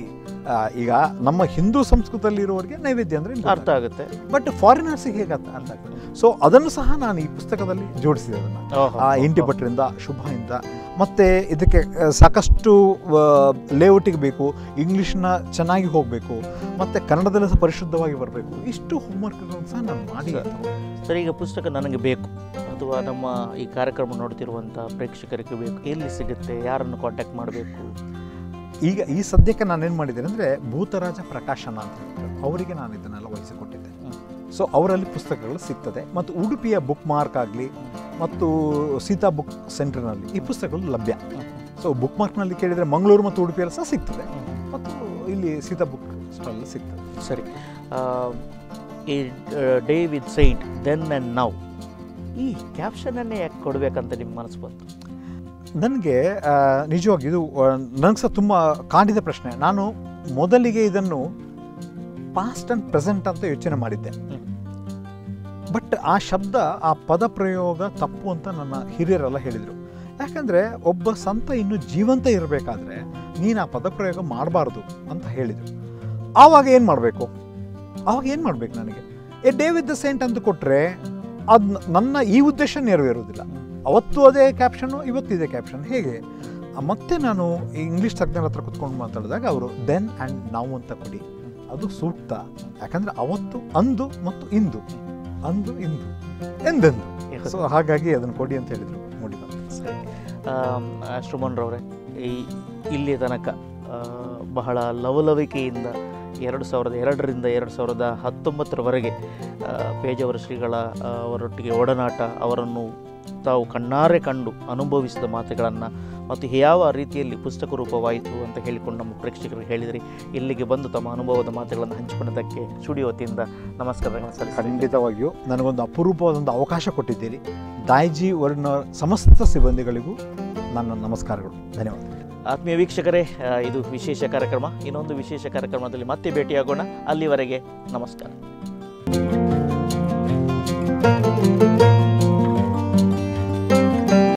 ಆ, ಈಗ ನಮ್ಮ ಹಿಂದೂ ಸಂಸ್ಕೃತದಲ್ಲಿ ಇರುವವರಿಗೆ ನೈವೇದ್ಯ ಅಂದರೆ ಅರ್ಥ ಆಗುತ್ತೆ ಬಟ್ ಫಾರಿನರ್ಸಿಗೆ ಹೇಗೆ ಅರ್ಥ ಅರ್ಥ ಆಗ್ತದೆ ಸೊ ಅದನ್ನು ಸಹ ನಾನು ಈ ಪುಸ್ತಕದಲ್ಲಿ ಜೋಡಿಸಿದೆ ಅದನ್ನು ಓಹೋ, ಆ ಇಂಟಿ ಓಹೋ. ಭಟ್ರಿಂದ ಶುಭದಿಂದ ಮತ್ತು ಇದಕ್ಕೆ ಆ, ಸಾಕಷ್ಟು ಲೇಔಟಿಗೆ ಬೇಕು ಇಂಗ್ಲೀಷ್ನ ಚೆನ್ನಾಗಿ ಹೋಗಬೇಕು ಮತ್ತು ಕನ್ನಡದಲ್ಲಿ ಸಹ ಪರಿಶುದ್ಧವಾಗಿ ಬರಬೇಕು ಇಷ್ಟು ಹೋಮ್ವರ್ಕ್ಗಳನ್ನು ಸಹ ನಾನು ಮಾಡಿ ಸರ್ ಈಗ ಪುಸ್ತಕ ನನಗೆ ಬೇಕು ಅಥವಾ ನಮ್ಮ ಈ ಕಾರ್ಯಕ್ರಮ ನೋಡ್ತಿರುವಂಥ ಪ್ರೇಕ್ಷಕರಿಗೆ ಬೇಕು ಎಲ್ಲಿ ಸಿಗುತ್ತೆ ಯಾರನ್ನು ಕಾಂಟ್ಯಾಕ್ಟ್ ಮಾಡಬೇಕು ಈಗ ಈ ಸದ್ಯಕ್ಕೆ ನಾನೇನು ಮಾಡಿದ್ದೇನೆ ಅಂದರೆ ಭೂತರಾಜ ಪ್ರಕಾಶನ ಅಂತ ಹೇಳ್ತಾರೆ ಅವರಿಗೆ ನಾನು ಇದನ್ನೆಲ್ಲ ವಹಿಸಿಕೊಟ್ಟಿದ್ದೆ ಹ್ಮ್. ಸೊ ಅವರಲ್ಲಿ ಪುಸ್ತಕಗಳು ಸಿಗ್ತದೆ ಮತ್ತು ಉಡುಪಿಯ ಬುಕ್ ಮಾರ್ಕ್ ಆಗಲಿ ಮತ್ತು ಸೀತಾ ಬುಕ್ ಸೆಂಟರ್ನಲ್ಲಿ ಈ ಪುಸ್ತಕಗಳು ಲಭ್ಯ ಸೊ ಬುಕ್ ಮಾರ್ಕ್ನಲ್ಲಿ ಕೇಳಿದರೆ ಮಂಗಳೂರು ಮತ್ತು ಉಡುಪಿಯಲ್ಲಿ ಸಹ ಸಿಗ್ತದೆ ಮತ್ತು ಇಲ್ಲಿ ಸೀತಾ ಬುಕ್ ಸ್ಟಾಲಲ್ಲಿ ಸಿಗ್ತದೆ ಸರಿ ಆ, ಈ day with saint then and now ಈ ಕ್ಯಾಪ್ಷನನ್ನೇ ಯಾಕೆ ಕೊಡಬೇಕಂತ ನಿಮ್ಮ ಮನಸ್ಸು ಬಂತು ನನಗೆ ನಿಜವಾಗಿ ಇದು ನನಗೆ ಸಹ ತುಂಬ ಕಾಡಿದ ಪ್ರಶ್ನೆ ನಾನು ಮೊದಲಿಗೆ ಇದನ್ನು ಪಾಸ್ಟ್ ಆ್ಯಂಡ್ ಪ್ರೆಸೆಂಟ್ ಅಂತ ಯೋಚನೆ ಮಾಡಿದ್ದೆ ಹ್ಮ್. ಬಟ್ ಆ ಶಬ್ದ ಆ ಪದ ಪ್ರಯೋಗ ತಪ್ಪು ಅಂತ ನನ್ನ ಹಿರಿಯರೆಲ್ಲ ಹೇಳಿದರು ಯಾಕಂದರೆ ಒಬ್ಬ ಸಂತ ಇನ್ನು ಜೀವಂತ ಇರಬೇಕಾದ್ರೆ ನೀನು ಆ ಪದ ಪ್ರಯೋಗ ಮಾಡಬಾರ್ದು ಅಂತ ಹೇಳಿದರು ಆವಾಗ ಏನು ಮಾಡಬೇಕು ಆವಾಗ ಏನು ಮಾಡಬೇಕು ನನಗೆ a day with the saint ಅಂತ ಕೊಟ್ಟರೆ ಅದು ನನ್ನ ಈ ಉದ್ದೇಶ ನೆರವೇರೋದಿಲ್ಲ ಅವತ್ತು ಅದೇ ಕ್ಯಾಪ್ಷನ್ನು ಇವತ್ತು ಇದೇ ಕ್ಯಾಪ್ಷನ್ ಹೇಗೆ ಆ, ಮತ್ತೆ ನಾನು ಈ ಇಂಗ್ಲೀಷ್ ತಜ್ಞರ ಹತ್ರ ಕುತ್ಕೊಂಡು ಮಾತಾಡಿದಾಗ ಅವರು ದೆನ್ ಆ್ಯಂಡ್ ನಾವು ಅಂತ ಕೊಡಿ ಅದು ಸೂಕ್ತ ಯಾಕಂದರೆ ಅವತ್ತು ಅಂದು ಮತ್ತು ಇಂದು ಅಂದು ಇಂದು ಎಂದೆಂದು ಸೊ ಹಾಗಾಗಿ ಅದನ್ನು ಕೊಡಿ ಅಂತ ಹೇಳಿದರು ನೋಡಿ ಬಂತು ಸರಿ ಶ್ರುಮನ್ರವ್ರೆ ಈ ಇಲ್ಲಿ ತನಕ ಆ, ಬಹಳ ಲವಲವಿಕೆಯಿಂದ ಎರಡು ಸಾವಿರದ ಎರಡರಿಂದ ಎರಡು ಸಾವಿರದ ಹತ್ತೊಂಬತ್ತರವರೆಗೆ ಆ, ಪೇಜಾವರ ಶ್ರೀಗಳ ಆ, ಅವರೊಟ್ಟಿಗೆ ಒಡನಾಟ ಅವರನ್ನು ತಾವು ಕಣ್ಣಾರೆ ಕಂಡು ಅನುಭವಿಸಿದ ಮಾತುಗಳನ್ನು ಮತ್ತು ಯಾವ ರೀತಿಯಲ್ಲಿ ಪುಸ್ತಕ ರೂಪವಾಯಿತು ಅಂತ ಹೇಳಿಕೊಂಡು ನಮ್ಮ ಪ್ರೇಕ್ಷಕರಿಗೆ ಹೇಳಿದ್ರಿ ಇಲ್ಲಿಗೆ ಬಂದು ತಮ್ಮ ಅನುಭವದ ಮಾತುಗಳನ್ನು ಹಂಚಿಕೊಂಡದಕ್ಕೆ ಸ್ಟುಡಿಯೋ ವತಿಯಿಂದ ನಮಸ್ಕಾರಗಳನ್ನು ಸಲ್ಲಿಸ್ತೀನಿ ಖಂಡಿತವಾಗಿಯೂ ನನಗೊಂದು ಅಪರೂಪವಾದೊಂದು ಅವಕಾಶ ಕೊಟ್ಟಿದ್ದೀರಿ ದಾಯ್ಜಿ ವರ್ಣ ಸಮಸ್ತ ಸಿಬ್ಬಂದಿಗಳಿಗೂ ನನ್ನ ನಮಸ್ಕಾರಗಳು ಧನ್ಯವಾದ ಆತ್ಮೀಯ ವೀಕ್ಷಕರೇ ಆ, ಇದು ವಿಶೇಷ ಕಾರ್ಯಕ್ರಮ ಇನ್ನೊಂದು ವಿಶೇಷ ಕಾರ್ಯಕ್ರಮದಲ್ಲಿ ಮತ್ತೆ ಭೇಟಿಯಾಗೋಣ ಅಲ್ಲಿವರೆಗೆ ನಮಸ್ಕಾರ